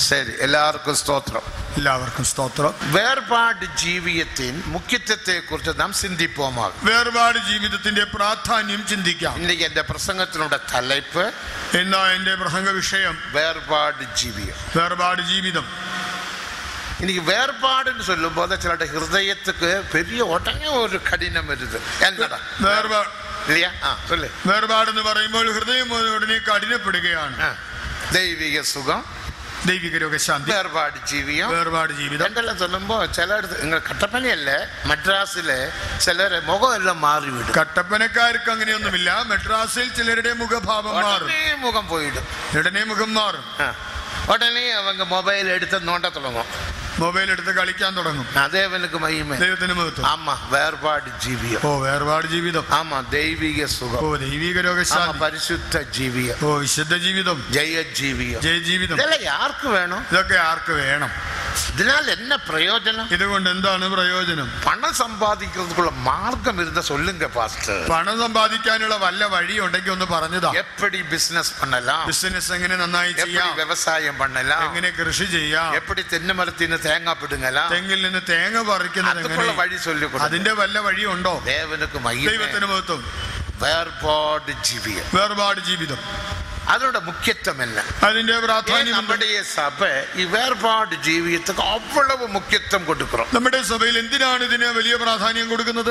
சரி எல்லாருக்கும் ஸ்தோத்திரம் എല്ലാവർക്കും സ്തോത്രം வேறுபாடு ஜீவியத்தின் முக்கியத்துவத்தை குறித்து நாம் சிந்திப்போமாக വേർപാട് ജീവിതത്തിന്റെ പ്രാധാന്യം ചിന്തിക്കാം இன்னைக்கு இந்த பிரசங்கத்தினோட தலைப்பு എന്നാ എന്റെ പ്രസംഗ വിഷയം வேறுபாடு ஜீவியம் വേർപാട് ജീവിതം இன்னைக்கு வேறுபாடுன்னு சொல்லும் போது சிலட ஹிருதயத்துக்கு பெரிய உடனே ஒரு கடினம் வருது என்னடா വേർപാട് இல்லையா ஆ சொல்லு വേർപാടെന്ന് പറയുമ്പോൾ ഹൃദയം ഉടനെ കഠിനപ്പെടുകയാണ് ஆ. தெய்வீக சுகம் ദൈവിക രോഗശാന്തി வேறுபாடு ஜீவியம் വേർപാട് ജീവിതം ரெண்டெல்லாம் சொல்லும்போ சில இடத்து எங்க கட்டப்பணி அல்ல மெட்ராஸில் சிலர் முகம் எல்லாம் மாறிவிடும் കട്ടപ്പനക്കാർക്ക് അങ്ങനെയൊന്നുമില്ല മെഡ്രാസിൽ ചിലരുടെ മുഖഭാവം മാറും உடனே முகம் போயிடும் ഉടനെ മുഖം മാറും ஆ. உடனே அவங்க மொபைல் எடுத்து நோண்ட தொடங்கும் മൊബൈൽ എടുത്ത് കളിക്കാൻ തുടങ്ങും அதேவனுக்கு மகிமை ദൈവത്തിന് മഹത്വം ஆமா வேறுபாடு ஜீவியம் ഓ വേർപാട് ജീവിതം ஆமா தெய்வீக ഓ சுகம் ദൈവിക ஆமா രോഗശാന്തി பரிசுத்த ஜீவியம் ഓ വിശുദ്ധ ജീവിതം ஜெய ஜீவியம் ജയ ജീവിതം இதெல்லாம் யாருக்கு வேணும் ഇതൊക്കെ ആർക്ക് വേണം இதனால என்ன பிரயோஜனம் ഇതുകൊണ്ട് എന്താണ് പ്രയോജനം பணம் சம்பாதிக்கிறதுக்குள்ள மார்க்கம் இருந்தா சொல்லுங்க பாஸ்டர் പണം സമ്പാദിക്കാനുള്ള വല്ല വഴി ഉണ്ടെങ്കിൽ ഒന്ന് പറഞ്ഞതാ எப்படி பிசினஸ் பண்ணலாம் ബിസിനസ് എങ്ങനെ നന്നായി எப்படி ചെയ്യാം விவசாயம் பண்ணலாம் എങ്ങനെ കൃഷി ചെയ്യാം எப்படி தென்னை மரத்தின்னு தேங்காய் பிடுங்கலாம் തെങ്ങിൽ നിന്ന് തേങ്ങ പറിക്കുന്നത് அதுக்குள்ள എങ്ങനെ வழி சொல்லி கொடுங்க അതിന്റെ വല്ല വഴിയുണ്ടോ தேவனுக்கு மகிமை ദൈവത്തിന് മഹത്വം வேறுபாடு ஜீவியம் വേർപാട് ജീവിതം அதோட முக்கியத்துவம் என்ன അതിന്റെ ஏன் പ്രാധാന്യം എന്ത്? நம்முடைய சபை வேறுபாடு ஜீவியத்துக்கு அவ்வளவு முக்கியத்துவம் கொடுக்கிறோம் നമ്മുടെ സഭയിൽ എന്തിനാണ് ഇതിന് വലിയ പ്രാധാന്യം കൊടുക്കുന്നത്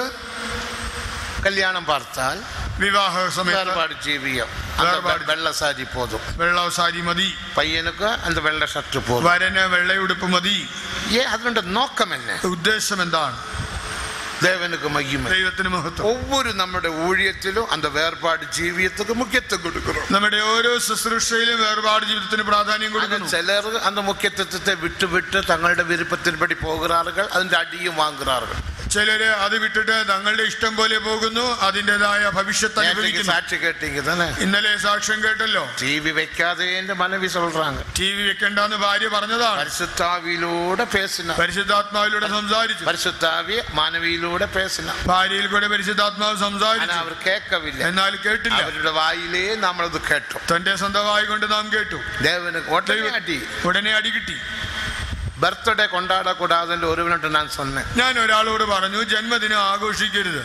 கல்யாணம் பார்த்தால் വിവാഹ സമയത്ത് வேறுபாடு ஜீவியம் அந்த வேறுபாடு. வெ- வெள்ளை சாரி போதும் വെള്ള സാരി മതി பையனுக்கு அந்த வெள்ளை ஷர்ட் போதும் വരന് വെള്ളയുടുപ്പ് മതി ஏன் அதனோட நோக்கம் என்ன ഉദ്ദേശം എന്താണ് தேவனுக்கு மகிமை ദൈവത്തിന് മഹത്വം ஒவ்வொரு நம்முடைய ஊழியத்திலும் அந்த வேறுபாடு ஜீவியத்துக்கு முக்கியத்துவம் கொடுக்கிறோம் നമ്മുടെ ഓരോ ശുശ്രൂഷയിലും വേർപാട് ജീവിതത്തിന് പ്രാധാന്യം ஆனா കൊടുക്കുന്നു சிலர் அந்த முக்கியத்துவத்தை விட்டு விட்டு தங்களுடைய விருப்பத்தின்படி போகிறார்கள் അതിന്റെ அடியும் வாங்குகிறார்கள் ചിലര് അത് വിട്ടിട്ട് തങ്ങളുടെ ഇഷ്ടം പോലെ പോകുന്നു അതിൻ്റെതായ ഭവിഷ്യത്ത് நேற்றைக்கு അനുഭവിക്കുന്നു சாட்சி கேட்டீங்க தானே ഇന്നലെ സാക്ഷ്യം കേട്ടല്ലോ டிவி வைக்காதேன்னு மனைவி சொல்றாங்க ടി വി വെക്കണ്ടെന്ന് ഭാര്യ പറഞ്ഞതാണ് பரிசுத்தாவியிலூടെ பேசினார் പരിശുദ്ധാത്മാവിലൂടെ സംസാരിച്ചു பரிசுத்தாவி மாணவியிலூടെ பேசினார் ഭാര്യയിൽ കൂടെ പരിശുദ്ധാത്മാവ് ஆனா സംസാരിച്ചു அவர் கேட்கவில்லை എന്നാൽ കേട്ടില്ല அவருடைய വായിലേ നമ്മളത് കേട്ടു തന്റെ സ്വന്തമായി കൊണ്ട് നാം കേട്ടു தேவனுக்கு உடனே அடி ഉടനെ അടി കിട്ടി பர்த்டே கொண்டாடக்கூடாதுன்னு ஒருவன்ட்டு நான் சொன்னேன் ഞാൻ ഒരാളോട് പറഞ്ഞു ജന്മദിനം ആഘോഷിക്കരുത്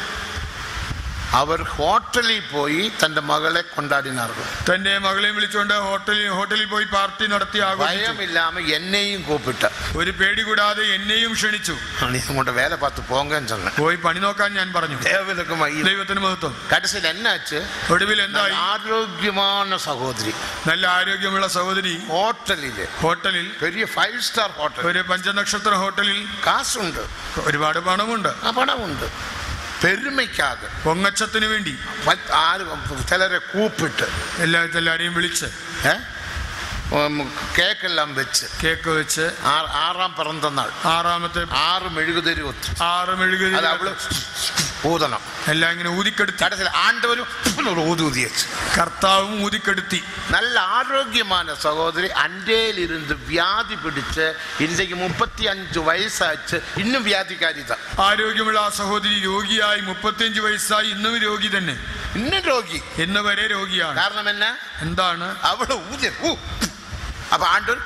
அவர் ஹோட்டலில் போய் தன் மகளை கொண்டாடினார்கள் തന്റെ മകളെയും വിളിച്ചുകൊണ്ട് ഹോട്ടലിൽ ഹോട്ടലിൽ പോയി പാർട്ടി നടത്തി ആഘോഷിച്ചു பயம் இல்லாம என்னையும் கூப்பிட்டார் ഒരു പേടി കൂടാതെ എന്നെയും ക്ഷണിച്ചു நீ உங்கள்கிட்ட வேலை பார்த்து போங்கன்னு சொன்னேன் പോയി പണി നോക്കാൻ ഞാൻ പറഞ്ഞു தேவனுக்கு மகிமை ദൈവത്തിന് മഹത്വം கடைசியில் என்னாச்சு ഒടുവിൽ എന്തായി ஆரோக்கியமான சகோதரி നല്ല ആരോഗ്യമുള്ള സഹോദരി ஹோட்டலில் ഹോട്ടലിൽ பெரிய ஃபைவ் ஸ்டார் ஹோட்டல் ഒരു പഞ്ചനക്ഷത്ര ഹോട്ടലിൽ காசுண்டு ഒരുപാട് പണമുണ്ട് ஆ, பணம் உண்டு பெருமைக்காக പൊങ്ങച്ചത്തിന് വേണ്ടി பத்- ஆறு சிலரை கூப்பிட்டு എല്ലാ എല്ലാരെയും വിളിച്ച് ஆ? உம், கேக் எல்லாம் வச்சு കേക്ക് വെച്ച് ஆ- ஆறாம் பிறந்த நாள் ആറാമത്തെ ஆறு மெழுகுதிரி ஒத்து ആറ് മെഴുകുതിരി அது அவ்வளவு ஊதனம் എല്ലാം ഇങ്ങനെ ഊതിക്കെടുത്തി கடைசியில் ஆண்டவரும் ஒரு ஊதி ஊதியாச்சு കർത്താവും ഊതിക്കെടുത്തി நல்ல ஆரோக்கியமான சகோதரி அன்றையில் இருந்து வியாதி பிடிச்சு இன்றைக்கு முப்பத்தி அஞ்சு வயசாச்சு இன்னும் வியாதிக்காரி தான் ആരോഗ്യമുള്ള ആ സഹോദരി രോഗിയായി മുപ്പത്തിയഞ്ച് വയസ്സായി ഇന്നും രോഗി തന്നെ இன்னும் ரோகி ഇന്ന് വരെ രോഗിയാണ് காரணம் என்ன എന്താണ് அவ்வளவு ஊதி ஊ. அப்ப ஆண்டவர்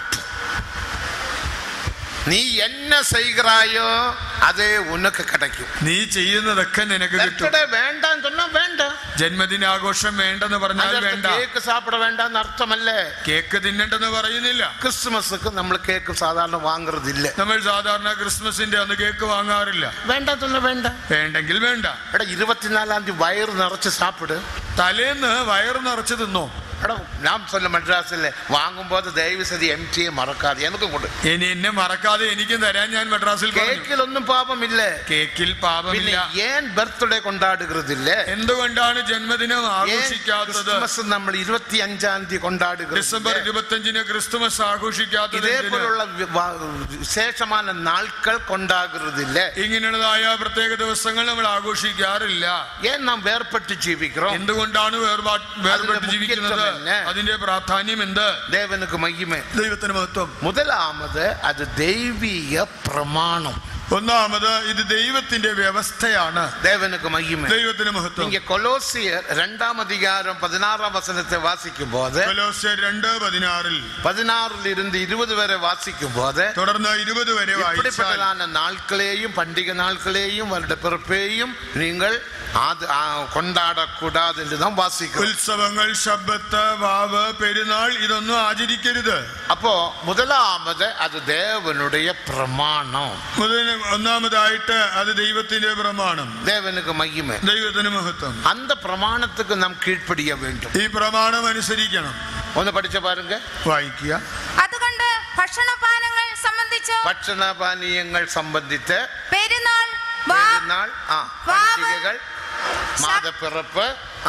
நீ என்ன செய்கிறாயோ அது உனக்கு கிடைக்கும் നീ ചെയ്യുന്നതൊക്കെ നിനക്ക് കിട്ടും ബർത്ത്ഡേ വേണ്ടാന്ന് சொன்னா வேண்டாம் ജന്മദിനാഘോഷം വേണ്ടെന്ന് പറഞ്ഞാൽ വേണ്ട കേക്ക് സാപ്പിട വേണ്ടെന്ന് അർത്ഥമല്ലേ കേക്ക് തിന്നണ്ടെന്ന് പറയുന്നില്ല ക്രിസ്മസുக்கு നമ്മൾ കേക്ക് സാധാരണ വാങ്ങുறதிല്ല നമ്മൾ സാധാരണ ക്രിസ്മസിന്റെ അന്ന് കേക്ക് വാങ്ങാറില്ല വേണ്ട சொன்னா വേണ്ട വേണ്ടെങ്കിൽ വേണ്ട എടാ ഇരുപത്തിനാലാം തീയതി വയറ് നിറച്ച് സാപ്പിട് തലേന്ന് വയറ് നിറച്ച് തിന്നോ എടാ ഞാൻ சொல்ல മദ്രാസിലെ വാങ്ങുമ്പോൾ ദയവ് സതി എം ടിയെ മറക്കാതെ എനിക്കും കൊണ്ട് ഇനി എന്നെ മറക്കാതെ എനിക്കും തരാൻ ഞാൻ മദ്രാസിൽ പറഞ്ഞു കേക്കിലൊന്നും പാപമില്ല കേക്കിൽ പിന്നെ പാപമില്ല ഏൻ ബർത്ത്ഡേ കൊണ്ടാടുകറില്ല എന്തുകൊണ്ടാണ് ജന്മദിനം ഏൻ ആഘോഷിക്കാത്തത് ക്രിസ്മസ് നമ്മൾ ഇരുപത്തി അഞ്ചാം തീയതി കൊണ്ടാടുക ഡിസംബർ ഇരുപത്തഞ്ചിന് ക്രിസ്തുമസ് ആഘോഷിക്കാത്തത് എന്തിന്? ഇതേപോലുള്ള വി- വ- വിശേഷமான നാൾക്കൾ കൊണ്ടാകുறதிല്ല ഇങ്ങനെയുള്ളതായ പ്രത്യേക ദിവസങ്ങൾ നമ്മൾ ആഘോഷിക്കാറില്ല ഏൻ നാം വേർപെട്ട് ജീവിக்கிறோம் എന്തുകൊണ്ടാണ് വേർപാ വേർപെട്ട് അതിന്റെ ജീവിക്കുന്നത് മുഖ്യത്വം என்ன? അതിന്റെ പ്രാധാന്യം എന്ത് தேவனுக்கு மகிமை ദൈവത്തിന് മഹത്വം முதலாமது அது தெய்வீக பிரமாணம் ഒന്നാമത് ഇത് ദൈവത്തിന്റെ വ്യവസ്ഥയാണ് தேவனுக்கு மகிமை ദൈവത്തിന് മഹത്വം நீங்க கொலோசியர் இரண்டாம் அதிகாரம் பதினாறாம் வசனத்தை வாசிக்கும் போது കൊലോസ്യർ രണ്ട് പതിനാറിൽ பதினாறுல இருந்து இருபது வரை வாசிக்கும் போது തുടർന്ന് ഇരുപത് വരെ വായിച്ചാൽ இப்படிப்பட்டதான நாட்களையும் பண்டிகை நாட்களையும் வருட பிறப்பையும் நீங்கள் ஆது- ஆ, கொண்டாடக்கூடாது என்றுதான் வாசிக்கிறோம் ഉത്സവങ്ങൾ ശബ്ബത്ത് വാവ് പെരുന്നാൾ ഇതൊന്നും ആചരിക്കരുത് அப்போ முதலாவது அது தேவனுடைய பிரமாணம் മുതൽ ഒന്നാമതായിട്ട് അത് ദൈവത്തിന്റെ പ്രമാണം தேவனுக்கு மகிமை ദൈവത്തിന് മഹത്വം அந்த பிரமாணத்துக்கு நாம் கீழ்ப்படிய வேண்டும் ഈ പ്രമാണം അനുസരിക്കണം ഒന്ന് പഠിച്ച പാരുങ്ക വായിക്കുക അതുകൊണ്ട് ഭക്ഷണപാനങ്ങൾ സംബന്ധിച്ചോ ഭക്ഷണ പാനീയങ്ങൾ സംബന്ധിച്ച് പെരുന്നാൾ വാ- പെരുന്നാൾ ആ പண்டிകകൾ മാതപ്പിറപ്പ് ആ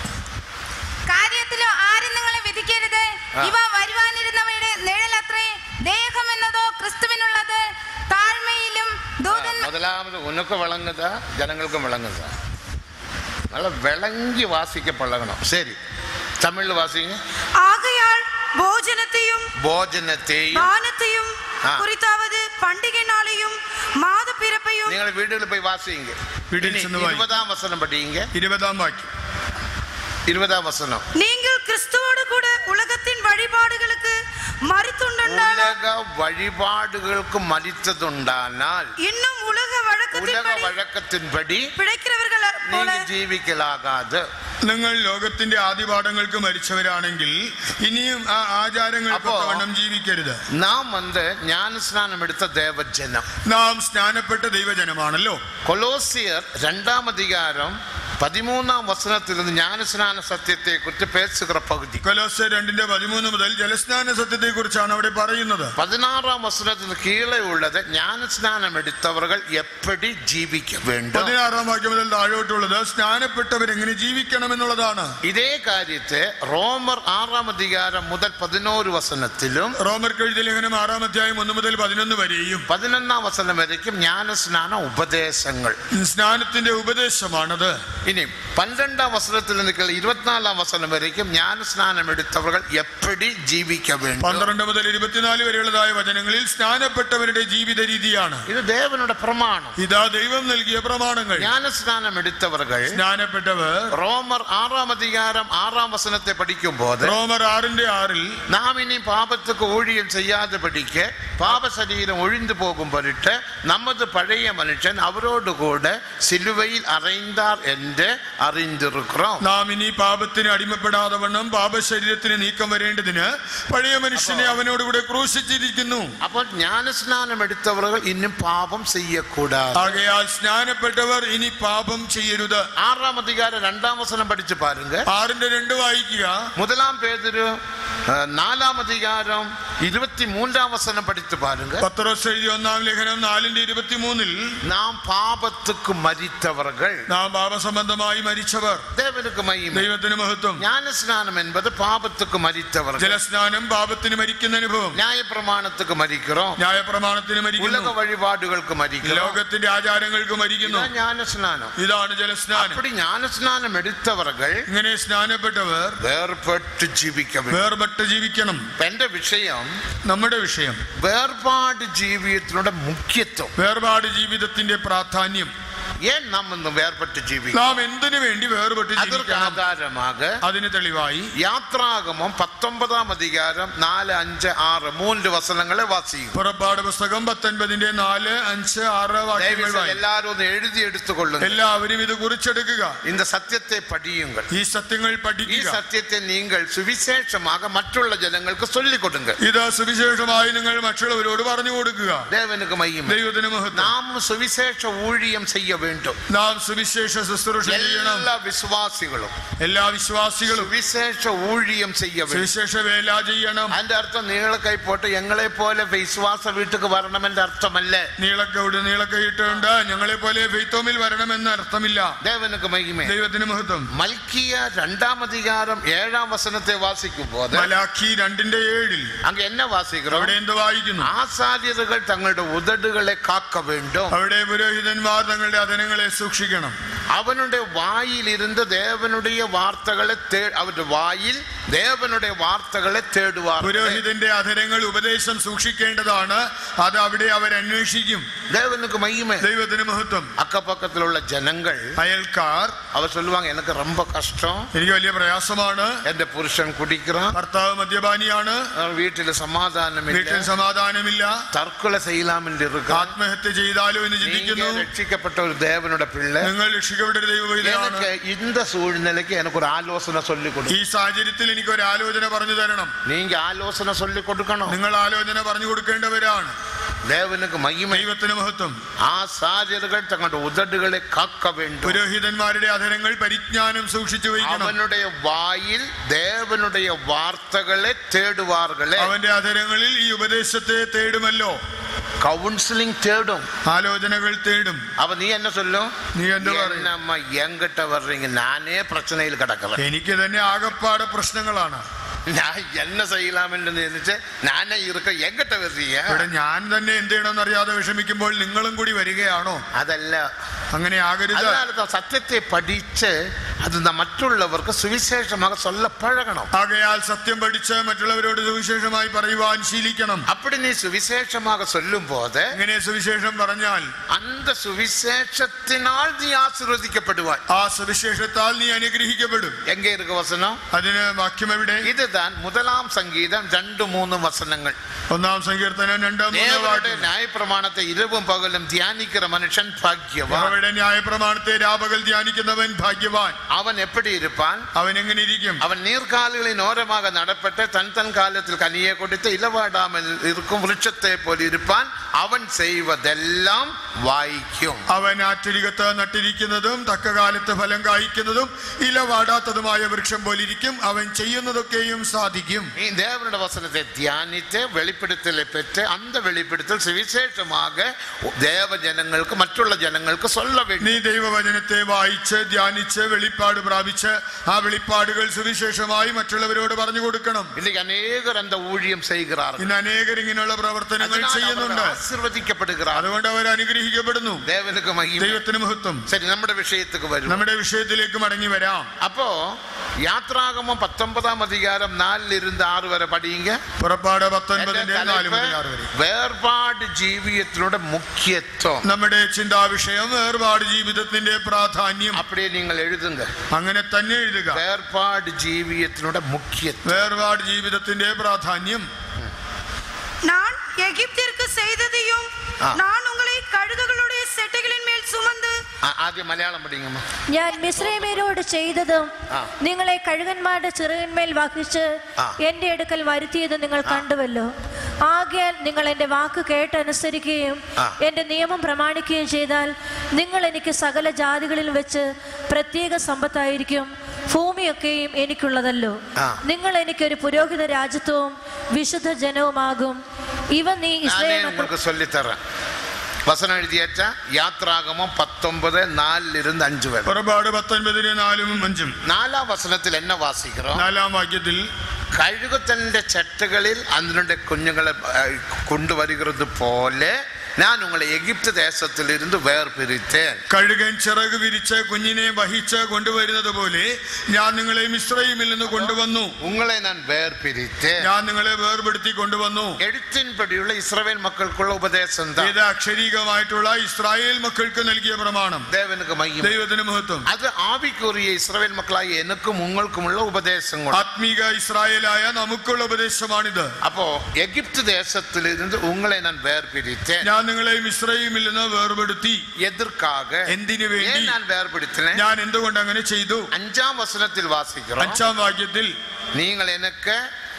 കാര്യത്തിലോ ആരും നിങ്ങളെ വിധിക്കരുത് ആ. ഇവ വരുവാനിരുന്നവയുടെ നിഴലത്രേ ദേഹം എന്നതോ ക്രിസ്തുവിനുള്ളത് താഴ്മയിലും ദൂതൻ முதலாவது உனக்கு விளங்குதா ஜனங்களுக்கும் விளங்குதா நல்லா விளங்கி வாசிக்க பழகணும் சரி தமிழ்ல வாசிங்க ஆகையால் போஜனத்தையும் போஜனத்தையும் தானத்தையும் ஆ. குறித்தாவது பண்டிகை நாளையும் மாத பிறப்பையும் നിങ്ങൾ വീടുകളിൽ പോയി വാസിங்க വീട്ടിൽ ഇനി ചെന്ന് വായി. ഇരുപതാം വസനം പഠിയുங்க ഇരുപതാം വാക്യം ഇരുപതാം വസനം நீங்கள் கிறிஸ்துவோடு கூட உலகத்தின் வழிபாடுகளுக்கு மறித்துண்டானால் ഉലക വഴിപാടുകൾക്ക് മരിച്ചതുണ്ടാനാൽ இன்னும் உலக ഉലക வழக்கத்தின்படி വഴക്കത്തിൻപടി பிழைக்கிறவர்கள் போல നീ ജീവിക്കലാകാതെ നിങ്ങൾ ലോകത്തിന്റെ ആദിപാഠങ്ങൾക്ക് മരിച്ചവരാണെങ്കിൽ ഇനിയും ആ ആചാരങ്ങൾക്ക് അപ്പോ- തവണ്ണം ജീവിക്കരുത് നാം വന്ന് ജ്ഞാനസ്നാനം എടുത്ത ദേവജനം നാം സ്നാനപ്പെട്ട ദൈവജനമാണല്ലോ കൊലോസിയർ രണ്ടാം അധികാരം പതിമൂന്നാം വസനത്തിൽ നിന്ന് ജ്ഞാനസ്നാന സത്യത്തെ കുറിച്ച് പേസുകിற പകുതി കൊലോസ് രണ്ടിന്റെ പതിമൂന്ന് മുതൽ ജലസ്നാന സത്യത്തെ കുറിച്ചാണ് അവിടെ പറയുന്നത് പതിനാറാം വസനത്തിന് കീഴെ ഉള്ളത് ജ്ഞാനസ്നാനം എടുത്തവர்கள் എപ്പടി ജീവിക്ക വേണ്ടും പതിനാറാം വാക്യം മുതൽ താഴോട്ടുള്ളത് സ്നാനപ്പെട്ടവർ എങ്ങനെ ജീവിക്കണമെന്നുള്ളതാണ് ഇതേ കാര്യത്തെ റോമർ ആറാം അധികാരം മുതൽ പതിനോரு വസനത്തിലും റോമർ കെഴുതിയ ലേഖനം ആറാം അധ്യായം ഒന്ന് മുതൽ പതിനൊന്ന് വരെയും പതിനൊന്നാം വസനം വരയ്ക്കും ജ്ഞാനസ്നാന ഉപദേശങ്ങൾ സ്നാനത്തിന്റെ ഉപദേശമാണത് ഇനി പന്ത്രണ്ടാം വസനത്തിൽ നിൽക്കുന്ന ഇരുപത്തിനാലാം വസനം വരയ്ക്കും ജ്ഞാനസ്നാനം എടുത്തവர்கள் എപ്പടി ജീവിക്ക വേണ്ടും പന്ത്രണ്ട് മുതൽ ഇരുപത്തിനാല് വരെയുള്ളതായ വചനങ്ങളിൽ സ്നാനപ്പെട്ടവരുടെ ജീവിത രീതിയാണ് ഇത് ദേവനുടെ പ്രമാണം ഇതാ ദൈവം നൽകിയ പ്രമാണങ്ങൾ ജ്ഞാനസ്നാനം എടുത്തവர்கள் സ്നാനപ്പെട്ടവർ റോമർ ആറാം അധികാരം ആറാം വസനത്തെ പഠിക്കുമ്പോൾ റോമർ ആറിന്റെ ആറിൽ നാം ഇനി പാപத்துக்கு ஊழியம் செய்யாத படிக்க பாப சரீரம் ஒழிந்து போகும் பொருட்டு நமது பழைய மனுஷன் அவரோடு கூட சிலுவையில் அறைந்தார் என்று அறிந்திருக்கிறோம் നാം ഇനി പാപത്തിന് അടിമപ്പെടാതെ വണ്ണം പാപശരീരത്തിന് നീക്കം വരേണ്ടതിന് പഴയ മനുഷ്യനെ അവനോടുകൂടെ ക്രൂശിച്ചിരിക്കുന്നു അപ്പോൾ ജ്ഞാനസ്നാനം എടുത്തവர்கள் ഇന്നും പാപം ചെയ്യக்கூடாது ആകയാൽ സ്നാനപ്പെട്ടവർ ഇനി പാപം ചെയ്യരുത് ആറാം അധികാരം രണ്ടാം വസനം പഠിച്ചു പാരുങ്ക ആറിന്റെ രണ്ട് വായിക്കുക முதலாம் பேதுரு அஹ், நாலாம் அதிகாரம் இருபத்தி மூன்றாம் வசனம் படித்து பாருங்க പത്രോസ് എഴുതിയ ഒന്നാം ലേഖനം നാലിന്റെ ഇരുപത്തിമൂന്നിൽ நாம் പാപத்துக்கு മരിത്തവர்கள் നാം പാപസംബന്ധമായി മരിച്ചവർ தேவனுக்கு மகிமை ദൈവത്തിന് മഹത്വം ஞானஸ்நானம் என்பது பாபத்துக்கு மறித்தவர்கள் ജലസ്നാനം പാപത്തിന് മരിക്കുന്ന അനുഭവം நியாயப்பிரமாணத்துக்கு மறிக்கிறோம் ന്യായപ്രമാണത്തിന് உலக മരിക്കുന്നു வழிபாடுகளுக்கு மறிக்கிறோம் ലോകത്തിന്റെ ആചാരങ്ങൾക്ക് മരിക്കുന്നു இதான் ஞானஸ்நானம் ഇതാണ് ജലസ്നാനം அப்படி ஞானஸ்நானம் எடுத்தவர்கள் ഇങ്ങനെ സ്നാനപ്പെട്ടവർ வேறுபட்டு ஜீவிக்க வேண்டும் വേർപെട്ട് ജീവിക്കണം இப்ப எந்த விஷயம் നമ്മുടെ വിഷയം வேறுபாடு ஜீவியத்தினோட முக்கியத்துவம் വേർപാട് ജീവിതത്തിന്റെ പ്രാധാന്യം ஏன் நாம் இந்த வேறுபட்டு ஜீவிக்கும் നാം എന്തിനു വേണ്ടി വേർപെട്ട് அதற்கு ജീവിക്കണം ஆதாரமாக അതിന് തെളിവായി യാത്രാഗമം പത്തൊമ്പതാം അധികാരം നാല് അഞ്ച് ആറ് മൂന്ന് വസനങ്ങളെ വാസിക്കും പുറപ്പാട് പുസ്തകം പത്തൊൻപതിന്റെ നാല് അഞ്ച് ആറ് വാക്യങ്ങൾ വായി. എല്ലാരും ഒന്ന് എഴുതി എടുത്തുകൊള്ളുക എല്ലാവരും ഇത് കുറിച്ചെടുക്കുക இந்த சத்தியத்தை படியுங்கள் ഈ സത്യങ്ങൾ ഈ പഠിക്കുക സത്യത്തെ നിങ്ങൾ സുവിശേഷமாக മറ്റുള്ള ജനങ്ങൾക്ക് சொல்லிக் കൊടുங்க ഇത് സുവിശേഷമായി നിങ്ങൾ മറ്റുള്ളവരോട് പറഞ്ഞു കൊടുക്കുക தேவனுக்கு மையம் ദൈവത്തിന് മഹത്വം நாம் சுவிசேஷ ஊழியம் செய்ய வேண்டும் നാം സുവിശേഷ ശുശ്രൂഷ ചെയ്യണം எல்லா விசுவாசிகளும் എല്ലാ വിശ്വാസികളും சுவிசேஷ ஊழியம் செய்ய வேண்டும் സുവിശേഷ വേല ചെയ്യണം അതിന്റെ അർത്ഥം നീളെ കൈ പോട്ട് ഞങ്ങളെ പോലെ വിശ്വാസ വീട്ടുക്ക് വരണമെന്റെ അർത്ഥമല്ല നീളക്കവിടെ നീളക്കൈയിട്ടുണ്ട് ഞങ്ങളെ പോലെ ഫെയ്ത്തോമിൽ വരണമെന്ന് അർത്ഥമില്ല ദേവനുക്ക് മഹിമേ ദൈവത്തിന് മഹത്വം മൽക്കിയ രണ്ടാം അധികാരം ഏഴാം വസനത്തെ വാസിക്കുമ്പോൾ മലാഖി രണ്ടിന്റെ ഏഴിൽ അങ്ങ് എന്നെ വാസിக்கிறோம் അവിടെ എന്ത് വായിക്കുന്നു ആസാര്യതകൾ തങ്ങളുടെ ഉദടുകളെ കാക്ക വേണ്ടും അവിടെ പുരോഹിതന്മാർ തങ്ങളുടെ അധനങ്ങളെ സൂക്ഷിക്കണം അവനുടെ വായിലിരുന്ന് ദേവനുடைய വാർത്തകളെ തേ അവരുടെ വായിൽ ദേവനുடைய വാർത്തകളെ തേടുവാർ പുരോഹിതന്റെ അധരങ്ങൾ ഉപദേശം സൂക്ഷിക്കേണ്ടതാണ് അത് അവിടെ അവർ അന്വേഷിക്കും தேவனுக்கு மகிமை ദൈവത്തിന് മഹത്വം அக்கப்பக்கத்தில் உள்ள ஜனங்கள் അയൽക്കാർ அவர் சொல்லுவாங்க எனக்கு ரொம்ப கஷ்டம் എനിക്ക് വലിയ പ്രയാസമാണ് എന്റെ പുരുഷൻ കുടിக்கிறான் ഭർത്താവ് മദ്യപാനിയാണ് அவர் வீட்டில் சமாதானம் இல்லை വീട്ടിൽ സമാധാനമില്ല தற்கொலை செய்யலாம் என்று இருக்கிறான் ആത്മഹത്യ ചെയ്താലോ എന്ന് நீங்க ചിന്തിക്കുന്നു ரட்சிக்கப்பட்ட ஒரு தேவனோட பிள்ளை നിങ്ങൾ രക്ഷിക്കപ്പെട്ട ഒരു ദൈവവിധയാണ് எனக்கு இந்த சூழ்நிலைக்கு எனக்கு ஒரு ஆலோசனை சொல்லி ഈ கொடு സാഹചര്യത്തിൽ എനിക്ക് ഒരു ആലോചന പറഞ്ഞു തരണം நீங்க ஆலோசனை சொல்லி கொடுக்கணும் നിങ്ങൾ ആലോചന പറഞ്ഞു കൊടുക്കേണ്ടവരാണ് தேவனுக்கு மகிமை ദൈവത്തിന് മഹത്വം ஆசாரியர்கள் தங்களுடைய உதடுகளை காக்க வேண்டும் പുരോഹിതന്മാരുടെ അധരങ്ങൾ പരിജ്ഞാനം സൂക്ഷിച്ചു വയ്ക്കണം அவனுடைய வாயில் தேவனுடைய வார்த்தைகளை தேடுவார்களே അവന്റെ അധരങ്ങളിൽ ഈ ഉപദേശത്തെ തേടുമല്ലോ கவுன்சிலிங் தேடும் ആലോചനകൾ തേടും அப்ப நீ என்ன சொல்லும் നീ എന്ത് പറയും என்னம்மா என்கிட்ட வர்றீங்க நானே பிரச்சனையில் கிடக்கிறேன் എനിക്ക് തന്നെ ആകപ്പാടെ പ്രശ്നങ്ങളാണ് நான் என்ன செய்யலாம் என்று நினைச்சு நானே இருக்க என்கிட்ட வர்றீங்க ഇവിടെ ഞാൻ തന്നെ എന്ത് ചെയ്യണമെന്ന് അറിയാതെ വിഷമിക്കുമ്പോൾ നിങ്ങളും കൂടി വരികയാണോ അതല്ല അങ്ങനെ ആകരുത് அதனால சத்தியத்தை படிச்சு அது இந்த மറ്റുള്ളവർക്ക് சுவிசேஷமாக சொல்ல பழகணும் ആകയാൽ സത്യം പഠിച്ച് മറ്റുള്ളവരോട് സുവിശേഷമായി പറയുവാൻ ശീലിക്കണം அப்படி நீ சுவிசேஷமாக சொல்லும் போது ഇങ്ങനെ സുവിശേഷം പറഞ്ഞാൽ அந்த சுவிசேஷத்தினால் நீ ஆசீர்வதிக்கப்படுவாய் ആ സുവിശേഷത്താൽ നീ അനുഗ്രഹിക്കപ്പെടും எங்க இருக்கு வசனம் അതിന് വാക്യം എവിടെ இதுதான் முதலாம் சங்கீதம் ரெண்டு மூணு வசனங்கள் ഒന്നാം സങ്കീർത്തനം രണ്ടാം മൂന്നാം தேவனுடைய വാക്യം நியாயப்பிரமாணத்தை இரவும் பகலும் தியானிக்கிற மனுஷன் பாக்கியவான் യഹോവയുടെ ന്യായപ്രമാണത്തെ രാപകൽ ധ്യാനിക്കുന്നവൻ ഭാഗ്യവാൻ அவன் எப்படி இருப்பான் അവൻ എങ്ങനെ ഇരിക്കും அவன் நீர்க்கால்களின் ஓரமாக நடப்பட்டு தன் தன் காலத்தில் கனியை கொடுத்து இலவாடாமல் இருக்கும் விருட்சத்தை போல் இருப்பான் அவன் செய்வதெல்லாம் வாய்க்கும் അവൻ ആറ്റരികത്ത് നട്ടിരിക്കുന്നതും തക്ക കാലത്ത് ഫലം കായ്ക്കുന്നതും ഇല വാടാത്തതുമായ വൃക്ഷം പോലിരിക്കും അവൻ ചെയ്യുന്നതൊക്കെയും സാധിക്കും நீ தேவனுடைய வசனத்தை தியானித்து வெளிப்படுத்தலை பெற்று அந்த வெளிப்படுத்தல் சுவிசேஷமாக தேவ ஜனங்களுக்கு மற்றுள்ள ஜனங்களுக்கு சொல்ல வேண்டும் നീ ദൈവവചനത്തെ വായിച്ച് ധ്യാനിച്ച് വെളിപ്പാട് പ്രാപിച്ച് ആ വെളിപ്പാടുകൾ സുവിശേഷമായി മറ്റുള്ളവരോട് പറഞ്ഞു കൊടുക്കണം இன்னைக்கு அநேகர் அந்த ஊழியம் செய்கிறார்கள் ഇന്ന് അനേകർ ഇങ്ങനെയുള്ള പ്രവർത്തനങ്ങൾ அதனால் ചെയ്യുന്നുണ്ട് அவர்கள் ஆசீர்வதிக்கப்படுகிறார்கள் അതുകൊണ്ട് അവർ അനുഗ്രഹിക്കപ്പെടുന്നു தேவனுக்கு மகிமை ദൈവത്തിന് മഹത്വം சரி നമ്മുടെ விஷயத்துக்கு வரும் നമ്മുടെ വിഷയത്തിലേക്ക് മടങ്ങി വരാം அப்போ யாத்ராகமம் பத்தொன்பதாம் அதிகாரம் நாலுல இருந்து ஆறு வரை படியுங்க പുറപ്പാട് എന്റെ പത്തൊൻപതിന്റെ നാല് തലപ്പ് മുതൽ ആറ് വരെ വേർപാട് ജീവിതത്തിലൂടെ മുഖ്യത്വം നമ്മുടെ ചിന്താവിഷയം വേർപാട് ജീവിതത്തിന്റെ പ്രാധാന്യം அப்படியே நீங்கள் எழுதுங்க അങ്ങനെ തന്നെ എഴുതുക வேறுபாடு ஜீவியத்தினோட முக்கியத்துவம் വേർപാട് ജീവിതത്തിന്റെ പ്രാധാന്യം நான் எகிப்திற்கு செய்ததையும் ஆ. நான் உங்களை கழுகுகளுடைய செட்டைகளின் மேல் சுமந்து ആ- ആദ്യം മലയാളം പഠിക്കുമ്പോ ഞാൻ മിശ്രമേരോട് ചെയ്തതും ആ. നിങ്ങളെ കഴുകന്മാരുടെ ചിറകിന്മേൽ വഹിച്ച് ആ. എന്റെ അടുക്കൽ വരുത്തിയത് നിങ്ങൾ കണ്ടുവല്ലോ ആകയാൽ നിങ്ങൾ എന്റെ വാക്ക് കേട്ടനുസരിക്കുകയും ആ. എന്റെ നിയമം പ്രമാണിക്കുകയും ചെയ്താൽ നിങ്ങൾ എനിക്ക് സകല ജാതികളിൽ വെച്ച് പ്രത്യേക സമ്പത്തായിരിക്കും ഭൂമിയൊക്കെയും എനിക്കുള്ളതല്ലോ ആ. നിങ്ങൾ എനിക്കൊരു പുരോഹിത രാജ്യത്വവും വിശുദ്ധ ജനവുമാകും ഇവ നീ நானே ഇസ്രായേൽ മക്കൾ உங்களுக்கு சொல்லித்தரேன் வசனம் எழுதியாச்சா யாத்ராகமம் பத்தொன்பது நாலுல இருந்து அஞ்சு வரை പുറപ്പാട് പത്തൊൻപതിന് നാലും അഞ്ചും നാലാം വസനത്തിൽ എന്നെ വാസിக்கிறோம் നാലാം വാക്യത്തിൽ കഴുകത്തന്റെ ചട്ടുകളിൽ അതിനുടെ കുഞ്ഞുങ്ങളെ ആ, കൊണ്ടുവരുகிறது പോലെ ഞാൻ ഉങ്ങളെ എഗിപ്ത് ദേശത്തിലിരുന്ന് വേർപിരിത്തേൻ കഴുകൻ ചിറക് വിരിച്ച് കുഞ്ഞിനെ വഹിച്ച് കൊണ്ടുവരുന്നത് പോലെ ഞാൻ നിങ്ങളെ മിശ്രയിമിൽ നിന്ന് കൊണ്ടുവന്നു ഉങ്ങളെ ഞാൻ വേർപിരിത്തേൻ ഞാൻ നിങ്ങളെ വേർപെടുത്തി കൊണ്ടുവന്നു എഴുത്തിൻപടിയുള്ള ഇസ്രവേൽ മക്കൾക്കുള്ള ഉപദേശം എന്താ ഇത് അക്ഷരീകമായിട്ടുള്ള ഇസ്രായേൽ മക്കൾക്ക് നൽകിയ പ്രമാണം ദേവനുക്ക് മഹിമ ദൈവത്തിന് മഹത്വം അത് ആവിക്കുറിയ ഇസ്രവേൽ മക്കളായ എനക്കും ഉങ്ങൾക്കുമുള്ള ഉപദേശങ്ങൾ ആത്മീക ഇസ്രായേലായ നമുക്കുള്ള ഉപദേശമാണിത് അപ്പോ എഗിപ്ത് ദേശത്തിലിരുന്ന് ഉങ്ങളെ ഞാൻ വേർപിരിത്തേൻ ഞാൻ നിങ്ങളെ മിശ്രയിമിൽ നിന്ന് വേർപെടുത്തി എതിർക്കാക എന്തിനു ഏൻ വേണ്ടി ഞാൻ വേർപെടുത്തിനെ ഞാൻ എന്തുകൊണ്ട് അങ്ങനെ ചെയ്തു അഞ്ചാം വസനത്തിൽ വാസിக்கிறோம் അഞ്ചാം വാക്യത്തിൽ നിങ്ങൾ എനിക്ക്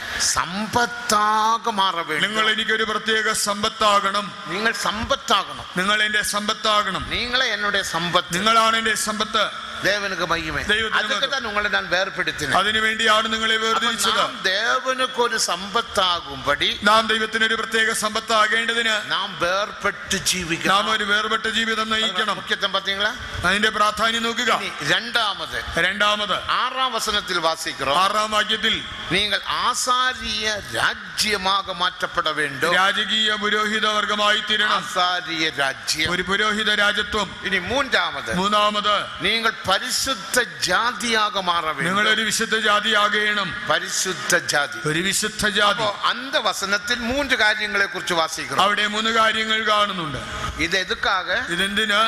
സമ്പത്தாக മാറ നിങ്ങൾ வேண்டும் എനിക്കൊരു പ്രത്യേക സമ്പത്താകണം നിങ്ങൾ സമ്പത്താകണം നിങ്ങൾ എന്റെ സമ്പത്താകണം നിങ്ങളെ എന്നുடைய സമ്പത്ത് നിങ്ങളാണ് എന്റെ സമ്പത്ത് ദേവനുക്ക് മഹിമ ദൈവത്തിന് അതൊക്കെ തന്നെ ഉങ്ങളെ ഞാൻ വേർപെടുത്തിനെ അതിനു വേണ്ടിയാണ് നിങ്ങളെ അപ്പൊ വേർതിരിച്ചത് നാം ദേവനുക്ക് ഒരു സമ്പത്താകുമ്പടി നാം ദൈവത്തിന് ഒരു പ്രത്യേക സമ്പത്താകേണ്ടതിന് നാം വേർപെട്ട് നാം ജീവിക്കണം ഒരു വേർപെട്ട ജീവിതം നയിക്കണം മുഖ്യത്വം പാത്തീங்களா അതിന്റെ പ്രാധാന്യം നോക്കുക ഇനി രണ്ടാമത് രണ്ടാമത് ആറാം വസനത്തിൽ വാസിக்கிறோம் ആറാം വാക്യത്തിൽ നിങ്ങൾ ആസാരിയ രാജ്യமாக മാറ്റപ്പെട வேண்டும் രാജകീയ പുരോഹിത വർഗമായി തീരണം ആസാരിയ രാജ്യം ഒരു പുരോഹിത രാജത്വം ഇനി മൂന്നാമത് മൂന്നാമത് നിങ്ങൾ பரிசுத்த ஜாதியாக மாற നിങ്ങൾ வேண்டும் ഒരു വിശുദ്ധ ജാതിയാകണം பரிசுத்த ஜாதி ഒരു വിശുദ്ധ ജാതി അപ്പോ அந்த വസനത്തിൽ മൂന്ന് കാര്യങ്ങളെ കുറിച്ച് വാസിக்கிறோம் അവിടെ മൂന്ന് കാര്യങ്ങൾ കാണുന്നുണ്ട് ഇത് എതുക്കാക ഇതെന്തിന്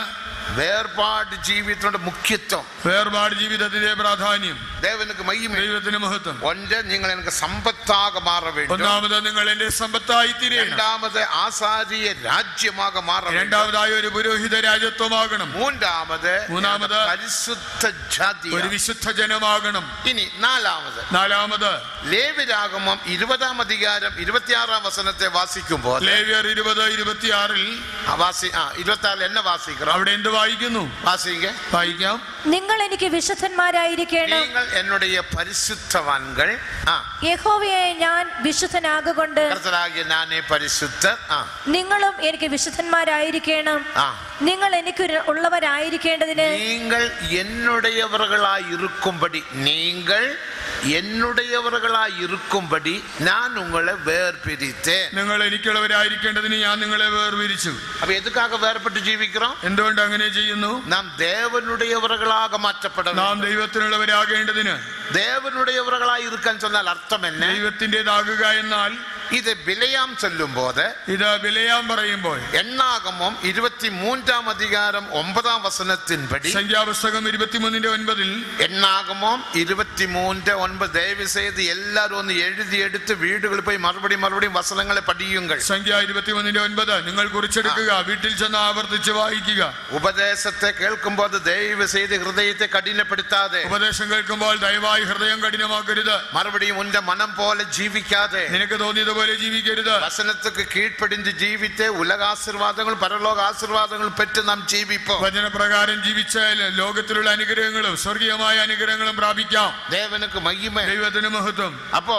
വേർപാട് ജീവിതത്തിന്റെ മുഖ്യത്വം വേർപാട് ജീവിതത്തിന്റെ പ്രാധാന്യം ദേവനുക്ക് മഹിമ ദൈവത്തിന് മഹത്വം ഒന്ന് നിങ്ങൾ എനിക്ക് സമ്പത്താക മാറ வேண்டும் ഒന്നാമത് നിങ്ങൾ എന്റെ സമ്പത്തായി തീരണം രണ്ടാമത് ആസാരിയ രാജ്യമാക മാറ வேண்டும் രണ്ടാമതായി ഒരു പുരോഹിത രാജ്യത്വമാകണം മൂന്നാമത് മൂന്നാമത് പരിശുദ്ധ ജാതി ഒരു വിശുദ്ധ ജനമാകണം ഇനി നാലാമത് നാലാമത് ലേവിരാഗമം ഇരുപതാം അധികാരം ഇരുപത്തിയാറാം വസനത്തെ വാസിക്കുമ്പോൾ ലേവ്യർ ഇരുപത് ഇരുപത്തിയാറിൽ ആ, വാസി ആ ഇരുപത്തി ആറിൽ എന്നെ വാസിക്കണം അവിടെ എന്ത് വായിക്കുന്നു വാസിക്ക വായിക്കാം നിങ്ങൾ എനിക്ക് വിശുദ്ധന്മാരായിരിക്കണം നിങ്ങൾ എന്നുடைய പരിശുദ്ധവാൻകൾ ആ യഹോവയെ ഞാൻ വിശുദ്ധനാകൊണ്ട് കർത്തരാകിയ നാനേ പരിശുദ്ധ ആ നിങ്ങളും എനിക്ക് വിശുദ്ധന്മാരായിരിക്കണം ആ നിങ്ങൾ എനിക്ക് ഉള്ളവരായിരിക്കേണ്ടതിന് நீங்கள் என்னுடையவர்களாய் இருக்கும்படி நீங்கள் என்னுடையவர்களாய் இருக்கும்படி நான் உங்களை வேர்பிரித்தேன் നിങ്ങൾ എനിക്കുള്ളവരായിരിക്കേണ്ടതിന് ഞാൻ നിങ്ങളെ വേർതിരിച്ചു அப்ப எதுக்காக வேறுபட்டு ஜீவிக்கிறோம் എന്തുകൊണ്ട് അങ്ങനെ ചെയ്യുന്നു நாம் தேவனுடையவர்களாக மாற்றப்பட നാം வேண்டும். ദൈവത്തിനുള്ളവരാകേണ്ടതിന് தேவனுடையவர்களாய் இருக்கான்னு சொன்னால் அர்த்தம் என்ன ദൈവത്തിൻ്റെതാകുക എന്നാൽ இது விலையாம் சொல்லும் போது ഇത് വിലയാൻ പറയുമ്പോൾ எண்ணாகமம் இருபத்தி மூன்றாம் அதிகாரம் ஒன்பதாம் வசனத்தின்படி സംഖ്യാപുസ്തകം ഇരുപത്തിമൂന്നിന്റെ ഒൻപതിൽ எண்ணாகமம் இருபத்தி மூன்று ஒன்பது தயவு செய்து எல்லாரும் ഒന്ന് എഴുതി എടുത്ത് വീടുകളിൽ പോയി മറുപടി മറുപടിയും വസനങ്ങളെ പഠിയുங்கள் സംഖ്യ ഇരുപത്തിമൂന്നിന്റെ ഒൻപത് നിങ്ങൾ കുറിച്ചെടുക്കുക വീട്ടിൽ ചെന്ന് ആവർത്തിച്ച് വായിക്കുക ഉപദേശത്തെ കേൾക്കുമ്പോൾ ദയവ് ചെയ്ത് ഹൃദയത്തെ കഠിനപ്പെടുത്താതെ ഉപദേശം കേൾക്കുമ്പോൾ ദയവായി ഹൃദയം കഠിനമാക്കരുത് മറുപടിയും ഉന്റെ മനം പോലെ ജീവിക്കാതെ നിനക്ക് തോന്നിയതുപോലെ ജീവിക്കരുത് വസനத்துக்கு കീഴ്പ്പടിഞ്ഞ് ജീവിത്ത് ഉലകാശീർവാദങ്ങൾ പരലോക ആശീർവാദങ്ങൾ പെറ്റ് നാം ജീവിപ്പോ വചനപ്രകാരം ജീവിച്ചാൽ ലോകത്തിലുള്ള അനുഗ്രഹങ്ങളും സ്വർഗീയമായ അനുഗ്രഹങ്ങളും പ്രാപിക്കാം ദേവനുക്ക് മഹിമ ദൈവത്തിന് മഹത്വം അപ്പോ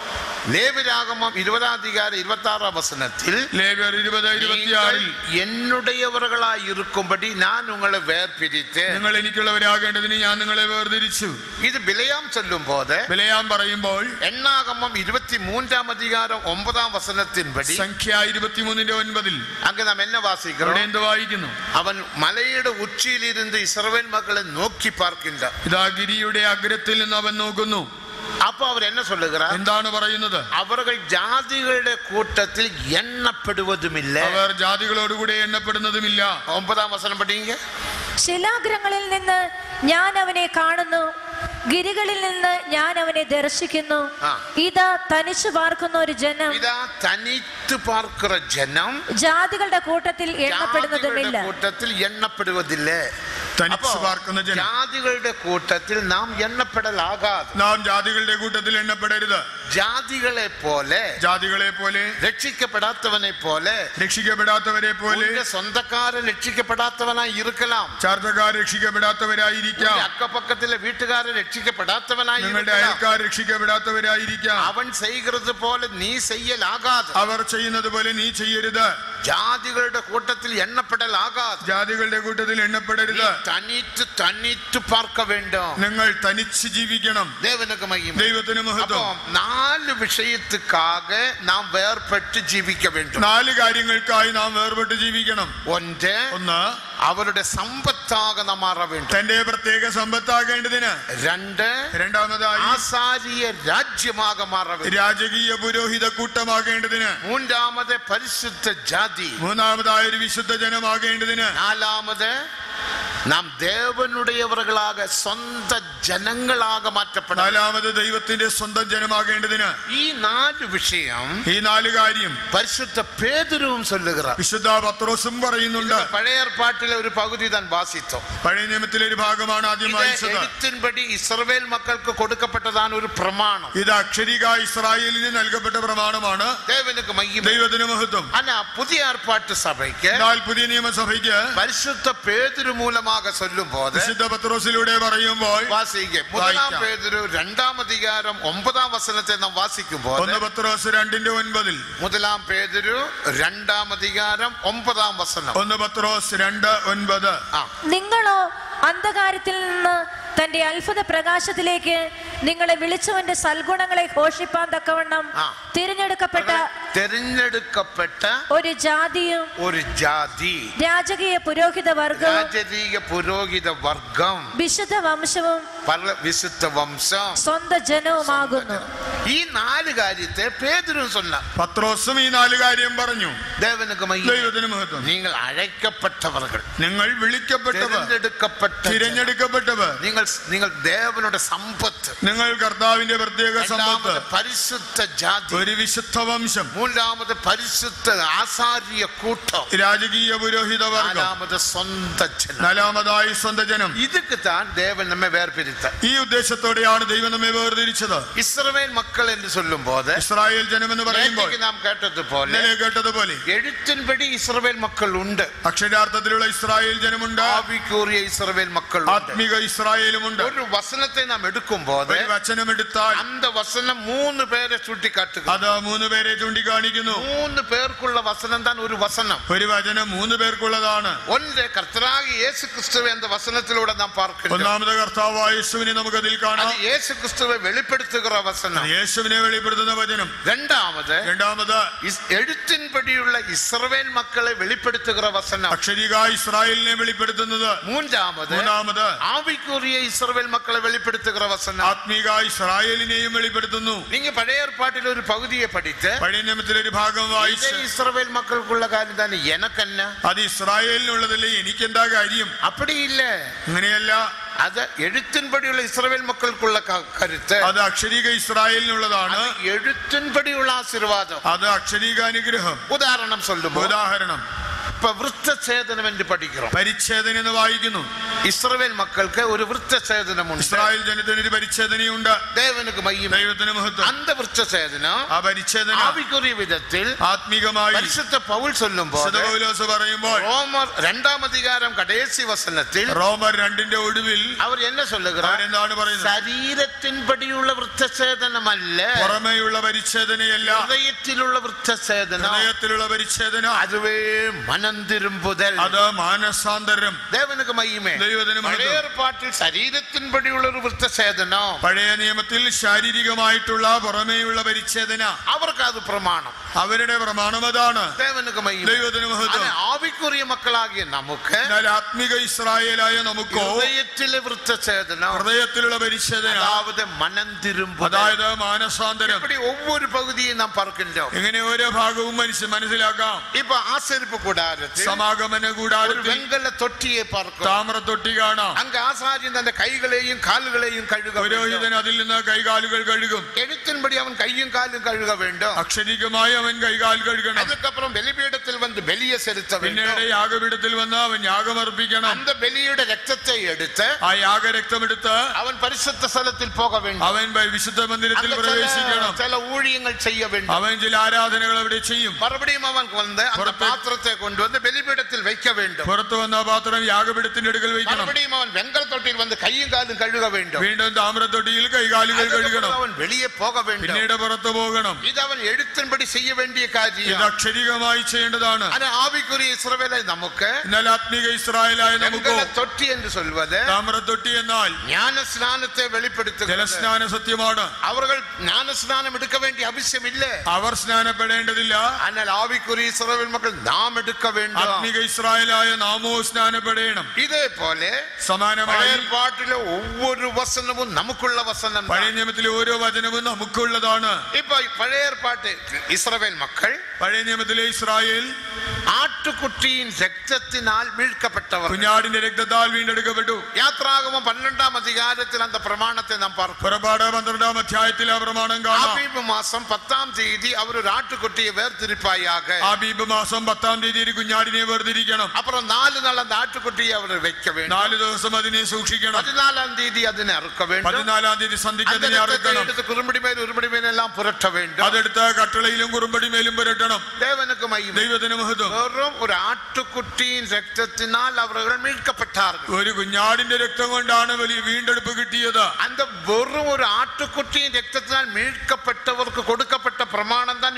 ലേവരാഗമം ഇരുപതാം അധികാരം ഇരുപത്തി ആറാം വസനത്തിൽ ലേവ്യർ ഇരുപത് ഇരുപത്തിയാറിൽ என்னுடையவர்களாய் இருக்கும்படி நான் உங்களை வேர்பிரித்தேன் നിങ്ങൾ എനിക്കുള്ളവരാകേണ്ടതിന് ഞാൻ നിങ്ങളെ വേർതിരിച്ചു ഇത് ബിലയാം ചൊല്ലും പോത് വിലയാൻ പറയുമ്പോൾ എണ്ണാഗമം ഇരുപത്തി മൂന്നാം അധികാരം ഒമ്പതാം വസനത്തിൻപടി സംഖ്യ ഇരുപത്തിമൂന്നിന്റെ ഒൻപതിൽ അങ്ങ് നാം എന്നെ അവിടെ വാസിக்கிறோம் എന്ത് വായിക്കുന്നു അവൻ മലയുടെ ഉച്ചിയിലിരുന്ന് ഇസ്രവേൽ മക്കളെ നോക്കി പാർക്കില്ല ഇതാ ഗിരിയുടെ അഗ്രത്തിൽ നിന്ന് അവൻ നോക്കുന്നു അപ്പൊ അവർ എന്നെ சொல்லுகிறார் എന്താണ് പറയുന്നത് അവர்கள் ജാതികളുടെ കൂട്ടത്തിൽ എണ്ണപ്പെടുവതുമില്ല അവർ ജാതികളോടുകൂടെ എണ്ണപ്പെടുന്നതുമില്ല ഒമ്പതാം വസനം പഠിங்க ശിലാഗ്രങ്ങളിൽ നിന്ന് ഞാൻ അവനെ കാണുന്നു ഗിരികളിൽ നിന്ന് ഞാൻ അവനെ ദർശിക്കുന്നു ആ. ഇതാ തനിച്ചു പാർക്കുന്ന ഒരു ജനം ഇതാ തനിത്ത് പാർക്കുന്ന ജനം ജാതികളുടെ കൂട്ടത്തിൽ ജാതികളുടെ എണ്ണപ്പെടുന്നതുമില്ല കൂട്ടത്തിൽ എണ്ണപ്പെടുവതില്ല തനിച്ച് അപ്പോ പാർക്കുന്ന ജനം ജാതികളുടെ കൂട്ടത്തിൽ നാം എണ്ണപ്പെടലാകാതെ നാം ജാതികളുടെ കൂട്ടത്തിൽ എണ്ണപ്പെടരുത് ജാതികളെ പോലെ ജാതികളെ പോലെ രക്ഷിക്കപ്പെടാത്തവനെ പോലെ രക്ഷിക്കപ്പെടാത്തവരെ പോലെ ഉന്റെ സ്വന്തക്കാരൻ രക്ഷിക്കപ്പെടാത്തവനായി ഇരിക്കലാം ചാർത്തക്കാർ രക്ഷിക്കപ്പെടാത്തവരായിരിക്കാം ഉന്റെ അക്കപ്പക്കത്തിലെ വീട്ടുകാരൻ രക്ഷിക്കപ്പെടാത്തവനായി നിങ്ങളുടെ ഇരിக்கலாம். അയൽക്കാർ രക്ഷിക്കപ്പെടാത്തവരായിരിക്കാം അവൻ ചെയ്യുന്നത് പോലെ നീ ചെയ്യലാകാതെ അവർ ചെയ്യുന്നത് പോലെ നീ ചെയ്യരുത് ജാതികളുടെ കൂട്ടത്തിൽ എണ്ണപ്പെടലാകാതെ ജാതികളുടെ കൂട്ടത്തിൽ എണ്ണപ്പെടരുത് തനിറ്റ് തനിറ്റ് പാർക്ക വേണ്ടോ നിങ്ങൾ തനിച്ച് ജീവിക്കണം ദേവനക്ക് മഹിമ ദൈവത്തിന് அப்போ മഹത്വം நாலு விஷயத்துக்காக நாம் வேறுபட்டு ஜீவிக்க வேண்டும் നാല് കാര്യങ്ങൾക്കായി നാം വേർപെട്ട് ജീവിക്കണം ஒன்று ഒന്ന് അവരുടെ സമ്പത്தாக നാം മാറ வேண்டும் തന്റെ പ്രത്യേക സമ്പത്താകേണ്ടതിന് രണ്ട് രണ്ടാമതായി ആസാരിയ രാജ്യമാക മാറ வேண்டும் രാജകീയ പുരോഹിത കൂട്ടമാകേണ്ടതിന് മൂന്നാമത് പരിശുദ്ധ ജാതി മൂന്നാമതായ ഒരു വിശുദ്ധ ജനമാകേണ്ടതിന് നാലാമത് നാം ദേവനുടയവர்களாக സ്വന്ത ജനങ്ങളാക മാറ്റപ്പെടാം നാലാമത് ദൈവത്തിന്റെ സ്വന്തം ജനമാകേണ്ടതിന് ഈ നാല് വിഷയം ഈ നാല് കാര്യം പരിശുദ്ധ പേതുരുവും ചൊല്ലുகிறாർ വിശുദ്ധ പത്രോസും പറയുന്നുണ്ട് പഴയ ഏർപ്പാട്ടിലെ ഒരു പകുതി താൻ വാസിത്തോ പഴയ നിയമത്തിലെ ഒരു ഭാഗമാണ് ആദ്യം ഇത് വായിച്ചത് എഴുത്തിൻപടി ഇസ്രവേൽ മക്കൾക്ക് കൊടുക്കപ്പെട്ടതാണ് ഒരു പ്രമാണം ഇത് അക്ഷരിക ഇസ്രായേലിന് നൽകപ്പെട്ട പ്രമാണമാണ് ദേവനുക്ക് മഹിമ ദൈവത്തിന് മഹത്വം അല്ല പുതിയ ഏർപ്പാട്ട് സഭയ്ക്ക് എന്നാൽ പുതിയ നിയമസഭയ്ക്ക് പരിശുദ്ധ പേതുരു മൂലமாக சொல்லும் போது വിശുദ്ധ പത്രോസിലൂടെ പറയുമ്പോൾ വാസിക്ക മുതലാം വായിക്കാം. പേതുരു രണ്ടാം അധികാരം ഒമ്പതാം വസനത്തെ നാം വാസിക്കുമ്പോൾ ഒന്ന് പത്രോസ് രണ്ടിന്റെ ഒൻപതിൽ മുതലാം പേതുരു രണ്ടാം അധികാരം ഒമ്പതാം വസനം ഒന്ന് പത്രോസ് രണ്ട് ഒൻപത് ആ നിങ്ങളോ അന്ധകാരത്തിൽ നിന്ന് തന്റെ അത്ഭുത പ്രകാശത്തിലേക്ക് നിങ്ങളെ വിളിച്ചവന്റെ സൽഗുണങ്ങളെ ഘോഷിപ്പാൻ തക്കവണ്ണം ആ. തിരഞ്ഞെടുക്കപ്പെട്ട തെരഞ്ഞെടുക്കപ്പെട്ട ഒരു ജാതിയും ഒരു ജാതി രാജകീയ പുരോഹിത വർഗവും രാജകീയ പുരോഹിത വർഗം വിശുദ്ധ വംശവും പല വിശുദ്ധ വംശം സ്വന്തം ജനവുമാകുന്നു ഈ നാല് കാര്യത്തെ പേതിരും சொன்ன പത്രോസും ഈ നാല് കാര്യം പറഞ്ഞു தேவனுக்கு மையம் ദൈവത്തിന് മഹത്വം நீங்கள் அழைக்கப்பட்டவர்கள் നിങ്ങൾ വിളിക്കപ്പെട്ടവർ തിരഞ്ഞെടുക്കപ്പെട്ട തിരഞ്ഞെടുക്കപ്പെട്ടവർ നിങ്ങൾ നിങ്ങൾ ദേവനുടെ സമ്പത്ത് നിങ്ങൾ കർത്താവിന്റെ പ്രത്യേക സമ്പത്ത് രണ്ടാമത് പരിശുദ്ധ ജാതി ഒരു വിശുദ്ധ വംശം മൂന്നാമത് പരിശുദ്ധ ആസാര്യ കൂട്ടം രാജകീയ പുരോഹിത വർഗം നാലാമത് സ്വന്ത ജനം നാലാമതായി സ്വന്തം ജനം இதுக்கு தான் தேவன் നമ്മെ വേർപിരിത്ത ഈ ഉദ്ദേശത്തോടെയാണ് ദൈവം നമ്മെ വേർതിരിച്ചത് ഇസ്രവേൽ മക്കൾ എന്ന് ചൊല്ലുമ്പോൾ ഇസ്രായേൽ ജനം എന്ന് പറയുമ്പോൾ നേരത്തേക്ക് നാം കേട്ടതുപോലെ ഇന്നലെ കേട്ടതുപോലെ എഴുത്തിൻപടി ഇസ്രവേൽ മക്കൾ ഉണ്ട് അക്ഷരാർത്ഥത്തിലുള്ള ഇസ്രായേൽ ജനമുണ്ട് ആവിക്കൂറിയ ഇസ്രവേൽ മക്കൾ ഉണ്ട് ആത്മിക ഇസ്രായേലുമുണ്ട് ഒരു വസനത്തെ നാം എടുക്കുമ്പോൾ ഒരു വചനം എടുത്താൽ അന്ത വസനം മൂന്ന് പേരെ ചൂണ്ടിക്കാട്ടുക അത് മൂന്ന് പേരെ ചൂണ്ടിക്കാണിക്കുന്നു മൂന്ന് പേർക്കുള്ള വസനം താൻ ഒരു വസനം ഒരു വചനം മൂന്ന് പേർക്കുള്ളതാണ് ഒന്ന് കർത്തരാഗി യേശു ക്രിസ്തുവെ എന്ന വസനത്തിലൂടെ നാം പാർക്കുന്നു ഒന്നാമത് കർത്താവായ യേശുവിനെ നമുക്ക് അതിൽ കാണാം അത് യേശു ക്രിസ്തുവെ വെളിപ്പെടുത്തുകിற വസനം യേശുവിനെ വെളിപ്പെടുത്തുന്ന വചനം രണ്ടാമത് രണ്ടാമത് ഇസ്- എഴുത്തിൻപടിയുള്ള ഇസ്രവേൽ മക്കളെ വെളിപ്പെടുത്തുകിற വസനം അക്ഷരിക ഇസ്രായേലിനെ വെളിപ്പെടുത്തുന്നത് മൂന്നാമത് മൂന്നാമത് ആവിക്കൂറിയ ഇസ്രവേൽ മക്കളെ വെളിപ്പെടുത്തുകിற വസനം ആത്മീക ഇസ്രായേലിനെയും വെളിപ്പെടുത്തുന്നു நீங்க பழைய ஏற்பாட்டில் ஒரு பகுதியை படித்து പഴയ നിയമത്തിലെ ഒരു ഭാഗം இதே വായിച്ച് இஸ்ரவேல் மக்களுக்குள்ள காரியம் தானே எனக்கு என்ன അത് ഇസ്രായേലിനുള്ളതല്ലേ എനിക്കെന്താ കാര്യം அப்படி இல்ல അങ്ങനെയല്ല അത് എഴുത്തിൻപടിയുള്ള ഇസ്രവേൽ മക്കൾക്കുള്ള ക- കരുത്ത് അത് അക്ഷരീക ഇസ്രായേലിനുള്ളതാണ് അത് എഴുത്തിൻപടിയുള്ള ആശീർവാദം അത് അക്ഷരീക അനുഗ്രഹം ഉദാഹരണം சொல்லும்போது ഉദാഹരണം இப்ப விருத்தசேதனம் என்று படிக்கிறோம் പരിച്ഛേദന എന്ന് വായിക്കുന്നു இஸ்ரவேல் மக்களுக்கு ஒரு விருத்தசேதனம் உண்டு ഇസ്രായേൽ ജനത്തിന് ഒരു പരിച്ഛേദനയുണ്ട് தேவனுக்கு மையம் ദൈവത്തിന് മഹത്വം அந்த விருத்தசேதனம் ആ പരിച്ഛേദന ஆவிக்குரிய விதத்தில் ആത്മീകമായി பரிசுத்த பவுல் சொல்லும் போது ശതപൗലോസ് പറയുമ്പോൾ ரோமர் இரண்டாம் அதிகாரம் கடைசி வசனத்தில் റോമർ രണ്ടിന്റെ ഒടുവിൽ அவர் என்ன சொல்லுகிறார் അവരെന്താണ് പറയുന്നത് ശരീരത്തിൻപടിയുള്ള വൃത്തഛേദനം അല്ല പുറമേയുള്ള പരിച്ഛേദനയല്ല ഹൃദയത്തിലുള്ള വൃത്തഛേദനം ഹൃദയത്തിലുള്ള പരിച്ഛേദന അതുവേ മനം തിരുമ്പുതൽ അത് മാനസാന്തരം ദേവനുക്ക് മഹിമേ ദൈവത്തിന് മഹത്വം. പഴയ ഏർപ്പാട്ടിൽ ശരീരത്തിൻപടിയുള്ള ഒരു വൃത്തഛേദനം പഴയ നിയമത്തിൽ ശാരീരികമായിട്ടുള്ള പുറമേയുള്ള പരിച്ഛേദന അവർക്ക് അത് പ്രമാണം അവരുടെ പ്രമാണം അതാണ് ദേവനുക്ക് മഹിമ ദൈവത്തിന് മഹത്വം. അത് ആവിക്കുറിയ മക്കളാകിയ നമുക്ക് എന്നാൽ ആത്മിക ഇസ്രായേലായ നമുക്കോ ഹൃദയത്തിലെ വൃത്തഛേദനം ഹൃദയത്തിലുള്ള പരിച്ഛേദന അതാവത് മനം തിരുമ്പുതൽ അതായത് മാനസാന്തരം இப்படி ஒவ்வொரு பகுதியும் நாம் பார்க்கின்றோம் എങ്ങനെ ഓരോ ഭാഗവും മനസ്സ് മനസ്സിലാക്കാം இப்ப ஆசரிப்பு கூடாரத்தில் സമാഗമന ஒரு കൂടാരത്തിൽ வெங்கல தொட்டியை பார்க்கிறோம் താമ്ര തൊട്ടി കാണാം அங்க ஆசாரியன் தன் கைகளையும் கால்களையும் கழுக வேண்டும். പുരോഹിതൻ അതിൽ നിന്ന് കൈകാലുകൾ കഴുകും எழுத்தின்படி அவன் கையும் காலும் கழுக வேண்டும் അക്ഷരികമായി അവൻ കൈകാൽ കഴുകണം அதுக்கப்புறம் பலிபீடத்தில் வந்து ബലിയെ செலுத்த പിന്നീട് வேண்டும் യാഗപീഠത്തിൽ വന്ന് അവൻ യാഗമർപ്പിക്കണം அந்த ബലിയുടെ രക്തത്തെ എടുത്ത് ആ യാഗരക്തമെടുത്ത് அவன் பரிசுத்த ஸ்தலத்தில் போக வேண்டும் അവൻ വ- വിശുദ്ധ മന്ദിരത്തിൽ அங்க சில- പ്രവേശിക്കണം சில ஊழியங்கள் செய்ய வேண்டும் അവൻ ചില ആരാധനകൾ അവിടെ ചെയ്യും மறுபடியும் அவன் வந்து அந்த புறத்து- பாத்திரத்தை கொண்டு வந்து பலிபீடத்தில் வைக்க வேண்டும் പുറത്തു വന്ന ആ പാത്രം യാഗപീഠത്തിന്റെ അടുക്കൽ വയ്ക്കണം மறுபடியும் அவன் வெங்கல் தொட்டியில் வந்து கையும் காலும் கழுக வேண்டும் വീണ്ടും താമ്രത്തൊട്ടിയിൽ കൈകാലുകൾ കഴുകണം அதுக்கப்புறம் அவன் வெளியே போக வேண்டும் പിന്നീട് പുറത്തു പോകണം இது അവൻ എഴുത്തിൻപടി செய்ய വേണ്ടിയ ഇത് കാര്യം അക്ഷരികമായി ചെയ്യേണ്ടതാണ് ஆனா ஆவிக்குரிய இஸ்ரவேலை நமக்கு എന്നാൽ ആത്മീക ഇസ്രായേലായ നമുക്കോ வெங்கல தொட்டி என்று சொல்வது താമ്രത്തൊട്ടി എന്നാൽ ஞான ஸ்நானத்தை வெளிப்படுத்துகிறது ജലസ്നാന സത്യമാണ് அவர்கள் ஞான ஸ்நானம் எடுக்க வேண்டிய அவசியம் இல்ல അവർ സ്നാനപ്പെടേണ്ടതില്ല ஆனால் ஆவிக்குரிய இஸ்ரவேல் மக்கள் நாம் எடுக்க வேண்டும் ആത്മീക ഇസ്രായേലായ നാമോ സ്നാനപ്പെടേണം இதே போல സമാനമായി பாட்டில ஒவ்வொரு வசனமும் நமக்குள்ள வசனம் പഴയ നിയമത്തിലെ ഓരോ വചനവും നമുക്കുള്ളതാണ് இப்ப பழைய ஏற்பாட்டு இஸ்ரவேல் மக்கள் പഴയ നിയമത്തിലെ ഇസ്രായേൽ ஆட்டுக்குட்டியின் ரத்தத்தினால் மீட்கப்பட்டவர் കുഞ്ഞാടിന്റെ രക്തത്താൽ വീണ്ടെടുക്കപ്പെട്ടു யாத்ராகமம் பன்னெண்டாம் அதிகாரத்தில் அந்த பிரமாணத்தை நாம் பார்க்கிறோம் പുറപ്പാട് പന്ത്രണ്ടാം അധ്യായത്തിൽ ആ പ്രമാണം കാണാം ஆபீபு மாசம் பத்தாம் தேதி அவர் ஒரு ஆட்டுக்குட்டியை வேர்திருப்பாயாக ആബീബ് മാസം പത്താം തീയതി ഒരു കുഞ്ഞാടിനെ വേർതിരിക്കണം அப்புறம் நாலு நாள் அந்த ஆட்டுக்குட்டியை அவர் வைக்க வேண்டும் നാല് ദിവസം അതിനെ സൂക്ഷിക്കണം பதினாலாம் தேதி அதனை அறுக்க வேண்டும் പതിനാലാം തീയതി സന്ധിക്ക് அந்த അതിനെ ரத்தத்தை അറുക്കണം எடுத்து குறும்படி மேல் உருப்படி மேல் எல்லாம் புரட்ட வேண்டும் അതെടുത്ത് കട്ടളയിലും കുറുമ്പടി മേലും പുരട്ടണം தேவனுக்கு மகிமை ദൈവത്തിന് മഹത്വം வெறும் ஒரு ஆட்டுக்குட்டியின் ரத்தத்தினால் அவர்கள் மீட்கப்பட்டார்கள் ഒരു കുഞ്ഞാടിന്റെ രക്തം കൊണ്ടാണ് വലിയ വീണ്ടെടുപ്പ് കിട്ടിയത് அந்த வெறும் ஒரு ஆட்டுக்குட்டியின் ரத்தத்தினால் மீட்கப்பட்டவருக்கு கொடுக்கப்பட்ட பிரமாணம் தான்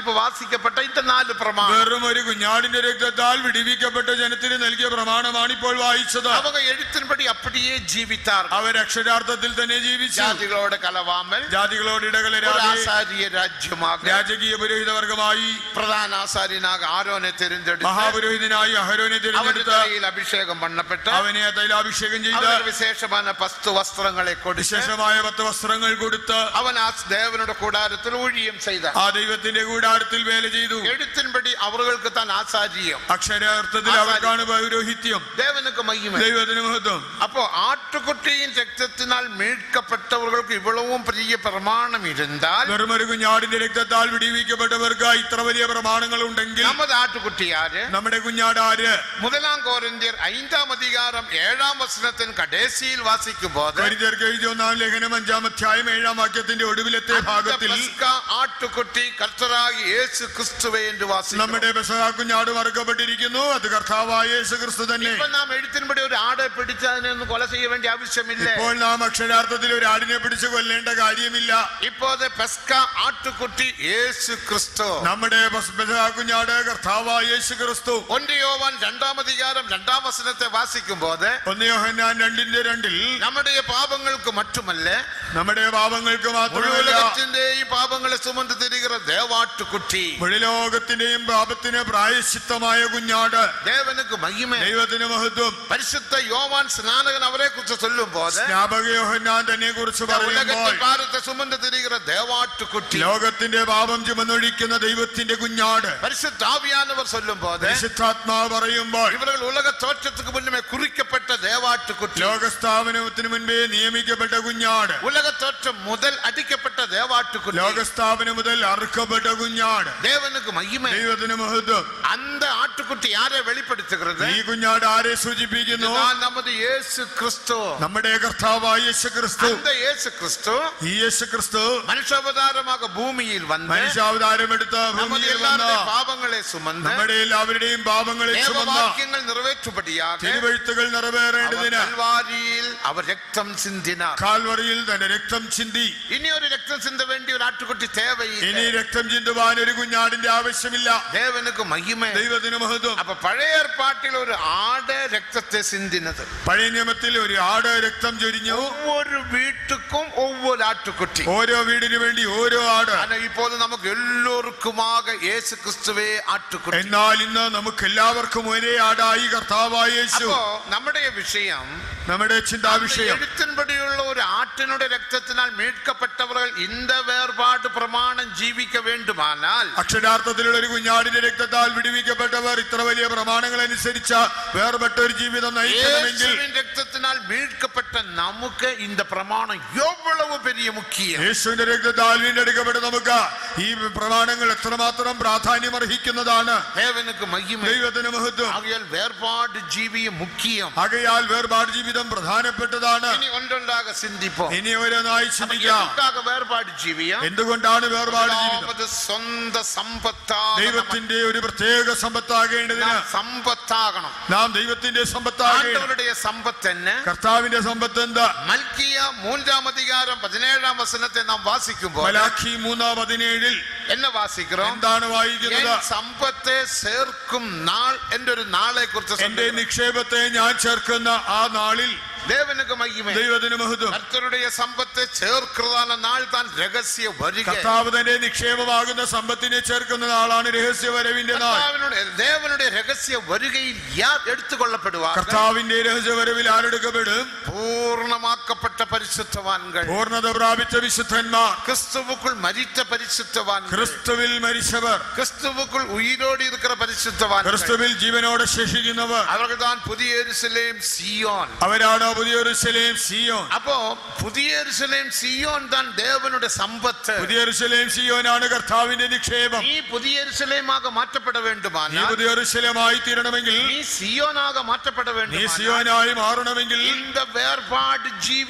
ഇപ്പൊ വാസിക്കപ്പെട്ട இந்த നാല് പ്രമാണം വെറും ഒരു കുഞ്ഞാടിന്റെ രക്തത്താൽ വിടിവിക്കപ്പെട്ട ജനത്തിന് നൽകിയ പ്രമാണമാണ് ഇപ്പോൾ വായിച്ചത് அவங்க எழுத்தின்படி அப்படியே ஜீவித்தார் അവർ അക്ഷരാർത്ഥത്തിൽ തന്നെ ജീവിച്ചു ஜாதிகளோட கலவாமல் ജാതികളോട് ஒரு ഇടകലരാതെ ஆசாரிய ராஜ்யமாக രാജകീയ പുരോഹിത വർഗമായി பிரதான ஆசாரியனாக ஆரோனை தெரிந்தெடுத்து മഹാപുരോഹിതനായി അഹരോനെ அவருடைய തിരഞ്ഞെടുത്ത தலையில் அபிஷேகம் பண்ணப்பட்ட അവനെ തൈലാഭിഷേകം ചെയ്ത് அவருக்கு விசேஷமான பஸ்து வஸ்திரங்களை கொடுத்து വിശേഷമായ പത്ത് വസ്ത്രങ്ങൾ കൊടുത്ത് அவன் ஆஸ்- தேவனுடைய கூடாரத்தில் ஊழியம் செய்தான் ആ ദൈവത്തിന്റെ കൂടാരത്തിൽ വേല ചെയ്തു எழுத்தின்படி அவர்களுக்கு தான் ஆசாரியம் അക്ഷരാർത്ഥത്തിൽ അവർക്കാണ് പൗരോഹിത്യം தேவனுக்கு மகிமை ദൈവത്തിന് മഹത്വം அப்போ ஆட்டுக்குட்டியின் ரத்தத்தினால் மீட்கப்பட்டவர்களுக்கு இவ்வளவும் பெரிய பிரமாணம் இருந்தால் വെറും ഒരു കുഞ്ഞാടിന്റെ രക്തത്താൽ വിടിവിക്കപ്പെട്ടവർക്ക് ഇത്ര വലിയ പ്രമാണങ്ങൾ ഉണ്ടെങ്കിൽ நமது ஆட்டுக்குட்டி யாரு നമ്മുടെ കുഞ്ഞാട് ആര് முதலாம் கோரிந்தியர் ஐந்தாம் அதிகாரம் ஏழாம் வசனத்தின் கடைசியில் வாசிக்கும் போது പരിചർക്ക് എഴുതിയ ഒന്നാം ലേഖനം അഞ്ചാം അധ്യായം ഏഴാം വാക്യത്തിന്റെ ഒടുവിലത്തെ அந்த ഭാഗത്തിൽ பஸ்கா ஆட்டுக்குட்டி கர்த்தராகி இயேசு கிறிஸ்துவே என்று வாசிக்கிறோம் നമ്മുടെ പെസഹ കുഞ്ഞാട് മറക്കപ്പെട്ടിരിക്കുന്നു അത് കർത്താവായ യേശു ക്രിസ്തു തന്നെ இப்ப நாம் எழுத்தின்படி ஒரு ஆடை பிடிச்சு അതിനെ ഒന്ന് കൊല செய்ய വേண்டிയ ആവശ്യം ഇല്ല ഇപ്പോൾ നാം അക്ഷരാർത്ഥത്തിൽ ഒരു ആടിനെ പിടിച്ചു കൊല്ലേണ്ട കാര്യമില്ല இப்போது பெஸ்கா ஆட்டுக்குட்டி இயேசு கிறிஸ்து നമ്മുടെ പസ്- പെസഹ കുഞ്ഞാട് കർത്താവായ യേശു ക്രിസ്തു ஒன்று யோவான் இரண்டாம் அதிகாரம் இரண்டாம் வசனத்தை வாசிக்கும் போது ഒന്ന് യോഹന്നാൻ രണ്ടിന്റെ രണ്ടിൽ நம்முடைய பாவங்களுக்கு மட்டுமல்ல നമ്മുടെ പാപങ്ങൾക്ക് முழு മാത്രമല്ല உலகத்தின்റെയും பாவங்களை சுமந்து திரிகிற தேவாட்டுக்குட்டி വെളിലോകത്തിന്റെയും പാപത്തിന് പ്രായശ്ചിത്തമായ കുഞ്ഞാട് தேவனுக்கு மகிமை ദൈവത്തിന് മഹത്വം பரிசுத்த யோவான் ஸ்நானகன் அவரை குறித்து சொல்லும் போது സ്നാപക യോഹന്നാൻ തന്നെ കുറിച്ച് இந்த പറയുമ്പോൾ உலகத்தின் பாரத்தை சுமந்து திரிகிற தேவாட்டுக்குட்டி ലോകത്തിന്റെ പാപം ചുമന്നൊഴിക്കുന്ന ദൈവത്തിന്റെ കുഞ്ഞാട് பரிசுத்த ஆவியானவர் சொல்லும் போது പരിശുദ്ധാത്മാവ് പറയുമ്പോൾ இவர்கள் உலக தோற்றத்துக்கு முன்னமே குறிக்கப்பட்ட தேவாட்டுக்குட்டி ലോകസ്ഥാപനത്തിന് മുൻപേ നിയമിക്കപ്പെട്ട കുഞ്ഞാട് உலக தோற்றம் முதல் அடிக்கப்பட்ட தேவாட்டுக்குட்டி ലോകസ്ഥാപനം മുതൽ അറുക്കപ്പെട്ട കുഞ്ഞാട് தேவனுக்கு மகிமை ദൈവത്തിന് മഹത്വം அந்த ஆட்டுக்குட்டி யாரை வெளிப்படுத்துகிறது ഈ കുഞ്ഞാട് ആരെ സൂചിപ്പിക്കുന്നു இதுதான் நமது இயேசு கிறிஸ்து നമ്മുടെ കർത്താവായ യേശു ക്രിസ്തു அந்த இயேசு கிறிஸ்து ഈ യേശു ക്രിസ്തു மனுஷாவதாரமாக பூமியில் வந்து മനുഷ്യാവതാരമെടുത്ത நமது ഭൂമിയിൽ വന്ന எல்லாருடைய பாவங்களை சுமந்து നമ്മുടെ എല്ലാവരുടെയും പാപങ്ങളെ ചുമന്ന தேவவாக்கியங்கள் நிறைவேற்றும்படியாக തിരുവഴുത്തുകൾ அவர் നിറവേറേണ്ടതിന് கல்வாரியில் அவர் ரத்தம் சிந்தினார் കാൽവറിയിൽ തന്റെ രക്തം ചിന്തി இனி ஒரு ரத்தம் சிந்த வேண்டிய ஒரு ஆட்டுக்குட்டி தேவையில்லை ഇനി രക്തം ചിന്തുവാൻ ഒരു കുഞ്ഞാടിന്റെ ആവശ്യമില്ല தேவனுக்கு மகிமை ദൈവത്തിന് മഹത്വം அப்ப பழைய ஏற்பாட்டில் ஒரு ஆட ரத்தத்தை சிந்தினது പഴയ നിയമത്തിൽ ഒരു ആട് രക്തം ചൊരിഞ്ഞു ஒவ்வொரு வீட்டுக்கும் ஒவ்வொரு ஆட்டுக்குட்டி ഓരോ വീടിനു വേണ്ടി ഓരോ ആട് ஆனா இப்போது நமக்கு எல்லோருக்குமாக இயேசு கிறிஸ்துவே ஆட்டுக்குட்டி എന്നാൽ ഇന്ന് നമുക്ക് എല്ലാവർക്കും ഒരേ ആടായി കർത്താവായ യേശു அப்போ நம்முடைய விஷயம் നമ്മുടെ அந்த ചിന്താവിഷയം எழுத்தின்படியுள்ள ஒரு ஆட்டினுடைய ரத்தத்தினால் மீட்கப்பட்டவர்கள் இந்த வேறுபாடு பிரமாணம் ஜீவிக்க வேண்டுமானால் അക്ഷരാർത്ഥത്തിലുള്ള ഒരു കുഞ്ഞാടിന്റെ രക്തത്താൽ വിടുവിക്കപ്പെട്ടവർ ഇത്ര വലിയ പ്രമാണങ്ങൾ അനുസരിച്ച വേർപെട്ട ഒരു ജീവിതം നയിക്കണമെങ്കിൽ இயேசுவின் ரத்தத்தினால் மீட்கப்பட்ட நமக்கு இந்த பிரமாணம் எவ்வளவு பெரிய முக்கியம் യേശുവിന്റെ രക്തത്താൽ വീണ്ടെടുക്കപ്പെട്ട നമുക്ക് ഈ പ്രമാണങ്ങൾ എത്രമാത്രം പ്രാധാന്യം അർഹിക്കുന്നതാണ് தேவனுக்கு மகிமை ദൈവത്തിന് മഹത്വം ஆகையால் வேறுபாடு ஜீவியம் முக்கியம் ആകയാൽ വേർപാട് ജീവിതം പ്രധാനപ്പെട്ടതാണ് இனி ஒன்றொன்றாக சிந்திப்போம் ഇനി ഓരോന്നായി அப்ப ചിന്തിക്കാം எதுக்காக வேறுபாடு ஜீவியம் എന്തുകൊണ്ടാണ് വേർപാട് ജീവിതം அதாவது சொந்த சம்பத்தாக ദൈവത്തിന്റെ ഒരു പ്രത്യേക സമ്പത്താകേണ്ടതിന് நாம் சம்பத்தாகணும் നാം ദൈവത്തിന്റെ സമ്പത്താകേണ്ട ஆண்டவருடைய சம்பத் என்ன കർത്താവിന്റെ സമ്പത്ത് എന്താ மல்கியா மூன்றாம் அதிகாரம் பதினேழாம் வசனத்தை நாம் வாசிக்கும் போது മലാഖി മൂന്നാം പതിനേഴിൽ என்ன வாசிக்கிறோம் എന്താണ് വായിക്കുന്നത് என் சம்பத்தை சேர்க்கும் நாள் എന്നൊരു നാളെ കുറിച്ച് എന്റെ നിക്ഷേപത്തെ ഞാൻ ചേർക്കുന്ന ആ നാളിൽ தேவனுக்கு மகிமை ദൈവത്തിന് മഹത്വം கர்த்தருடைய சம்பத்தை சேர்க்கிறதான நாள் தான் ரகசிய வருகை കർത്താവ് തന്റെ നിക്ഷേപമാകുന്ന സമ്പത്തിനെ ചേർക്കുന്ന നാളാണ് രഹസ്യ വരവിന്റെ നാൾ கர்த்தாவினுடைய தேவனுடைய ரகசிய வருகையில் யார் எடுத்துக்கொள்ளப்படுவார் കർത്താവിന്റെ രഹസ്യ വരവിൽ ആരെടുക്കപ്പെടും பூர்ணமாக்கப்பட்ட பரிசுத்தவான்கள் പൂർണ്ണത പ്രാപിച്ച വിശുദ്ധന്മാർ கிறிஸ்துவுக்குள் மரித்த பரிசுத்தவான்கள் ക്രിസ്തുവിൽ മരിച്ചവർ கிறிஸ்துவுக்குள் உயிரோடு இருக்கிற பரிசுத்தவான்கள் ക്രിസ്തുവിൽ ജീവനോടെ ശേഷിക്കുന്നവർ அவர்கள் தான் புதிய எருசலேம் சியோன் അവരാണ് പുതിയൊരു ശലേം സിയോൻ அப்போ புதிய எருசலேம் சியோன் தான் தேவனுடைய சம்பத்து പുതിയൊരു ശലേം സിയോനാണ് കർത്താവിന്റെ നിക്ഷേപം நீ புதிய எருசலேமாக மாற்றப்பட നീ வேண்டுமானால் പുതിയൊരു ശലമായി തീരണമെങ്കിൽ நீ சியோனாக மாற்றப்பட നീ வேண்டும் സിയോനായി മാറണമെങ്കിൽ இந்த வேறுபாடு ஜீவியம்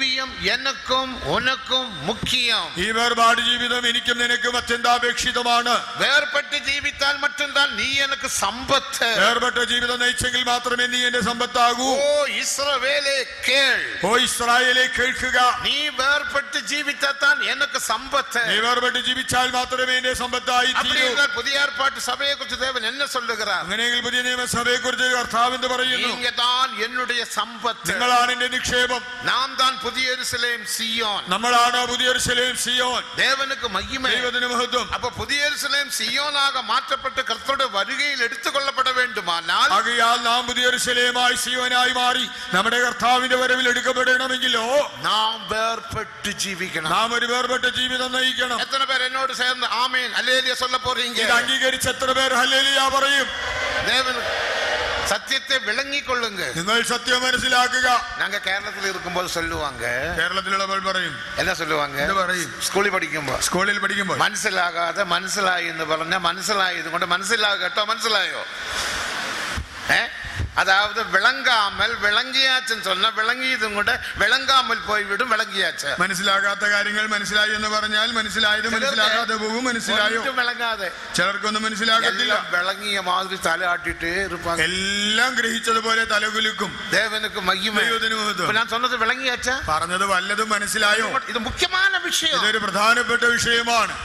எனக்கும் உனக்கும் முக்கியம் ഈ വേർപാട് ജീവിതം എനിക്കും നിനക്കും അത്യന്താപേക്ഷിതമാണ് வேறுபட்டு ஜீவித்தால் மட்டும்தான் நீ எனக்கு சம்பத்து വേർപെട്ട ജീവിതം നയിച്ചെങ്കിൽ മാത്രമേ നീ എന്റെ സമ്പത്താകൂ ஓ இஸ்ரவேலே கேள் ഓ ഇസ്രായേലെ കേൾക്കുക நீ வேறுபட்டு ஜீவித்தான் எனக்கு சம்பத்து നീ വേർപെട്ട് ജീവിച്ചാൽ മാത്രമേ എന്റെ സമ്പത്തായി அப்படி തീരൂ என்றால் புதிய ஏற்பாட்டு சபையை குறித்து தேவன் என்ன சொல்லுகிறார் അങ്ങനെയെങ്കിൽ പുതിയ നിയമസഭയെ കുറിച്ച് കർത്താവ് എന്ന് പറയുന്നു நீங்க தான் என்னுடைய சம்பத்து നിങ്ങളാണ് എന്റെ നിക്ഷേപം நாம் தான் புதிய எருசலேம் சியோன் നമ്മളാണ് പുതിയൊരു ശലേം സിയോൻ தேவனுக்கு மகிமை ദൈവത്തിന് മഹത്വം அப்ப புதிய எருசலேம் சியோனாக மாற்றப்பட்டு கர்த்தருடைய வருகையில் எடுத்துக்கொள்ளப்பட வேண்டுமானால் ആകയാൽ നാം പുതിയൊരു ശലേമായി സിയോനായി മാറി നമ്മുടെ കർത്താവിന്റെ വരവിൽ എടുക്കപ്പെടണമെങ്കിലോ நாம் வேறுபட்டு ஜீவிக்கணும் നാം ഒരു വേർപെട്ട ജീവിതം നയിക്കണം எத்தனை பேர் என்னோடு சேர்ந்து ஆமீன் அல்லேலியா சொல்ல போறீங்க ഇത് അംഗീകരിച്ച് എത്ര പേർ ഹല്ലേലൂയ പറയും தேவன் சத்தியத்தை விளங்கிக் கொள்ளுங்க നിങ്ങൾ സത്യം മനസ്സിലാക്കുക நாங்க கேரளத்தில் இருக்கும்போது சொல்லுவாங்க കേരളത്തിലുള്ളവർ പറയും என்ன சொல்லுவாங்க എന്ത് പറയും സ്കൂളിൽ പഠിക്കുമ്പോ സ്കൂളിൽ പഠിക്കുമ്പോൾ മനസ്സിലാകാതെ മനസ്സിലായി എന്ന് പറഞ്ഞ മനസ്സിലായത് കൊണ്ട് മനസ്സിലാക കേട്ടോ മനസ്സിലായോ ഏ அதாவது விளங்காமல் விளங்கியாச்சுன்னு சொன்னா விளங்கியதும் கூட விளங்காமல் போய்விடும் விளங்கியாச்சு മനസ്സിലാകാത്ത കാര്യങ്ങൾ മനസ്സിലായി എന്ന് പറഞ്ഞാൽ മനസ്സിലായത് മനസ്സിലാകാതെ പോകും മനസ്സിലായോ ஒன்றும் விளங்காതെ ചിലർക്കൊന്നും മനസ്സിലാകത്തില്ല எல்லாம் விளங்கிய மாதிரி தலையாட்டிட்டே இருப்பாங்க എല്ലാം ഗ്രഹിച്ചതുപോലെ തലകുലുക്കും தேவனுக்கு மகிமை ദൈവത്തിന് இப்ப മഹത്വം நான் சொன்னது விளங்கியாச்சா പറഞ്ഞത് വല്ലതും മനസ്സിലായോ இது முக்கியமான விஷயம் ഇതൊരു പ്രധാനപ്പെട്ട വിഷയമാണ്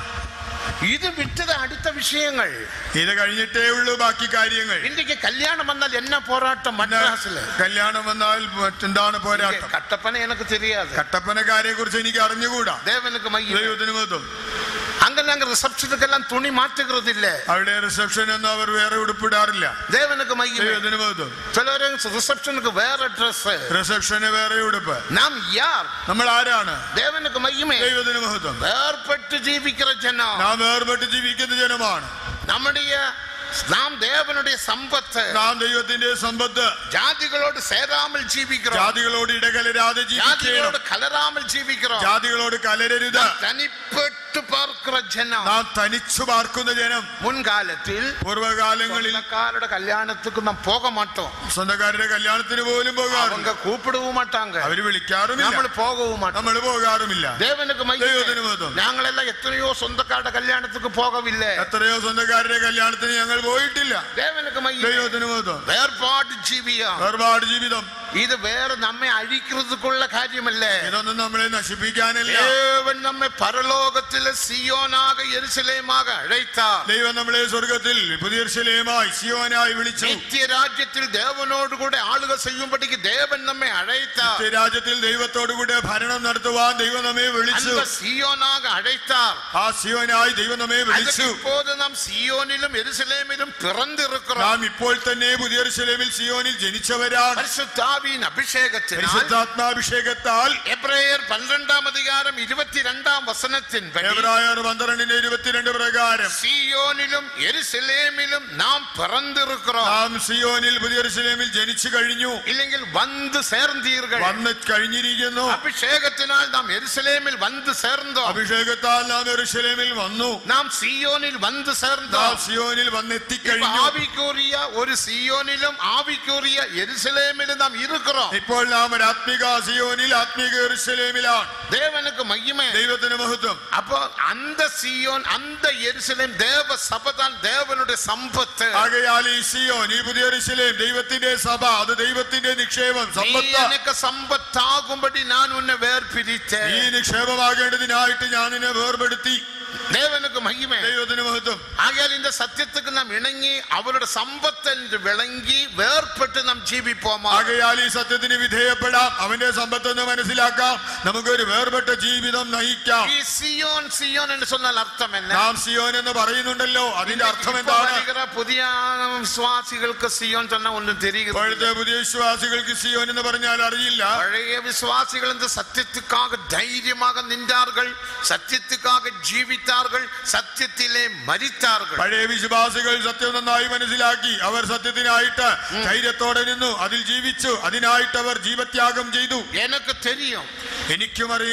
இது விட்டது அடுத்த விஷயங்கள் ഇത് കഴിഞ്ഞിട്ടേ ഉള്ളൂ ബാക്കി കാര്യങ്ങൾ இன்றைக்கு கல்யாணம் வந்தால் என்ன போராட்டம் மദ്രാസിல കല്യാണം വന്നാൽ എന്താണ് പോരാട്ടം கட்டப்பன எனக்கு தெரியாது കട്ടപ്പനക്കാരെ കുറിച്ച് എനിക്ക് അറിഞ്ഞുകൂടാ தேவனுக்கு மையம் ദൈവത്തിന് മഹത്വം அங்க நாங்க ரிசப்ஷனுக்கெல்லாம் துணி மாற்றுகிறது இல்ல അവിടെ റിസപ്ഷൻ ഒന്നും അവർ വേറെ ഉടുപ്പിടാറില്ല தேவனுக்கு மையம் ദൈവത്തിന് മഹത്വം சிலர் ரிசப்ஷனுக்கு வேற ட்ரெஸ் റിസപ്ഷന് വേറെ ഉടുപ്പ് நாம் யார் നമ്മൾ ആരാണ് தேவனுக்கு மையமே ദൈവത്തിന് മഹത്വം வேறுபட்டு ஜீவிக்கிற ஜனம் നാം വേർപെട്ട് ജീവിക്കുന്ന ജനമാണ് நம்முடைய நாம் தேவனுடைய சம்பத்து നാം ദൈവത്തിന്റെ സമ്പത്ത് ஜாதிகளோடு சேராமல் ஜீவிக்கிறோம் ജാതികളോട് ഇടകലരാതെ ജീവിക്കണം ஜாதிகளோடு கலராமல் ஜீவிக்கிறோம் ജാതികളോട് കലരരുത് தனிப்பட்டு பார்க்கிற ஜனம் നാം തനിച്ചു പാർക്കുന്ന ജനം முன்காலத்தில் പൂർവ്വകാലങ്ങളിൽ சொந்தக்காரோட கல்யாணத்துக்கு நாம் போக மாட்டோம் സ്വന്തക്കാരുടെ കല്യാണത്തിന് പോലും പോകാറില്ല அவங்க கூப்பிடவும் மாட்டாங்க അവര് വിളിക്കാറുമില്ല നമ്മൾ போகவும் மாட்டோம் നമ്മൾ പോകാറുമില്ല தேவனுக்கு ദൈവത്തിന് மையம் മഹത്വം. நாங்களெல்லாம் எத்தனையோ சொந்தக்காரோட கல்யாணத்துக்கு போகவில்லை എത്രയോ സ്വന്തക്കാരുടെ കല്യാണത്തിന് ഞങ്ങൾ പോയിട്ടില്ല தேவனுக்கு மையம் ദൈവത്തിന് മഹത്വം வேறுபாடு ஜீவியம் വേർപാട് ജീവിതം இது வேற நம்மை அழிக்கிறதுக்குள்ள காரியம் இல்ல ഇതൊന്നും നമ്മളെ നശിപ്പിക്കാനല്ല தேவன் நம்மை பரலோகத்தில் சியோனாக எருசலேமாக அழைத்தார் ദൈവം നമ്മളെ സ്വർഗത്തിൽ പുതിയ ശിലയുമായി സിയോനായി വിളിച്ചു நித்திய ராஜ்யத்தில் தேவனோடு கூட ஆளுகை செய்யும்படிக்கு தேவன் நம்மை அழைத்தார் രാജ്യത്തിൽ ദൈവത്തോടു കൂടെ ഭരണം നടത്തുവാൻ ദൈവം നമ്മെ വിളിച്ചു அந்த சியோனாக அழைத்தார் ആ സിയോനായി ദൈവം നമ്മെ அதுக்கு വിളിച്ചു இப்போது நாம் சியோனிலும் எருசலேமிலும் பிறந்து இருக்கிறோம் നാം ഇപ്പോൾ തന്നെ പുതിയ ശിലമിൽ സിയോനിൽ ജനിച്ചവരാണ് பரிசுத்தாவியின் அபிஷேகத்தினால் പരിശുദ്ധാത്മാഭിഷേകത്താൽ எப்ரேயர் பன்னிரெண்டாம் அதிகாரம் இருபத்தி இரண்டாம் வசனத்தின்படி എബ്രായർ പന്ത്രണ്ടിന്റെ ഇരുപത്തിരണ്ട് പ്രകാരം சியோனிலும் எருசலேமிலும் நாம் பிறந்திருக்கிறோம் നാം സിയോനിൽ പുതിയ ശിലമിൽ ജനിച്ചു കഴിഞ്ഞു இல்லைங்கள் வந்து சேர்ந்தீர்கள் വന്ന് കഴിഞ്ഞിരിക്കുന്നു அபிஷேகத்தினால் நாம் எருசலேமில் வந்து சேர்ந்தோம் അഭിഷേകത്താൽ നാം എറുശലേമിൽ വന്നു நாம் சியோனில் வந்து നാം சேர்ந்தோம் സിയോനിൽ இப்ப വന്നെത്തിക്കഴിഞ്ഞു ஆவிக்குரிய ஒரு சியோனிலும் ஆவிக்குரிய எருசலேமிலும் நாம் இருக்கிறோம் ഇപ്പോൾ നാം ഒരു ആത്മിക സിയോനിൽ ആത്മിക എറുശലേമിലാണ് தேவனுக்கு மகிமை ദൈവത്തിന് മഹത്വം அப்போ அந்த சியோன் அந்த எருசலேம் தேவ சபதான் தேவனுடைய சம்பத்து ആകയാൽ ഈ സിയോൻ ഈ പുതിയ എറുശലേം ദൈവത്തിന്റെ സഭ അത് ദൈവത്തിന്റെ നിക്ഷേപം நீ സമ്പത്ത് எனக்கு சம்பத்தாகும்படி நான் உன்னை வேர்பிரித்தேன் ഈ നിക്ഷേപമാകേണ്ടതിനായിട്ട് ഞാൻ നിന്നെ വേർപെടുത്തി தேவனுக்கு மகிமை ദൈവത്തിന് മഹത്വം ஆகையால் இந்த சத்தியத்துக்கு நாம் இணங்கி அவருடைய சம்பத் என்று விளங்கி வேர்பட்டு நாம் ஜீவிப்போமா ആകയാൽ ഈ സത്യത്തിന് വിധേയപ്പെടാം അവന്റെ സമ്പത്തെന്ന് മനസ്സിലാക്കാം നമുക്കൊരു വേർപെട്ട ജീവിതം നയിക്കാം ഈ സിയോൻ സിയോൻ എന്ന് சொன்னால் அர்த்தம் என்ன നാം സിയോൻ എന്ന് പറയുന്നുണ്ടല്ലോ അതിന്റെ അർത്ഥം இப்ப എന്താണ് வருகிற புதிய விசுவாசிகளுக்கு சியோன் சொன்னா ஒன்றும் தெரிகிறது ഇപ്പോഴത്തെ പുതിയ വിശ്വാസികൾക്ക് സിയോൻ എന്ന് പറഞ്ഞാൽ അറിയില്ല பழைய விசுவாசிகள் இந்த சத்தியத்துக்காக தைரியமாக நின்றார்கள் சத்தியத்துக்காக ஜீவித்தார்கள் சத்தியத்திலே மரித்தார்கள் പഴയ വിശ്വാസികൾ സത്യം നന്നായി മനസ്സിലാക്കി അവർ സത്യത്തിനായിട്ട് ധൈര്യത്തോടെ നിന്നു അതിൽ ജീവിച്ചു അതിനായിട്ട് അവർ ജീവത്യാഗം ചെയ്തു எனக்கு தெரியும் എനിക്കും അറിയാം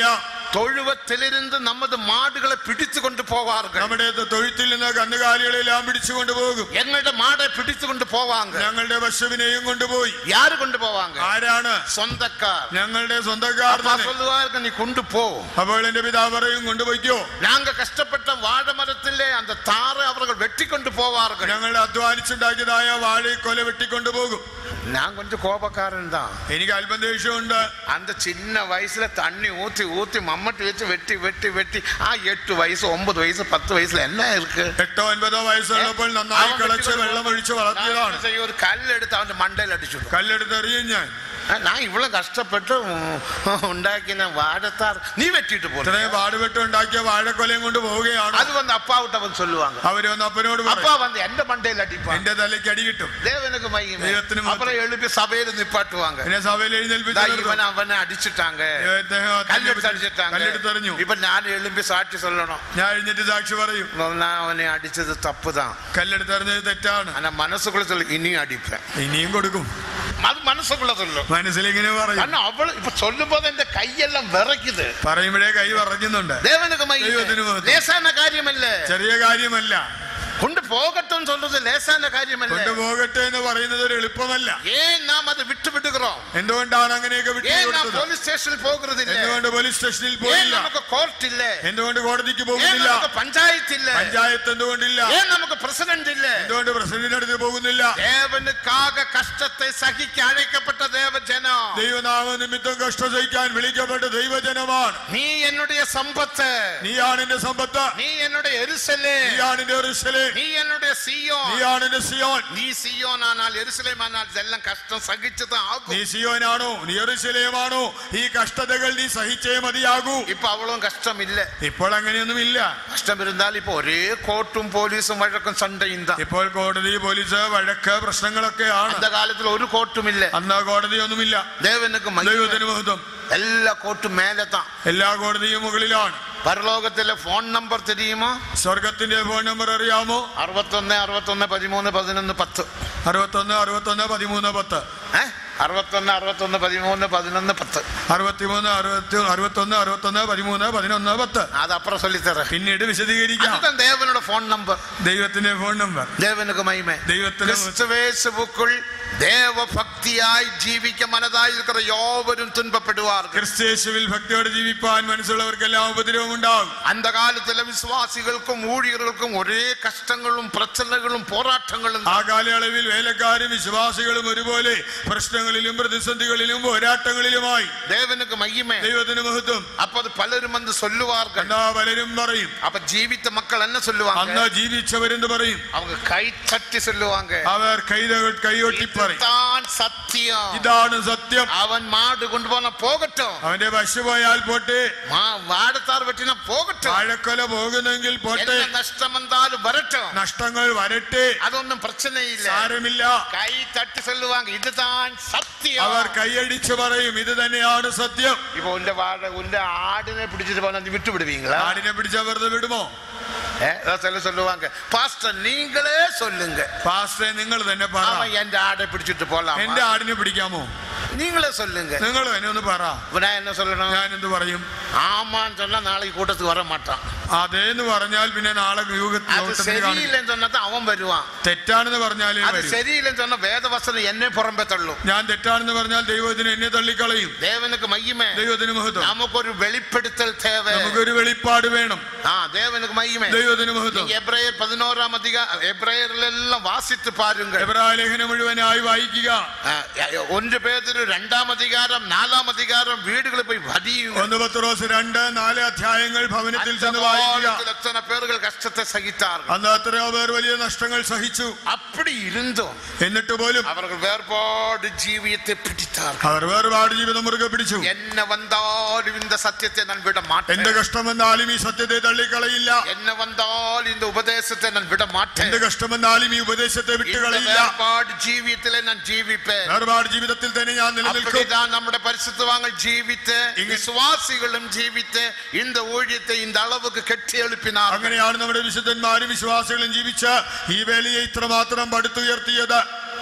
തൊഴുവത്തിലിരുന്ന് നമ്മത് മാടുകളെ പിടിച്ചു കൊണ്ട് പോവാറുകൾ നമ്മുടെ തൊഴുത്തിൽ നിന്ന് കന്നുകാലികളെല്ലാം പിടിച്ചു കൊണ്ടുപോകും എങ്ങളുടെ മാടെ പിടിച്ചു കൊണ്ട് പോവാങ്ക ഞങ്ങളുടെ പശുവിനെയും കൊണ്ടുപോയി யாரு கொண்டு போவாங்க ആരാണ് சொந்தக்கார் ഞങ്ങളുടെ സ്വന്തക്കാർ அப்பா തന്നെ. சொல்லுவார்கள் நீ கொண்டு போ അപ്പോൾ എന്റെ പിതാവ് പറയും കൊണ്ടുപോയിക്കോ நாங்க கஷ்டப்பட்ட வாழை மரத்திலே அந்த தாரை அவர்கள் வெட்டி கொண்டு போவார்கள் ഞങ്ങൾ അധ്വാനിച്ചുണ്ടാക്കിയതായ വാഴി കൊല വെട്ടിക്കൊണ്ടുപോകും நான் கொஞ்சம் கோபக்காரன் தான் എനിക്ക് അല്പം ദേഷ്യമുണ്ട് அந்த சின்ன வயசுல தண்ணி ஊத்தி ஊத்தி மம்மட்டி வச்சு வெட்டி வெட்டி வெட்டி ஆ எட்டு வயசு ஒன்பது வயசு பத்து வயசுல என்ன இருக்கு എട്ടോ ഒൻപതോ വയസ്സുള്ളപ്പോൾ നന്നായി அவன் കിളച്ച് வெட்டி വെള്ളം ഒഴിച്ച് நான் വളർത്തിയതാണ് என்ன செய்ய, ஒரு கல் எடுத்து அவன் மண்டையில் அடிச்சுடும் കല്ലെടുത്തെറിയും ഞാൻ நான் இவ்வளவு கஷ்டப்பட்டு உம், உண்டாக்கின வாழத்தார் நீ வெட்டிட்டு போற ഇത്രയും പാടുപെട്ട് ഉണ്ടാക്കിയ വാഴക്കൊലയും കൊണ്ട് പോവുകയാണ് அது வந்து அப்பாவிட்ட வந்து சொல்லுவாங்க അവര് വന്ന് അപ്പനോട് அப்பா പറയും வந்து எந்த மண்டையில் அடிப்பான் എന്റെ തലയ്ക്ക് അടി കിട്ടും தேவனுக்கு மையம் தெய்வத்தின் மகிமை. அப்புறம் எழுப்பி சபையில நிப்பாட்டுவாங்க പിന്നെ സഭയിൽ എഴുന്നേൽപ്പിച്ച് ദാ നിർത്തും. ഇവൻ അവനെ അടിച്ചിട്ടാங்க ഇദ്ദേഹം കല്ലെടുത്ത് അടിച്ചിട്ടാங்க കല്ലെടുത്തെറിഞ്ഞു ഇപ്പൊ ഞാൻ എഴുമ്പി സാക്ഷി சொல்லணும் ഞാൻ എഴുന്നേറ്റ് സാക്ഷി പറയും நான் அவனை அடிச்சது தப்பு தான் കല്ലെടുത്തെറിഞ്ഞത് തെറ്റാണ് ஆனா மனசுக்குள்ள சொல்லு இனியும் அடிப்பேன் ഇനിയും കൊടുക്കും அது மனசுக்குள்ள சொல்லும் മനസ്സിൽ ഇങ്ങനെ പറയും കാരണം അവള് ഇപ്പൊ ചൊല്ലുമ്പോ എന്റെ കൈയെല്ലാം വിറയ്ക്കുത് പറയുമ്പോഴേ കൈ പറയുന്നുണ്ട് ദേവനുക്ക് മഹിമ. ദൈവത്തിന് മഹത്വം. ലേസാന കാര്യമല്ലേ ചെറിയ കാര്യമല്ല കൊണ്ട് പോകട്ടെ சொல்றது ലേസാന കാര്യമല്ലേ കൊണ്ടുപോകട്ടെ എന്ന് പറയുന്നത് ഒരു എളുപ്പമല്ല ஏன் நாம் அதை விட்டு விடுகிறோம் എന്തുകൊണ്ടാണ് അങ്ങനെയൊക്കെ വിട്ടു ஏன் நாம் കൊടുത്തത് போலீஸ் ஸ்டேஷனில் போகிறது இல்ல എന്തുകൊണ്ട് പോലീസ് സ്റ്റേഷനിൽ ஏன் പോയില്ല நமக்கு கோர்ட் இல்ல എന്തുകൊണ്ട് കോടതിക്ക് ஏன் പോകുന്നില്ല நமக்கு பஞ்சாயத்து இல்ல പഞ്ചായത്ത് എന്തുകൊണ്ടില്ല ஏன் நமக்கு பிரசிடന്റ് இல்ல എന്തുകൊണ്ട് പ്രസിഡന്റിന്റെ അടുത്ത് പോകുന്നില്ല தேவனுக்காக கஷ்டத்தை சகிக்க அழைக்கப்பட்ட தேவ ஜனம் ദൈവനാമ നിമിത്തം കഷ്ടം സഹിക്കാൻ വിളിക്കപ്പെട്ട ദൈവജനമാണ് நீ என்னுடைய சம்பத்து നീയാണ് എന്റെ സമ്പത്ത് நீ என்னுடைய எருசலே നീയാണ് എന്റെ എറുസലേ நீ என்னுடைய சீயோன் നീയാണ് എന്റെ സിയോൻ நீ சீயோன் ஆனால் எருசலேம் ஆனால் இதெல்லாம் கஷ்டம் சகிச்சுதான் നീ ஆகும் സിയോനാണോ നീ എറുസലേമാണോ ഈ കഷ്ടതകൾ നീ സഹിച്ചേ മതിയാകൂ இப்ப அவ்வளவு கஷ்டம் இல்ல ഇപ്പോൾ അങ്ങനെയൊന്നും ഇല്ല கஷ்டம் இருந்தால் இப்ப ஒரே கோர்ட்டும் போலீஸும் வழக்கும் சண்டையும் தான் ഇപ്പോൾ കോടതി പോലീസ് വഴക്ക് പ്രശ്നങ്ങളൊക്കെയാണ് அந்த காலத்துல ஒரு கோர்ட்டும் இல்ல അന്ന് കോടതിയൊന്നുമില്ല தேவனுக்கு மகிமை. ദൈവത്തിന് മഹത്വം எல்லா கோர்ட்டும் மேல தான் എല്ലാ കോടതിയും മുകളിലാണ് பரலோகத்துல போன் நம்பர் தெரியுமா സ്വർഗത്തിന്റെ ഫോൺ നമ്പർ അറിയാമോ அறுபத்தொன்னு அறுபத்தொன்னு பதிமூணு பதினொன்னு பத்து അറുപത്തൊന്ന് അറുപത്തൊന്ന് പതിമൂന്ന് പത്ത് அஹ்? அறுபத்தொன்னு அறுபத்தொன்னு பதிமூணு பதினொன்னு பத்து അറുപത്തിമൂന്ന് അറുപത്തി അറുപത്തൊന്ന് അറുപത്തൊന്ന് പതിമൂന്ന് പതിനൊന്ന് പത്ത് அது அப்புறம் சொல்லித்தரேன் പിന്നീട് വിശദീകരിക്കാം அதுதான் தேவனோட போன் நம்பர் ദൈവത്തിന്റെ ഫോൺ നമ്പർ தேவனுக்கு மகிமை ദൈവത്തിന് கிறிஸ்துவேசுவுக்குள் தேவ பக்தியாய் ஜீவிக்க மனதாய் இருக்கிற யாவரும் துன்பப்படுவார்கள் ക്രിസ്തേശുവിൽ ഭക്തിയോടെ ജീവിപ്പാൻ മനസ്സുള്ളവർക്കെല്ലാം ഉപദ്രവം ഉണ്ടാകും அந்த காலத்துல விசுவாசிகளுக்கும் ஊழியர்களுக்கும் ஒரே கஷ்டங்களும் பிரச்சனைகளும் போராட்டங்களும் ആ കാലയളവിൽ വേലക്കാരും വിശ്വാസികളും ഒരുപോലെ പ്രശ്നങ്ങളിലും പ്രതിസന്ധികളിലും പോരാട്ടങ്ങളിലുമായി தேவனுக்கு மகிமை ദൈവത്തിന് മഹത്വം அப்போது பலரும் வந்து சொல்லுவார்கள் എന്നാ പലരും പറയും அப்ப ஜீவித்த மக்கள் என்ன சொல்லுவாங்க അന്ന് ജീവിച്ചവരെന്ന് പറയും அவங்க கை தட்டி சொல்லுவாங்க അവർ കൈ കൈയൊട്ടി പറയും இதுதான் சத்தியம் ഇതാണ് സത്യം அவன் மாடு கொண்டு போன போகட்டும் അവന്റെ പശു പോയാൽ പോട്ടെ மா- வாடத்தார் வெட்டினா போகட்டும் വാഴക്കൊല പോകുന്നെങ്കിൽ പോട്ടെ என்ன நஷ்டம் வந்தாலும் வரட்டும் നഷ്ടങ്ങൾ വരട്ടെ அது ஒன்றும் பிரச்சனை இல்ல സാരമില്ല கை தட்டி சொல்லுவாங்க இதுதான் சத்தியம் അവർ കൈയടിച്ച് പറയും ഇത് തന്നെയാണ് സത്യം இப்போ உண்ட வாட உண்ட ஆடுனே பிடிச்சிட்டு போனா நீ விட்டு விடுவீங்களா ആടിനെ പിടിച്ച വെറുതെ വിടുമോ ஏ, ஏதாவது சொல்ல சொல்லுவாங்க பாஸ்டர் நீங்களே சொல்லுங்க പാസ്റ്ററെ നിങ്ങൾ തന്നെ പറ அவன் என் ஆடை பிடிச்சிட்டு போலாம் എന്റെ ആടിനെ പിടിക്കാമോ நீங்களே சொல்லுங்க നിങ്ങൾ തന്നെ ഒന്ന് പറ இப்ப நான் என்ன சொல்லணும் ഞാൻ എന്ത് പറയും ஆமான்னு சொன்னா நாளைக்கு கூட்டத்துக்கு வர மாட்டான் അതേന്ന് പറഞ്ഞാൽ പിന്നെ നാളെ യോഗ- அது യോഗത്തിന് കാണില്ല சரியில்லைன்னு சொன்னா தான் அவன் வருவான் തെറ്റാണെന്ന് പറഞ്ഞാലേ அது വരൂ சரியில்லைன்னு சொன்னா வேதவசனம் என்னை புறம்பே தள்ளும் ഞാൻ തെറ്റാണെന്ന് പറഞ്ഞാൽ ദൈവത്തിന് എന്നെ തള്ളിക്കളയും தேவனுக்கு மகிமை ദൈവത്തിന് മഹത്വം நமக்கு ஒரு வெளிப்படுத்தல் தேவை നമുക്കൊരു വെളിപ്പാട് വേണം ஆ தேவனுக்கு மகிமை ദൈവത്തിന് മഹത്വം நீங்க எப்ரேயர் பதினோராம் அதிகாரம் எப்ரேயர்ல எல்லாம் வாசித்து பாருங்க എബ്രായ ലേഖനം മുഴുവനായി വായിക്കുക ஆ, ஒன்று பேதிரு ரெண்டாம் அதிகாரம் நாலாம் அதிகாரம் வீடுகளை போய் வடியுங்க ഒന്ന് പത്ത് റോസ് രണ്ട് നാല് അധ്യായങ്ങൾ ഭവനത്തിൽ அந்த ചെന്ന് വായിക്കുക காலத்தில் எத்தனை பேர்கள் கஷ்டத்தை சகித்தார்கள் അന്ന് എത്രയോ പേർ വലിയ നഷ്ടങ്ങൾ സഹിച്ചു அப்படி இருந்தும் എന്നിട്ട് പോലും அவர்கள் வேறுபாடு ஜீவியத்தை பிடித்தார்கள் അവർ വേർപാട് ജീവിതം മുറുകെ പിടിച്ചു என்ன வந்தாலும் இந்த சத்தியத்தை நான் விட എന്ത് மாட்டேன் കഷ്ടം വന്നാലും ഈ സത്യത്തെ തള്ളിക്കളയില്ല என்ன வந்தாலும் இந்த உபதேசத்தை நான் விட மாட்டேன் എന്ത് കഷ്ടം വന്നാലും ഈ ഉപദേശത്തെ இந்த വിട്ടുകളയില്ല வேறுபாடு ஜீவியத்திலே நான் ஜீவிப்பேன் വേർപാട് ജീവിതത്തിൽ തന്നെ ഞാൻ നിലനിൽക്കും அப்படிதான் நம்முடைய பரிசுத்தவாங்க ஜீவித்து விசுவாசிகளும் ஜீவித்து இந்த ஊழியத்தை இந்த அளவுக்கு கெட்டி எழுப்பினார் അങ്ങനെയാണ് നമ്മുടെ വിശുദ്ധന്മാരും വിശ്വാസികളും ജീവിച്ച് ഈ വേലയെ ഇത്രമാത്രം പടുത്തുയർത്തിയത്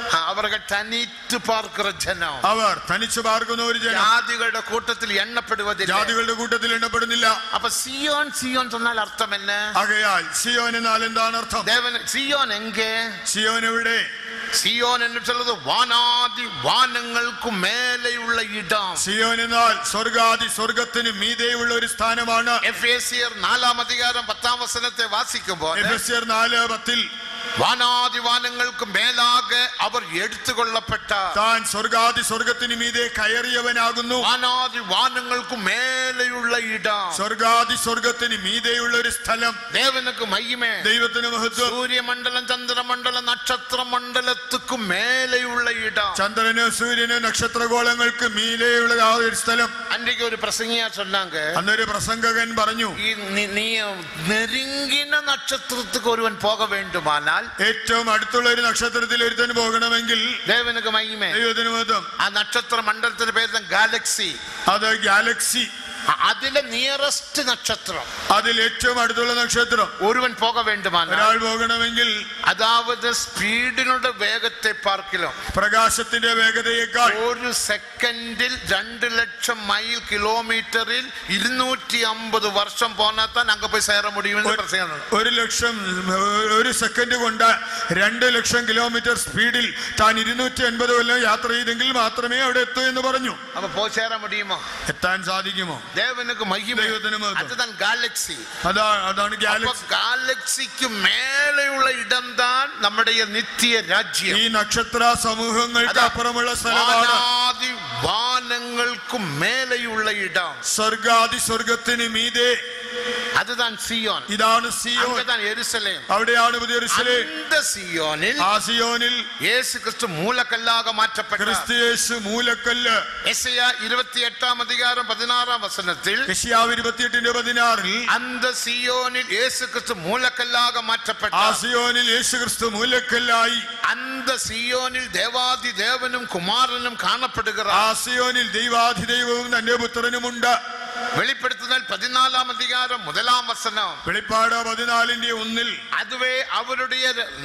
அவர்கள் தனித்து பார்க்கிற ஜனம் അവർ തനിച്ചു പാർക്കുന്ന ഒരു ജനം ஜாதிகளோட கூட்டத்தில் எண்ணப்படுவதில்லை ജാതികളുടെ കൂട്ടത്തിൽ എണ്ണപ്പെടുന്നില്ല அப்ப சியோன் சியோன் சொன்னால் அர்த்தம் என்ன ആകയാൽ സിയോൻ എന്നാൽ എന്താണ് അർത്ഥം தேவன் சியோன் எங்கே സിയോൻ എവിടെ சியோன் என்று சொல்றது வானாதி வானங்களுக்கும் மேலே உள்ள இடம் സിയോൻ എന്നാൽ സ്വർഗാദി സ്വർഗത്തിന് മീതെയുള്ള ഒരു സ്ഥാനമാണ് எபேசியர் நாலாம் அதிகாரம் பத்தாம் வசனத்தை வாசிக்கும் போது എഫെസ്യർ നാല് പത്തിൽ வானாதி வானங்களுக்கு மேலாக அவர் எடுத்துக்கொள்ளப்பட்டார் താൻ സ്വർഗാദി സ്വർഗത്തിന് മീതെ കയറിയവനാകുന്നു வானாதி வானங்களுக்கு மேலேயுள்ள இடம் സ്വർഗാദി സ്വർഗത്തിന് മീതെയുള്ള ഒരു സ്ഥലം தேவனுக்கு மகிமை ദൈവത്തിന് മഹത്വം சூரிய மண்டலம் சந்திர மண்டலம் நட்சத்திர மண்டலத்துக்கு மேலே உள்ள இடம் ചന്ദ്രന് സൂര്യന് നക്ഷത്രഗോളങ്ങൾക്ക് മീതെയുള്ള ആ ഒരു സ്ഥലം அன்றைக்கு ஒரு பிரசங்கியா சொன்னாங்க അന്നൊരു പ്രസംഗകൻ പറഞ്ഞു ഈ നി- നീ നെരുങ്ങിന നക്ഷത്രத்துக்கு ഒരുവൻ പോക വേണ്ടുമാനാൽ ഏറ്റവും അടുത്തുള്ള ഒരു നക്ഷത്രത്തിൽ ഒരുത്തന് പോകണമെങ്കിൽ ദേവനുക്ക് മഹിമേ ദൈവത്തിന് മഹത്വം ആ നക്ഷത്ര മണ്ഡലത്തിന്റെ പേര് ഗാലക്സി അത് ഗാലക്സി അതിലെ നിയറസ്റ്റ് നക്ഷത്രം അതിൽ ഏറ്റവും അടുത്തുള്ള നക്ഷത്രം ഒരുവൻ പോക വേണ്ടുമാനാൽ ഒരാൾ പോകണമെങ്കിൽ അതാവത് സ്പീഡിനുടെ വേഗത്തെ പാർക്കിലോ പ്രകാശത്തിന്റെ വേഗതയേക്കാൾ ഒരു സെക്കൻഡിൽ രണ്ട് ലക്ഷം മൈൽ കിലോമീറ്ററിൽ ഇരുന്നൂറ്റി അമ്പത് വർഷം പോന്നാൽ താൻ അങ്ങ് പോയി സേറ മുടിയുമെന്ന് പ്രസംഗമാണ് ഒരു ലക്ഷം ഒരു സെക്കൻഡ് കൊണ്ട് രണ്ട് ലക്ഷം കിലോമീറ്റർ സ്പീഡിൽ താൻ ഇരുന്നൂറ്റി അൻപത് കൊല്ലം യാത്ര ചെയ്തെങ്കിൽ മാത്രമേ അവിടെ എത്തൂ എന്ന് പറഞ്ഞു അപ്പൊ പോയി ചേര മുടിയുമോ എത്താൻ സാധിക്കുമോ ദേവനുക്ക് മഹിമ ദൈവത്തിന് മഹത്വം. അതുതാൻ ഗാലക്സി അതാ അതാണ് അപ്പൊ ഗാലക്സി ഗാലക്സിക്ക് മേലെയുള്ള ഇടം താൻ നമ്മുടെ നിത്യ രാജ്യം ഈ നക്ഷത്ര സമൂഹങ്ങൾക്ക് അപ്പുറമുള്ള സ്ഥലമാണ് വാനാദി വാനങ്ങൾക്കും മേലെയുള്ള ഇടം സ്വർഗാദി സ്വർഗത്തിന് മീതെ അതുതാൻ സിയോൻ ഇതാണ് സിയോൻ അங்கதான் எருசலேம் അവിടെയാണ് പുതിയ യെരൂശലേം. அந்த സിയോനിൽ ആ സിയോനിൽ இயேசு கிறிஸ்து மூலக்கல்லாக மாற்றப்பட்டார் ക്രിസ്തു യേശു മൂലക്കല്ല് எசையா இருபத்தி எட்டாம் அதிகாரம் பதினாறாம் வசனத்தில் യശയാവ് ഇരുപത്തിയെട്ടിന്റെ പതിനാറിൽ அந்த സിയോനിൽ இயேசு கிறிஸ்து மூலக்கல்லாக ആ மாற்றப்பட்டார் സിയോനിൽ യേശു ക്രിസ്തു മൂലക്കല്ലായി அந்த സിയോനിൽ தேவாதி தேவனும் குமாரனும் കാണപ്പെടുகிறார் ആ സിയോനിൽ ദൈവാധിദൈവവും തന്റെ പുത്രനുമുണ്ട് வெளிப்படுத்துதல் பதினாலாம் அதிகாரம் முதலாம் வசனம் വെളിപ്പാട് പതിനാലിന്റെ ഒന്നിൽ அதுவே அவருடைய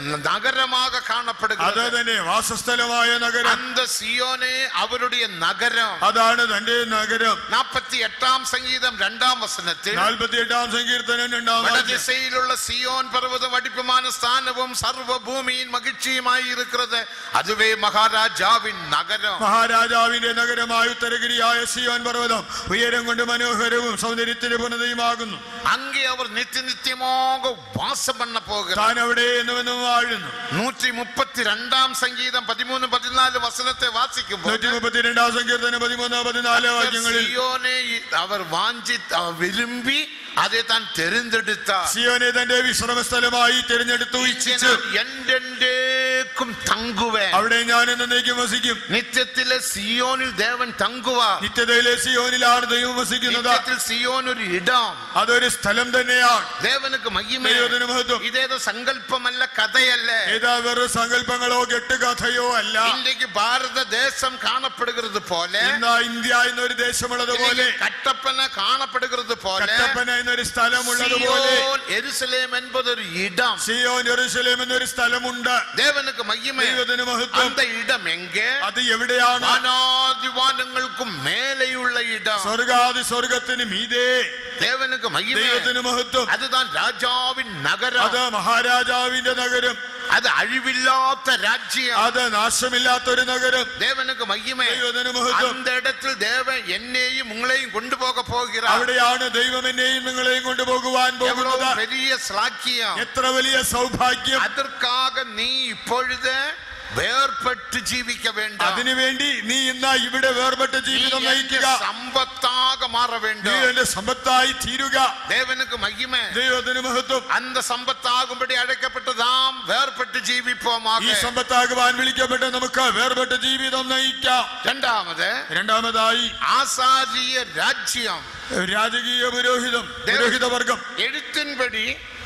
நகரமாக അത് കാണപ്പെടുகிறது തന്നെ വാസസ്ഥലമായ നഗരം அந்த സിയോനെ അവருடைய നഗരം അതാണ് തന്റെ നഗരം നാൽപ്പത്തി എട്ടാം സംഗീതം രണ്ടാം വസനത്തിൽ നാൽപ്പത്തി എട്ടാം സങ്കീർത്തനം രണ്ടാം വാക്യം. വടദിശയിലുള്ള സിയോൻ പർവ്വതം അടിപ്പുമാന സ്ഥാനവും സർവഭൂമിയിൽ മകിഴ്ചയുമായി இருக்கிறது അതുവേ മഹാരാജാവിൻ നഗരം മഹാരാജാവിന്റെ നഗരമായ ഉത്തരഗിരിയായ സിയോൻ പർവ്വതം ഉയരം കൊണ്ട് മനോഹരവും സൗന്ദര്യത്തിന് പുനതയുമാകുന്നു அங்கே அவர் நித்திய நித்தியமாக வாசம் பண்ண போகிறார் താൻ അവിടെ എന്നുമെന്നും വാഴുന്നു നൂറ്റി മുപ്പത്തി രണ്ടാം സംഗീതം പതിമൂന്ന് പതിനാല് വസനത്തെ വാസിക്കുമ്പോൾ നൂറ്റി മുപ്പത്തിരണ്ടാം സങ്കീർത്തനം പതിമൂന്ന് പതിനാല് വാക്യങ്ങളിൽ സിയോനെ അവർ വാഞ്ചി അവർ വിരുമ്പി அதை தான் தெரிந்தெடுத்தார் സിയോനെ തന്റെ വിശ്രമ സ്ഥലമായി തിരഞ്ഞെടുത്തു ഇച്ഛിച്ചു എൻഡെൻഡേക്കും തങ്കുവേൻ അവിടെ ഞാൻ എന്നേക്കും വസിക്കും നിത്യത്തിലെ സിയോനിൽ ദേവൻ തങ്കുവാർ നിത്യതയിലെ സിയോനിലാണ് ദൈവം വസിക്കുന്നത് നിത്യത്തിൽ സിയോൻ ഒരു ഇടം അതൊരു സ്ഥലം തന്നെയാണ് ദേവനുക്ക് മഹിമ ദൈവത്തിന് മഹത്വം ഇതേതോ സങ്കല്പമല്ല കഥയല്ല ഏതാ വെറും സങ്കല്പങ്ങളോ കെട്ടുകഥയോ അല്ല ഇன்றைக்கு பாரத தேசம் കാണപ്പെടുகிறது പോലെ ഇന്ന് ഇന്ത്യ എന്നൊരു ദേശമുള്ളത് പോലെ இன்னைக்கு കട്ടപ്പന കാണപ്പെടുகிறது പോലെ കട്ടപ്പന എന്നൊരു സ്ഥലമുള്ളത് പോലെ സിയോൻ എരുസലേം என்பതൊരു ഇടം സിയോൻ ജെറുസലേം എന്നൊരു സ്ഥലമുണ്ട് ദേവനുക്ക് മഹിമ ദൈവത്തിന് മഹത്വം அந்த இடம் எங்கே അത് എവിടെയാണ് വാനാദിവാനങ്ങൾക്കും മേലെയുള്ള ഇടം സ്വർഗാദി സ്വർഗത്തിന് മീതേ ദേവനുക്ക് മഹിമ ദൈവത്തിന് മഹത്വം അതുതാൻ രാജാവിൻ നഗരം അത് മഹാരാജാവിന്റെ നഗരം അത് അഴിവില്ലാത്ത രാജ്യം അത് നാശമില്ലാത്തൊരു നഗരം தேவனுக்கு மகிமை ദൈവത്തിന് മഹത്വം அந்த இடத்தில் தேவன் என்னையும் உங்களையும் கொண்டு போக போகிறார் അവിടെയാണ് ദൈവം എന്നെയും നിങ്ങളെയും കൊണ്ടുപോകുവാൻ പോകുന്നത് எவ்வளவு பெரிய ஸ்லாக்கியம் എത്ര വലിയ സൗഭാഗ്യം அதற்காக நீ இப்பொழுது വേർപെട്ട് ജീവിക്ക വേണ്ട അതിനുവേണ്ടി നീ ഇന്ന് ഇവിടെ വേർപെട്ട നീ ജീവിതം എന്റെ നയിക്കുക സമ്പത്താക മാറ നീ வேண்டும் എന്റെ സമ്പത്തായി തീരുക தேவனுக்கு மகிமை ദൈവത്തിന് മഹത്വം அந்த സമ്പത്താകുമ്പടി അழைக்கப்பட்டு നാം വേർപെട്ട് ഈ ജീവിപ്പോമാക സമ്പത്താകുവാൻ വിളിക്കപ്പെട്ട് നമുക്ക് വേർപെട്ട ജീവിതം നയിക്കാം രണ്ടാമത് രണ്ടാമതായി ആസാരിയ രാജ്യം രാജകീയ പുരോഹിതം പുരോഹിത വർഗം എഴുത്തിൻപടി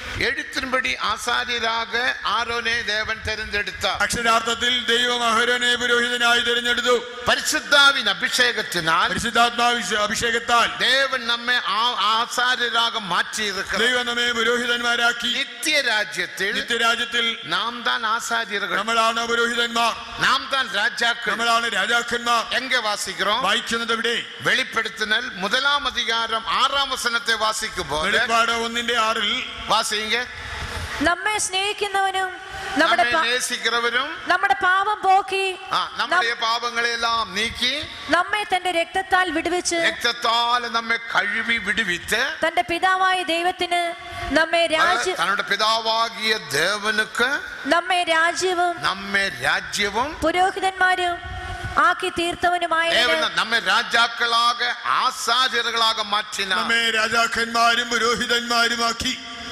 எழுத்தின்படி ஆசாரியராக ஆரோனே தேவன் தெரிந்தெடுத்தார் അക്ഷരാർത്ഥത്തിൽ ദൈവം അഹരോനെ പുരോഹിതനായി തിരഞ്ഞെടുത്തു பரிசுத்தாவின் அபிஷேகத்தினால் പരിശുദ്ധാത്മാ അഭിഷേകത്താൽ தேவன் நம்மை ஆ- ஆசாரியராக மாற்றி இருக்கிறார் ദൈവം നമ്മെ പുരോഹിതന്മാരാക്കി நித்திய ராஜ்யத்தில் നിത്യരാജ്യത്തിൽ நாம் தான் ஆசாரியர்கள் നമ്മളാണ് പുരോഹിതന്മാർ நாம் தான் ராஜாக்கள் നമ്മളാണ് രാജാക്കന്മാർ எங்க வாசிக்கிறோம் വായിക്കുന്നത് എവിടെ வெளிப்படுத்தினல் முதலாம் அதிகாரம் ஆறாம் வசனத்தை வாசிக்கும் போது വെളിപ്പാട് ഒന്നിന്റെ ആറിൽ வாசிங்க നമ്മെ സ്നേഹിക്കുന്നവനും നമ്മുടെ நம்மை പ- நேசிக்கிறவரும் നമ്മുടെ പാപം പോക്കി ஆ, நம்முடைய பாவங்களை எல்லாம் நீக்கி നമ്മെ തന്റെ രക്തത്താൽ വിടുവിച്ച് രക്തത്താൽ നമ്മെ കഴുകി വിടുവിത്ത് തന്റെ പിതാവായ ദൈവത്തിന് നമ്മെ രാജ്യ തന്നുടെ പിതാവാകിയ ദേവനുക്ക് നമ്മെ രാജ്യവും നമ്മെ രാജ്യവും പുരോഹിതന്മാരും ആക്കി തീർത്തവനുമായ ദേവൻ നമ്മെ രാജാക്കളാക ആസാര്യர்களாக മാറ്റിന നമ്മെ രാജാക്കന്മാരും പുരോഹിതന്മാരുമാക്കി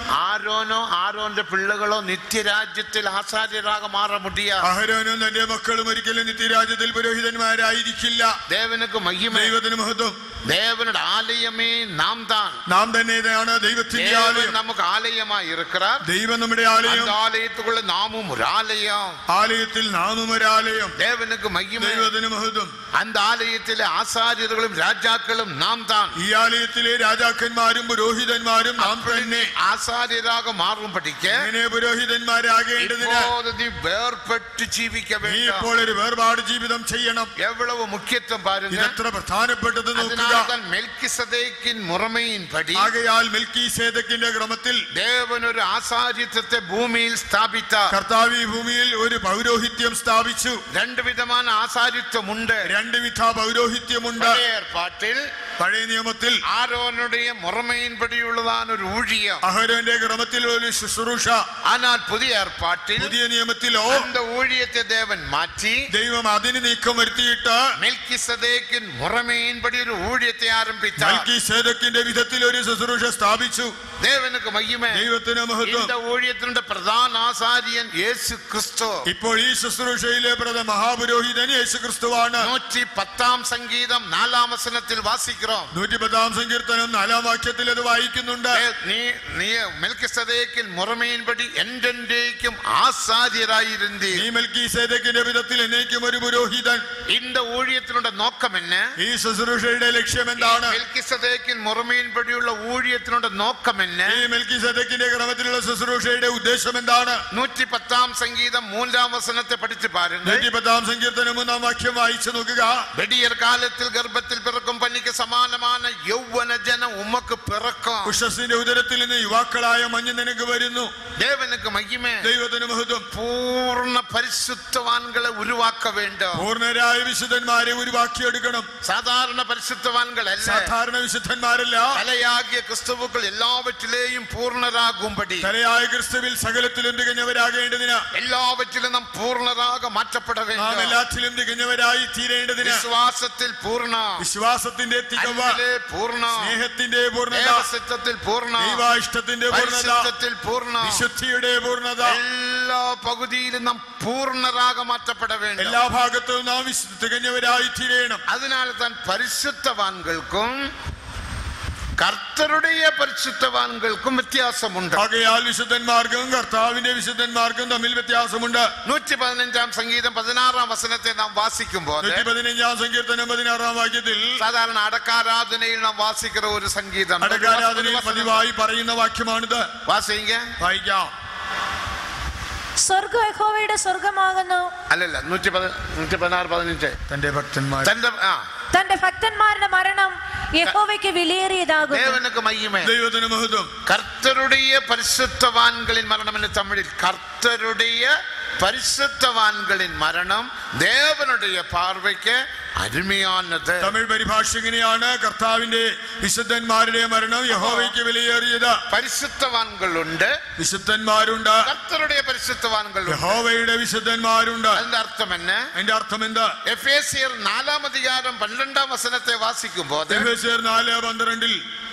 ആരോനോ ആരോന്റെ പിള്ളകളോ നിത്യരാജ്യത്തിൽ ആസാര്യരാக മാറ മുടിയ അഹരോനും തന്റെ മക്കളും ഒരിക്കലും നിത്യരാജ്യത്തിൽ പുരോഹിതന്മാരായിരിക്കില്ല ദേവനുക്ക് മഹിമ ദൈവത്തിന് മഹത്വം ദേവനുടെ ആലയമേ നാം താൻ നാം തന്നെ ഇതാണ് ദൈവത്തിന്റെ தேவன் ആലയം நமக்கு ஆலயமாய் இருக்கிறார் ദൈവം നമ്മുടെ ആലയം அந்த ஆலயத்துக்குள்ள நாமும் ஒரு ஆலயம் ആലയത്തിൽ നാമും ഒരാലയം தேவனுக்கு மகிமை ദൈവത്തിന് മഹത്വം அந்த ஆலயத்திலே ஆசாரியர்களும் ராஜாக்களும் நாம் தான் ഈ ആലയത്തിലെ രാജാക്കന്മാരും പുരോഹിതന്മാരും നാം തന്നെ ஆசாரியராக மாறும் படிக்க അങ്ങനെ പുരോഹിതന്മാരാകേണ്ടതിന് இப்போது நீ வேறுபட்டு ஜீவிக்க നീ வேண்டும் ഇപ്പോൾ ഒരു വേർപാട് ജീവിതം ചെയ്യണം எவ்வளவு முக்கியத்துவம் பாருங்க ഇതെത്ര പ്രധാനപ്പെട്ടത് നോക്കുക அதனால்தான் மெல்கிசதேக்கின் முறைமையின்படி ആകയാൽ മെൽക്കി സേതക്കിന്റെ ക്രമത്തിൽ தேவன் ஒரு ஆசாரியத்தை பூமியில் ஸ்தாபித்தார் കർത്താവ് ഈ ഭൂമിയിൽ ഒരു പൗരോഹിത്യം സ്ഥാപിച്ചു ரெண்டு விதமான ஆசாரித்துவம் உண்டு രണ്ട് വിധ പൗരോഹിത്യമുണ്ട് பழைய ஏற்பாட்டில் പഴയ നിയമത്തിൽ ஆரோனுடைய முறைமையின்படியுள்ளதான ஒரு ஊழியம் അഹരോന്റെ ക്രമത്തിൽ ഒരു ശുശ്രൂഷ ஆனால் புதிய ஏற்பாட்டில் പുതിയ നിയമത്തിലോ அந்த ஊழியத்தை தேவன் மாற்றி ദൈവം അതിന് നീക്കം വരുത്തിയിട്ട് மெல்கிசதேக்கின் முறைமையின்படி ஒரு ஊழியத்தை ஆரம்பித்தார் മൽക്കി സേതക്കിന്റെ വിധത്തിൽ ഒരു ശുശ്രൂഷ സ്ഥാപിച്ചു தேவனுக்கு மகிமை ദൈവത്തിന് മഹത്വം இந்த ஊழியத்தினுடைய பிரதான ஆசாரியன் இயேசு கிறிஸ்து ഇപ്പോൾ ഈ ശുശ്രൂഷയിലെ പ്രഥ മഹാപുരോഹിതൻ യേശു ക്രിസ്തുവാണ് நூற்றி பத்தாம் சங்கீதம் நாலாம் வசனத்தில் வாசிக்கிறோம் നൂറ്റി പത്താം സങ്കീർത്തനം നാലാം വാക്യത്തിൽ അത് വായിക്കുന്നുണ്ട് ஏ- நீ நீ மெல்கிசதேக்கின் முறைமையின்படி என்றென்றைக்கும் ஆசாரியராயிருந்தீர் ഈ മൽക്കി സേതക്കിന്റെ വിധത്തിൽ എന്നേക്കും ഒരു പുരോഹിതൻ இந்த ஊழியத்தினுடைய நோக்கம் என்ன ഈ ശുശ്രൂഷയുടെ ലക്ഷ്യം എന്താണ് மெல்கிசதேக்கின் முறைமையின்படிയുള്ള ஊழியத்தினுடைய நோக்கம் என்ன ഈ മെൽക്കി സേതക്കിന്റെ ക്രമത്തിലുള്ള ശുശ്രൂഷയുടെ ഉദ്ദേശം എന്താണ് நூற்றி பத்தாம் சங்கீதம் மூன்றாம் வசனத்தை படித்து பாருங்க നൂറ്റി പത്താം സങ്കീർത്തനം മൂന്നാം വാക്യം വായിച്ചു നോക്കുക வெடியற் காலத்தில் கர்ப்பத்தில் பிறக்கும் பன்னிக்கு சமானமான யௌவன ஜனம் உமக்கு பிறக்கும் ഉഷസിന്റെ ഉദരത്തിൽ നിന്ന് യുവാക്കളായ മഞ്ഞ് നിനക്ക് വരുന്നു தேவனுக்கு மகிமை ദൈവത്തിന് മഹത്വം பூர்ண பரிசுத்தவான்களை உருவாக்க வேண்டும் പൂർണ്ണരായ വിശുദ്ധന്മാരെ ഉരുവാക്കിയെടുക്കണം சாதாரண பரிசுத்தவான்கள் அல்ல സാധാരണ വിശുദ്ധന്മാരല്ല தலையாகிய கிறிஸ்துவுக்குள் எல்லாவற்றிலேயும் பூர்ணராகும்படி തലയായ ക്രിസ്തുവിൽ സകലത്തിലും തികഞ്ഞവരാകേണ്ടതിന് எல்லாவற்றிலும் நாம் பூர்ணராக மாற்றப்பட നാം வேண்டும் എല്ലാത്തിലും തികഞ്ഞവരായി തീരേണ്ടതിന് விசுவாசத்தில் பூர்ண വിശ്വാസത്തിന്റെ തികവ அன்பிலே பூர்ண സ്നേഹത്തിന്റെ പൂർണ്ണത தேவசித்தத்தில் பூர்ண ദൈവാഷ്ടത്തിന്റെ പൂർണ്ണത பரிசுத்தத்தில் பூர்ண വിശുദ്ധിയുടെ പൂർണ്ണത எல்லா பகுதியிலும் நாம் பூர்ணராக மாற்றப்பட வேண்டும் എല്ലാ ഭാഗത്തും നാം വിശു- തികഞ്ഞവരായി തീരേണം அதனால தான் பரிசுத்தவான்களுக்கும் கர்த்தருடைய பரிசுத்தவான்களுக்கும் வித்தியாசம் உண்டு ആകയാൽ വിശുദ്ധന്മാർക്കും കർത്താവിന്റെ വിശുദ്ധന്മാർക്കും തമ്മിൽ വ്യത്യാസമുണ്ട് நூற்றி பதினஞ்சாம் சங்கீதம் பதினாறாம் வசனத்தை நாம் வாசிக்கும் போது നൂറ്റി പതിനഞ്ചാം സങ്കീർത്തനം പതിനാറാം വാക്യത്തിൽ சாதாரண அடக்காராதனையில் நாம் வாசிக்கிற ஒரு சங்கீதம் അടക്കാരാധനയിൽ പതിവായി പറയുന്ന വാക്യമാണിത് வாசிங்க വായിക്കാം സ്വർഗം യഹോവയുടെ സ്വർഗമാകുന്നു அல்ல நூற்றி பத நூற்றி பதினாறு பதினஞ்சு തന്റെ ഭക്തന്മാർ தந்த ஆ, തന്റെ ഭക്തന്മാരുടെ മരണം യഹോവയ്ക്ക് വിലയേറിയതാകുന്നു தேவனுக்கு மகிமை ദൈവത്തിന് മഹത്വം கர்த்தருடைய பரிசுத்தவான்களின் மரணம் என்று தமிழில் கர்த்தருடைய பரிசுத்தவான்களின் மரணம் தேவனுடைய பார்வைக்கு அருமையானது തമിഴ് പരിഭാഷ ഇങ്ങനെയാണ് കർത്താവിന്റെ വിശുദ്ധന്മാരുടെ മരണം യഹോവയ്ക്ക് വിലയേറിയത് பரிசுத்தவான்கள் உண்டு വിശുദ്ധന്മാരുണ്ട് கர்த்தருடைய பரிசுத்தவான்கள் உண்டு യഹോവയുടെ വിശുദ്ധന്മാരുണ്ട് அந்த அர்த்தம் என்ன അതിന്റെ അർത്ഥം എന്താ எபேசியர் நாலாம் அதிகாரம் பன்னிரெண்டாம் வசனத்தை வாசிக்கும் போது എഫേസ്യർ നാല് പന്ത്രണ്ടിൽ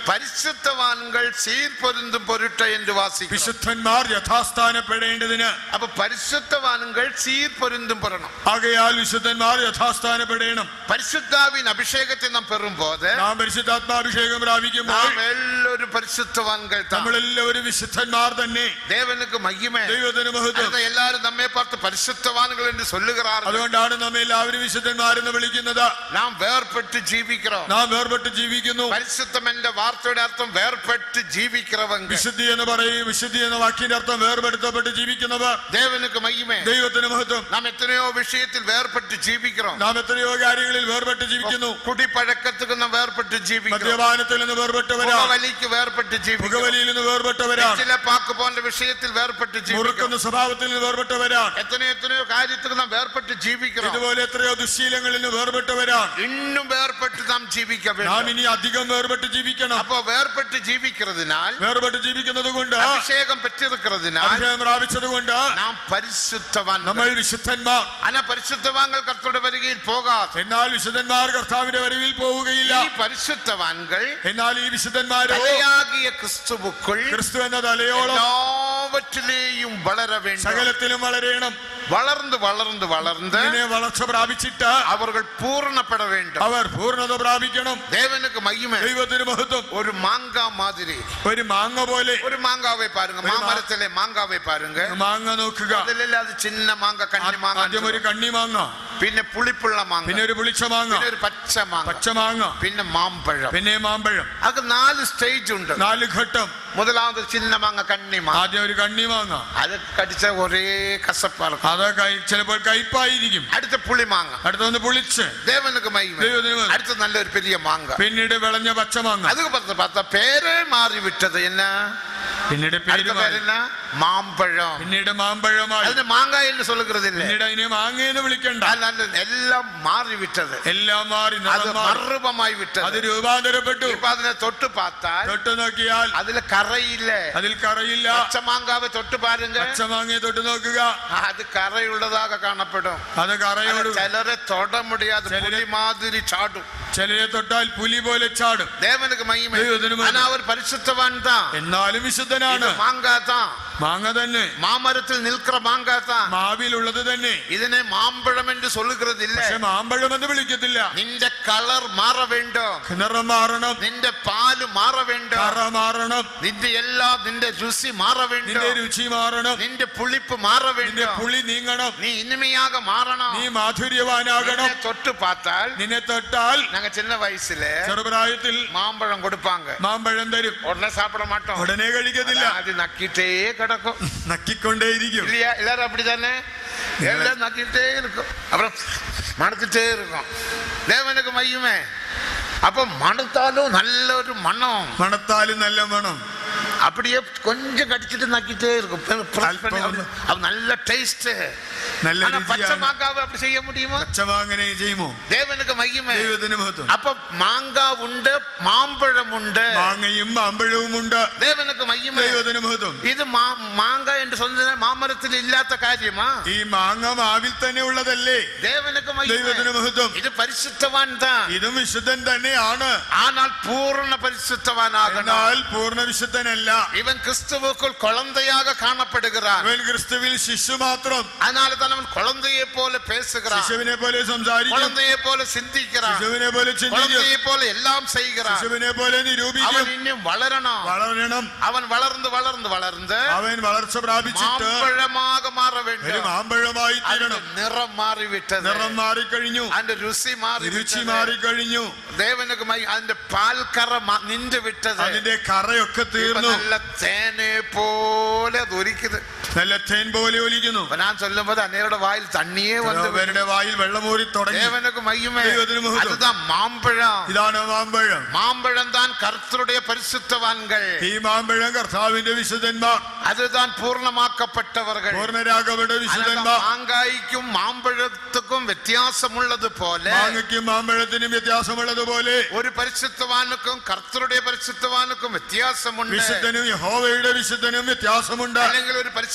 പരിശുദ്ധവാൻകൾ സീർപൊരുന്തും പൊരുട്ട എന്ന് വാസിക്കും വിശുദ്ധന്മാർ യഥാസ്ഥാനപ്പെടേണ്ടതിന് അപ്പൊ പരിശുദ്ധവാൻകൾ സീർപൊരുന്തും പെറണം ആകയാൽ വിശുദ്ധന്മാർ യഥാസ്ഥാനപ്പെടണം പരിശുദ്ധാവിൻ അഭിഷേകത്തെ നാം പെറുമ്പോൾ നാം പരിശുദ്ധാത്മാഭിഷേകം പ്രാപിക്കുമ്പോൾ നാം എല്ലാവരും പരിശുദ്ധവാൻകൾ താൻ. നമ്മളെല്ലാവരും വിശുദ്ധന്മാർ തന്നെ தேவனுக்கு மகிமை ദൈവത്തിന് മഹത്വം அதுதான் எல்லாரும் நம்மை பார்த்து பரிசுத்தவான்கள் என்று சொல்லுகிறார்கள் അതുകൊണ്ടാണ് നമ്മെ എല്ലാവരും വിശുദ്ധന്മാരെന്ന് വിളിക്കുന്നത് நாம் வேறுபட்டு ஜீவிக்கிறோம் നാം വേർപെട്ട് ജീവിക്കുന്നു പരിശുദ്ധം എന്റെ വാർത്തയുടെ അർത്ഥം വേർപെട്ട് ജീവിக்கிறவங்க വിശുദ്ധി എന്ന് പറയും വിശുദ്ധി എന്ന വാക്കിന്റെ അർത്ഥം വേർപെടുത്തപ്പെട്ട് ജീവിക്കുന്നവർ தேவனுக்கு மகிமை ദൈവത്തിന് മഹത്വം நாம் എത്രയോ വിഷയത്തിൽ വേർപെട്ട് ജീവിக்கிறோം നാം എത്രയോ കാര്യങ്ങളിൽ വേർപെട്ട് ജീവിക്കുന്നു കുടിപ്പഴക്കത്തുക്ക് നാം വേർപെട്ട് ജീവിக்கிறோம் മദ്യപാനത്തിൽ നിന്ന് വേർപെട്ടവരാ പുകവലിക്ക് വേർപെട്ട് ജീവിக்கிறோം പുകവലിയിൽ നിന്ന് വേർപെട്ടവരാണ് ചില പാക്ക് പോன்ற വിഷയത്തിൽ വേർപെട്ട് ജീവിக்கிறோം മുറുക്കുന്ന സ്വഭാവത്തിൽ നിന്ന് വേർപെട്ടവരാണ് എത്രയോ എത്രയോ കാര്യത്തിൽ നാം വേർപെട്ട് ജീവിக்கிறோം ഇതുപോലെ എത്രയോ ദുശ്ശീലങ്ങളിൽ നിന്ന് വേർപെട്ടവരാണ് இன்னுം വേർപെട്ട് നാം ജീവിക്ക നാം வேண்டும் ഇനി അധികം വേർപെട്ട് ജീവിക്കണം അപ്പോ വേർപെട്ട് ജീവിക്കുന്നതിനാൽ വേർപെട്ട് ജീവിക്കുന്നത് കൊണ്ട് അഭിഷേകം പെറ്റിരിക്കുന്നതിനാൽ അഭിഷേകം പ്രാപിച്ചത് കൊണ്ട് നാം പരിശുദ്ധവാൻ നമ്മൾ വിശുദ്ധന്മാർ അന പരിശുദ്ധവാൻകൾ കർത്തയുടെ വരികയിൽ പോകാതെ എന്നാൽ വിശുദ്ധന്മാർ കർത്താവിന്റെ വരവിൽ പോവുകയില്ല ഈ പരിശുദ്ധവാൻകൾ എന്നാൽ ഈ വിശുദ്ധന്മാരോ തലയാകിയ ക്രിസ്തുവുക്കുൾ ക്രിസ്തു എന്ന തലയോളം എല്ലാവറ്റിലെയും വളര வேண்டும் സകലത്തിലും വളരണം വളർന്ന് വളർന്ന് വളർന്ന് ഇങ്ങനെ വളർച്ച പ്രാപിച്ചിട്ട് അവர்கள் പൂർണ്ണപ്പെട வேண்டும் അവർ പൂർണ്ണത പ്രാപിക്കണം தேவனுக்கு மகிமை ദൈവത്തിന് മഹത്വം ஒரு மாங்கா மாதிரி ഒരു മാങ്ങ പോലെ ஒரு மாங்காவை பாருங்க மாமரத்திலே மாங்காவை பாருங்க മാങ്ങ നോക്കുക അതിലല്ല അത് ചിന്ന മാങ്ക കണ്ണി മാങ്ങ ആദ്യം ഒരു കണ്ണി മാങ്ങ പിന്നെ പുളിപ്പുള്ള മാങ്ങ പിന്നെ ഒരു പുളിച്ച മാങ്ങ പിന്നെ ഒരു പച്ച മാങ്ങ പച്ച മാങ്ങ പിന്നെ മാമ്പഴം പിന്നെ മാമ്പഴം അത് നാല് സ്റ്റേജ് ഉണ്ട് നാല് ഘട്ടം മുതലാമത് ചിന്ന മാങ്ങ കണ്ണി മാങ്ങ ആദ്യം ഒരു കണ്ണി മാങ്ങ അത് കടിച്ച ഒരേ കസപ്പാർക്കും അത് കൈ ചിലപ്പോൾ കയ്പായിരിക്കും അടുത്ത പുളി മാങ്ങ അടുത്തൊന്ന് പുളിച്ച് ദേവനുക്ക് മഹിമ ദൈവത്തിന് മഹിമ. അടുത്ത നല്ലൊരു പെരിയ മാങ്ങ പിന്നീട് വിളഞ്ഞ പച്ച മാങ്ങ அதுக்கு பார்த்து பார்த்தா பேரே மாறி விட்டது என்ன പിന്നീട് പേര് அடுத்த பேர் മാറി. என்ன மாம்பழம் പിന്നീട് മാമ്പഴമായി അതിന് മാങ്ങായി എന്ന് சொல்லுகிறது இல்ல പിന്നീട് അതിനെ മാങ്ങയെന്ന് വിളിക്കണ്ട அதனால എല്ലാം മാറി വിട്ടത് എല്ലാം മാറി അത് നിറം മാറി. മറുപമായി അത് വിട്ടത് രൂപാന്തരപ്പെട്ടു ഇപ്പൊ അതിനെ തൊട്ട് பார்த்தாൽ തൊട്ട് നോക്കിയാൽ അതില് കറയില്ല അതിൽ കറയില്ല പച്ച മാങ്കാവ് തൊട്ട് പാരുങ്ക പച്ച മാങ്ങയെ തൊട്ട് നോക്കുക അത് കറയുള്ളதாக കാണപ്പെടും അത് കറയോട് ചിലരെ തൊട മുടിയാതെ ചിലരെ- പുലി മാതിരി ചാടും ചിലരെ തൊട്ടാൽ പുലി പോലെ ചാടും தேவனுக்கு மகிமை ദൈവത്തിന് മഹിമ. ஆனா அவர் பரிசுத்தவான் தான் എന്നാലും വിശുദ്ധനാണ് இது மாங்காய் தான் മാങ്ങ തന്നെ மாமரத்தில் நிற்கிற மாங்காய் தான் മാവിലുള്ളത് തന്നെ ഇതിനെ മാമ്പഴം എന്ന് சொல்லுகிறது ഇല്ല പക്ഷെ മാമ്പഴം എന്ന് വിളിക്കത്തില്ല നിന്റെ കളർ മാറ വേണ്ടോ നിറം മാറണം നിന്റെ പാല് മാറ വേണ്ടോ കറ മാറണം നിന്റെ എല്ലാം നിന്റെ രുചി മാറ വേണ്ടോ നിന്റെ രുചി മാറണം നിന്റെ പുളിപ്പ് മാറ നിന്റെ വേണ്ടോ പുളി നീങ്ങണം നീ ഇനിമയാക മാറണം നീ മാധുര്യവാനാകണം നിന്നെ തൊട്ട് பார்த்தாൽ നിന്നെ തൊട്ടാൽ நாங்க சின்ன வயசுல ചെറുപ്രായത്തിൽ மாம்பழம் கொடுப்பாங்க മാമ്പഴം തരും உடனே சாப்பிட மாட்டோம் ഉടനെ കഴിക്കത്തില്ല அது நக்கிட்டே கிடக்கும் നക്കിക്കൊണ്ടേയിരിക്കും இல்லையா எல்லாரும் அப்படித்தானே எல்லாம் நக்கிட்டே இருக்கும் அப்புறம் மணத்துட்டே இருக்கும் தேவனுக்கு மையுமே அப்ப மணத்தாலும் நல்ல ஒரு மனம் മണത്താലും നല്ല മണം அப்படியே கொஞ்சம் கடிச்சிட்டு நக்கிட்டே இருக்கும் பிற- press பண்ணி அல்பம் அப்படி- அது நல்ல டேஸ்ட் നല്ല ஆனா பச்சை രുചിയാണ് மாங்காவை அப்படி செய்ய முடியுமா പച്ചമാങ്ങനെ ചെയ്യുമോ தேவனுக்கு மையுமே ദൈവത്തിന് മഹത്വം அப்ப மாங்காய் உண்டு மாம்பழம் உண்டு മാങ്ങയും മാമ്പഴവും ഉണ്ട് தேவனுக்கு மையுமே ദൈവത്തിന് മഹത്വം ഇത് മാ- മാങ്കായ് എന്ന് சொன்னது മാമരത്തിൽ ഇല്ലാത്ത കാര്യമാ ഈ മാങ്ങ മാവിൽ തന്നെ ഉള്ളതല്ലേ தேவனுக்கு ദൈവത്തിന് மகிமை മഹത്വം ഇത് പരിശുദ്ധവാൻ தான் ഇതും വിശുദ്ധൻ തന്നെയാണ് ஆனால் പൂർണ്ണ പരിശുദ്ധവാനാകണം എന്നാൽ പൂർണ്ണ വിശുദ്ധനല്ല ഇവൻ ക്രിസ്തുവുക്കുள் குழந்தையாக காணப்படுகிறான் അവൻ ക്രിസ്തുവിൽ ശിശു മാത്രം அதனால தான் அவன் குழந்தையை போல பேசுகிறான் ശിശുവിനെ പോലെ സംസാരിക്കും குழந்தையை போல சிந்திக்கிறான் ശിശുവിനെ പോലെ ചിന്തിക്കും குழந்தையை போல எல்லாம் செய்கிறான் ശിശുവിനെ പോലെ നിരൂപിക്കും அவன் இன்னும் வளரணும் വളരണം அவன் வளர்ந்து வளர்ந்து வளர்ந்து അവൻ വളർച്ച പ്രാപിച്ചിട്ട് மாம்பழமாக மாற ഒരു வேண்டும் മാമ്പഴമായി അതിന്റെ തീരണം നിറം മാറിവിട്ടത് നിറം മാറിക്കഴിഞ്ഞു അതിന്റെ രുചി മാറി രുചി മാറിക്കഴിഞ്ഞു ദേവനക്ക് മൈ- അതിന്റെ പാൽക്കറ മ- നിന്റെ വിട്ടത് അതിന്റെ കറയൊക്കെ ഇപ്പൊ തീർന്നു നല്ല തേനെ പോലെ അത് ഒലിക്കുന്നത് നല്ല തേൻ പോലെ ഒലിക്കുന്നു അപ്പൊ ഞാൻ ചൊല്ലുമ്പോ അന്നേരുടെ വായിൽ തണ്ണിയേ വന്ന് അവരുടെ വായിൽ വെള്ളമൂറി തുടങ്ങി தேவனுக்கு மையுமே ദൈവത്തിന് മഹത്വം. அதுதான் மாம்பழம் ഇതാണ് മാമ്പഴം மாம்பழம் தான் கர்த்தருடைய பரிசுத்தவான்கள் ഈ മാമ്പഴം കർത്താവിന്റെ വിശുദ്ധന്മാർ அதுதான் பூர்ணமாக்கப்பட்டவர்கள் പൂർണ്ണരാഘവയുടെ அதனால വിശുദ്ധന്മാർ மாங்காய்க்கும் மாம்பழத்துக்கும் வித்தியாசம் உள்ளது போல മാങ്ങയ്ക്കും മാമ്പഴത്തിനും വ്യത്യാസമുള്ളതുപോലെ ഒരു പരിശുദ്ധവാനുക്കും കർത്തരുടെ പരിശുദ്ധവാനുക്കും വ്യത്യാസമുണ്ട് വിശുദ്ധനും യഹോവയുടെ വിശുദ്ധനും വ്യത്യാസമുണ്ട് അല്ലെങ്കിൽ ഒരു പരിശുദ്ധ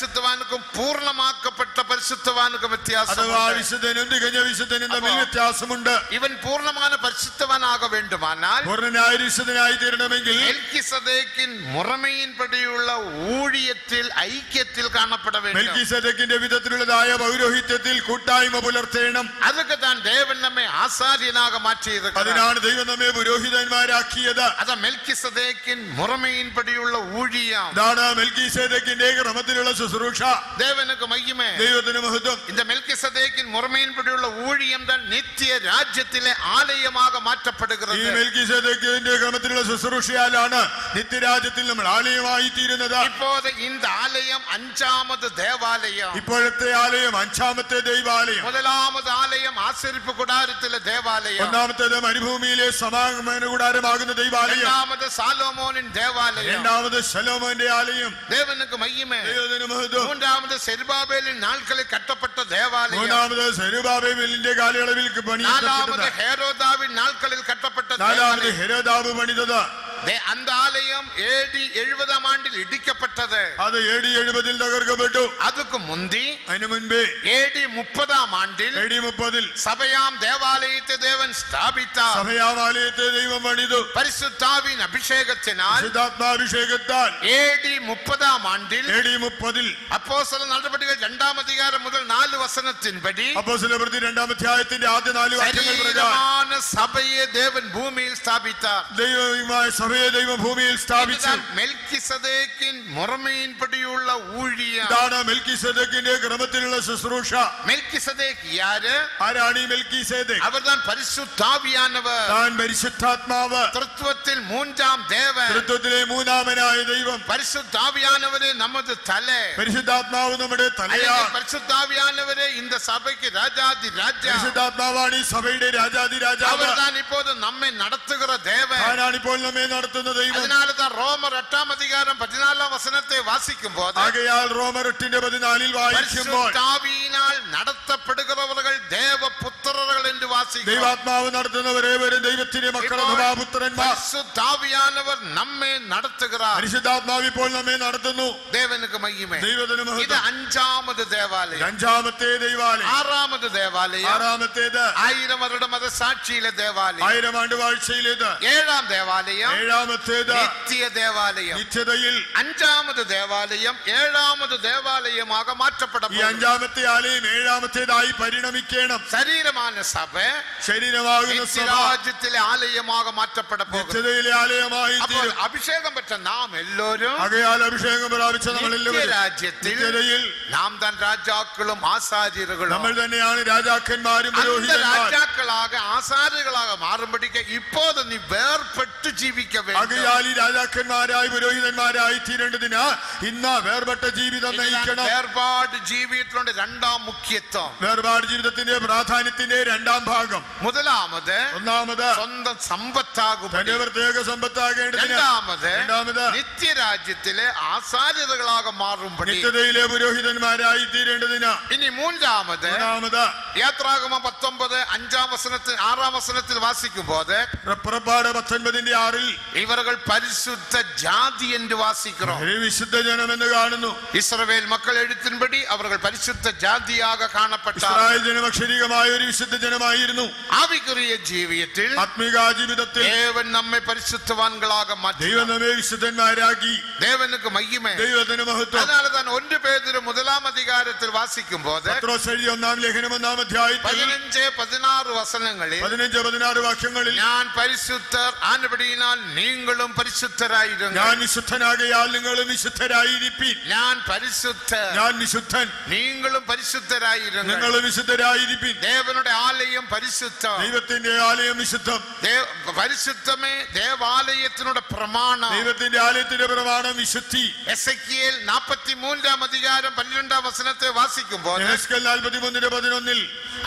പരിശുദ്ധവാനുക്കും പൂർണ്ണമാക്കപ്പെട്ട പരിശുദ്ധവാനുക്കും വ്യത്യാസം അഥവാ വിശുദ്ധനും തികഞ്ഞ വിശുദ്ധനും തമ്മിൽ അപ്പോ- വ്യത്യാസമുണ്ട് ഇവൻ പൂർണ്ണமான പരിശുദ്ധവാനാക വേണ്ടുമാനാൽ പൂർണ്ണനായ ഒരു വിശുദ്ധനായി തീരണമെങ്കിൽ മെൽക്കിസദേക്കിൻ മുറമയിൻപടിയുള്ള ഊഴിയത്തിൽ ഐക്യത്തിൽ കാണപ്പെட வேண்டும் മെൽക്കിസെദക്കിന്റെ വിധത്തിലുള്ളതായ പൗരോഹിത്യത്തിൽ കൂട്ടായ്മ പുലർത്തേണം அதுக்கு தான் தேவன் நம்மை ஆசாரியனாக மாற்றியிருக்கிறார் അതിനാണ് ദൈവം നമ്മെ പുരോഹിതന്മാരാക്കിയത് அத மெல்கிசதேக்கின் முறைமையின்படியுள்ள ஊழியம் ഇതാണ് മെൽക്കിസേദക്കിന്റെ ക്രമത്തിലുള്ള ശുശ്രൂഷ தேவனுக்கு மையமே ദൈവത്തിന് മഹത്വം இந்த மெல்கிசதேக்கின் முறைமையின்படியுள்ள ஊழியம் தான் நித்திய ராஜ்யத்திலே ஆலயமாக ഈ மாற்றப்படுகிறது മെൽക്കിസേദക്കിന്റെ ക്രമത്തിലുള്ള ശുശ്രൂഷയാലാണ് നിത്യരാജ്യത്തിൽ നമ്മൾ ആലയമായി തീരുന്നത് இப்போது இந்த ஆலயம் அஞ்சாமது தேவாலயம் ഇപ്പോഴത്തെ ആലയം അഞ്ചാമത്തെ ദൈവാലയം முதலாமது ஆலயம் ஆசரிப்பு குடாரத்தில தேவாலயம் ഒന്നാമത്തേത് മരുഭൂമിയിലെ സമാഗമന കൂടാരമാകുന്ന ദൈവാലയം இரண்டாமது சாலோமோனின் தேவாலயம் രണ്ടാമത് ശലോമോന്റെ ആലയം தேவனுக்கு மையமே ദൈവത്തിന് മഹത്വം மூன்றாவது செருபாபேலின் நாட்களில் கட்டப்பட்ட தேவாலயம் മൂന്നാമത് സെരുബാബേലിന്റെ കാലയളവിൽ நாலாவது പണിയപ്പെട്ടത് ஹேரோதாவின் நாட்களில் கட்டப்பட்ட നാലാമത് தேவாலயம். ഹെരോദാവ് പണിതത് ദേ- அந்த ஆலயம் ஏடி எழுபதாம் ஆண்டில் இடிக்கப்பட்டது അത് എ ഡി എഴുപതിൽ തകർക്കപ്പെട്ടു அதுக்கு முந்தி അതിനു മുൻപേ ஏடி முப்பதாம் ஆண்டில் എ ഡി മുപ്പതിൽ சபையாம் தேவாலயத்தை தேவன் ஸ்தாபித்தார் സഭയാമാലയത്തെ ദൈവം പണിതു பரிசுத்தாவின் அபிஷேகத்தினால் ശുദ്ധാത്മാഭിഷേകത്താൽ ஏடி முப்பதாம் ஆண்டில் എ ഡി മുപ്പതിൽ அப்போ சில நடவடிக்கைகள் இரண்டாம் அதிகாரம் முதல் നാല് വസനത്തിൻപടി അപ്പോ പ്രതി രണ്ടാം അധ്യായത്തിന്റെ ആദ്യ നാല് വാക്യങ്ങൾ പ്രകാരം ശരീരமான സഭയെ ദേവൻ ഭൂമിയിൽ സ്ഥാപിത്താർ ദൈവമായ സഭയെ ദൈവം ഭൂമിയിൽ സ്ഥാപിച്ചു இதுதான் மெல்கிசதேக்கின் முறைமையின்படியுள்ள ஊழியம் ഇതാണ് മെൽക്കി സെദക്കിന്റെ ക്രമത്തിലുള്ള ശുശ്രൂഷ மெல்கிசதேக் யாரு ആരാണ് ഈ മെൽക്കി സെദക് அவர்தான் பரிசுத்தாவியானவர் താൻ പരിശുദ്ധാത്മാവ് தத்துவத்தில் மூன்றாம் தேவன் തൃത്വത്തിലെ മൂന്നാമനായ ദൈവം பரிசுத்தாவியானவரே நமது தலை പരിശുദ്ധാത്മാവ് നമ്മുടെ തലയാണ് അല്ലെങ്കിൽ பரிசுத்தாவியானவரே இந்த சபைக்கு ராஜாதி ராஜா പരിശുദ്ധാത്മാവാണ് ഈ സഭയുടെ രാജാതി രാജാവ് அவர்தான் இப்போது நம்மை நடத்துகிற தேவன் ആരാണ് ഇപ്പോൾ നമ്മെ നടത്തുന്ന ദൈവം அதனாலதான் ரோமர் எட்டாம் அதிகாரம் பதினாலாம் வசனத்தை வாசிக்கும் போது ആകയാൽ റോമർ എട്ടിന്റെ പതിനാലിൽ വായിക്കുമ്പോൾ பரிசுத்தாவியினால் நடத்தப்படுகிறவர்கள் தேவ புத்திரர்கள் என்று வாசிக்கிறோம் ദൈവാത്മാവ് നടത്തുന്നവരെ വരും ദൈവത്തിന്റെ മക്കൾ അഥവാ പുത്രന്മാർ பரிசுத்தாவியானவர் நம்மை நடத்துகிறார் പരിശുദ്ധാത്മാവ് ഇപ്പോൾ നമ്മെ നടത്തുന്നു தேவனுக்கு மையமே ദൈവത്തിന് இது മഹത്വം அஞ்சாமது தேவாலயம் അഞ്ചാമത്തെ ദൈവാലയം ஆறாமது தேவாலயம் ആറാമത്തേത് ஆயிரம் வருட மத சாட்சியில தேவாலயம் ആയിരം ആണ്ട് വാഴ്ചയിലേത് ஏழாம் தேவாலயம் ഏഴാമത്തേത് நித்திய தேவாலயம் നിത്യതയിൽ அஞ்சாமது தேவாலயம் ஏழாமது தேவாலயமாக மாற்றப்பட ഈ போகிறது. അഞ്ചാമത്തെ ആലയം ഏഴാമത്തേതായി പരിണമിക്കണം சரீரமான சபை ശരീരമാകുന്ന സഭ நித்தியராஜ்யத்திலே ஆலயமாக மாற்றப்பட போகிறது നിത്യതയിലെ ആലയമായി അപ്പോൾ തീരും അഭിഷേകം പെറ്റ നാം എല്ലാവരും ആകയാൽ അഭിഷേകം പ്രാപിച്ച നമ്മളെല്ലാവരും നിത്യരാജ്യത്തിൽ നിത്യതയിൽ നാം താൻ രാജാക്കളും ആസാര്യர்களுം നമ്മൾ തന്നെയാണ് രാജാക്കന്മാരും அந்த പുരോഹിതന്മാർ രാജാക്കളാക ആസാര്യകളാக മാറുമ്പടിക്ക് இப்போது നീ വേർപെട്ട് ജീവിക്ക வேண்டும் ആകയാൽ ഈ രാജാക്കന്മാരായി പുരോഹിതന്മാരായി തീരേണ്ടതിന് ഇന്ന് വേർപെട്ട ജീവിതം இதுதான் നയിക്കണം വേർപാട് ജീവിതത്തിലുണ്ട് രണ്ടാം മുഖ്യത്വം വേർപാട് ജീവിതത്തിന്റെ പ്രാധാന്യത്തിന്റെ രണ്ടാം ഭാഗം മുതലാമത് ഒന്നാമത് സ്വന്തം സമ്പത്താകും തന്റെ പ്രത്യേക സമ്പത്താകേണ്ടതിന് രണ്ടാമത് രണ്ടാമത് നിത്യരാജ്യത്തിലെ ആസാര്യതകളാக മാറുമ്പടി നിത്യതയിലെ പുരോഹിതന്മാരായി തീരേണ്ടതിന് ഇനി മൂന്നാമത് മൂന്നാമത് യാത്രാഗമം പത്തൊമ്പത് അഞ്ചാം വസനത്തിൽ ആറാം വസനത്തിൽ വാസിക്കുമ്പോൾ പുറപ്പാട് പത്തൊൻപതിന്റെ ആറിൽ ഇവர்கள் പരിശുദ്ധ ജാതി എന്ന് വാസിக்கிறோம் ഒരു വിശുദ്ധ ജനമെന്ന് കാണുന്നു ഇസ്രവേൽ മക്കൾ എഴുത്തിൻപടി അവർ പരിശുദ്ധ ജാതിയാക കാണപ്പെട്ട ഇസ്രായേൽ ജനം അക്ഷരീകമായ ഒരു വിശുദ്ധ ജനമായിരുന്നു ആവികുറിയ ജീവിതത്തിൽ ആത്മീക ജീവിതത്തിൽ ദേവൻ നമ്മെ പരിശുദ്ധവാൻകളാക മാറ്റി ദൈവം നമ്മെ വിശുദ്ധന്മാരാക്കി ദേവനുക്ക് മയ്യമേ ദൈവത്തിന് മഹത്വം அதனால தான் ஒன்று பேதிரு முதலாம் அதிகாரத்தில் வாசிக்கும் போது പത്രോസ് എഴുതിയ ഒന്നാം ലേഖനം ഒന്നാം അധ്യായത്തിൽ പതിനഞ്ച് പതിനാറ് വസനങ്ങളിൽ പതിനഞ്ച് പതിനാറ് വാക്യങ്ങളിൽ ഞാൻ പരിശുദ്ധർ ആനപടിയിനാൽ നീങ്ങളും പരിശുദ്ധരായിരുന്നു ഞാൻ വിശുദ്ധനാകയാൽ നിങ്ങളും വിശുദ്ധരായിരിപ്പീൻ ഞാൻ പരിശുദ്ധർ ഞാൻ വിശുദ്ധൻ നീങ്ങളും പരിശുദ്ധരായിരുന്നു നിങ്ങളും വിശുദ്ധരായിരിപ്പീൻ ദേവനുടെ ആലയം പരിശുദ്ധം ദൈവത്തിന്റെ ആലയം വിശുദ്ധം ദേവ- പരിശുദ്ധമേ ദേവാലയത്തിനുടെ പ്രമാണം ദൈവത്തിന്റെ ആലയത്തിന്റെ പ്രമാണം വിശുദ്ധി എസ് എ നാൽപ്പത്തി മൂന്നാം അധികാരം പன்னிரெண்டாം വസനത്തെ വാസിക്കുമ്പോൾ നാൽപ്പത്തിമൂന്നിന്റെ പതിനൊന്നിൽ അങ്ങെ ഒരു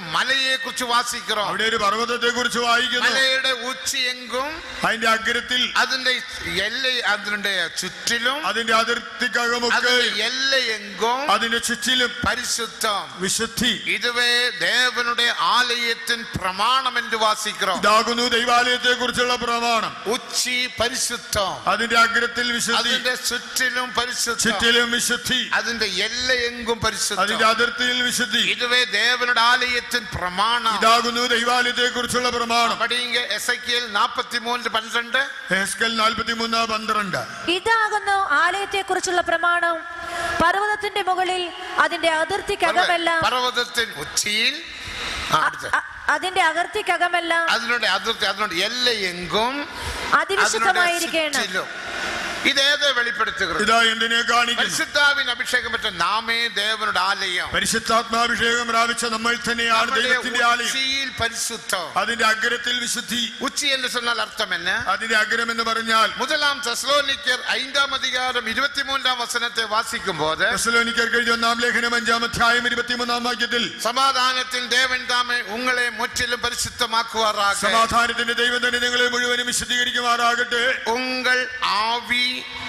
மலையை குறித்து வாசிக்கிறோம் അവിടെ ഒരു പർവ്വതത്തെ കുറിച്ച് വായിക്കുന്നു മലയുടെ ഉച്ചി എങ്കും അതിന്റെ അഗ്രത്തിൽ അതിന്റെ എല്ല അതിന്റെ ചുറ്റിലും അതിന്റെ അതിർത്തിക്കകമൊക്കെ അതിന്റെ എല്ല എങ്കും അതിന്റെ ചുറ്റിലും പരിശുദ്ധം വിശുദ്ധി இதுவே தேவனுடைய ஆலயத்தின் பிரமாணம் என்று வாசிக்கிறோம் ഇതാകുന്നു ദൈവാലയത്തെ കുറിച്ചുള്ള പ്രമാണം உச்சி பரிசுத்தம் അതിന്റെ അഗ്രത്തിൽ വിശുദ്ധി അതിന്റെ ചുറ്റിലും പരിശുദ്ധം ചുറ്റിലും വിശുദ്ധി അതിന്റെ എല്ല എങ്കും പരിശുദ്ധം അതിന്റെ അതിർത്തിയിൽ വിശുദ്ധി இதுவே தேவனுடைய ஆலயத்தின் பிரமாணம் ഇതാകുന്നു ദൈവാലയത്തെ കുറിച്ചുള്ള പ്രമാണം படிங்க எசைக்கியல் நாற்பத்தி மூன்று பன்னிரண்டு ഹെസ്കൽ നാൽപ്പത്തിമൂന്ന് പന്ത്രണ്ട് ഇതാകുന്നു ആലയത്തെക്കുറിച്ചുള്ള പ്രമാണം പർവ്വതത്തിന്റെ മുകളിൽ അതിന്റെ അതിർത്തിക്കകമെല്ലാം பர்வதத்தின் உச்சியில் ஆ, അ- அடுத்து. അ- അതിന്റെ അകർത്തിക്കകമെല്ലാം அதனுடைய அதிர்த்தி அதனுடைய எல்லை எங்கும் அதனுடைய അതിവിശുദ്ധമായിരിക്കണം சுற்றிலும் ഇത് ഏത് വെളിപ്പെടുത്തുகிறது ഇതാ എന്തിനെ കാണിക്കുന്നു പരിശുദ്ധാവിൻ അഭിഷേകം പറ്റ നാമേ ദേവനുടെ ആലയം പരിശുദ്ധാത്മാഭിഷേകം പ്രാപിച്ച നമ്മൾ തന്നെയാണ് നമ്മുടെ ദൈവത്തിന്റെ ആലയം ഉച്ചിയിൽ പരിശുദ്ധം അതിന്റെ അഗ്രത്തിൽ വിശുദ്ധി ഉച്ചി എന്ന് சொன்னால் അർത്ഥം என்ன അതിന്റെ അഗ്രം എന്ന് പറഞ്ഞാൽ முதலாம் തെസ്ലോനിക്കർ ஐந்தாம் அதிகாரம் இருபத்தி மூன்றாம் வசனத்தை வாசிக்கும் போது തെസ്സലോനിക്കർക്ക് എഴുതിയ ഒന്നാം ലേഖനം അഞ്ചാം അധ്യായം ഇരുപത്തിമൂന്നാം വാക്യത്തിൽ സമാധാനത്തിൽ ദേവൻ താമേ ഉങ്ങളെ മുற்றிലും പരിശുദ്ധമാക്കുവാറാക സമാധാനത്തിന്റെ ദൈവം തന്നെ നിങ്ങളെ മുഴുവനും വിശദീകരിക്കുമാറാകട്ടെ ഉങ്ങൾ ആവി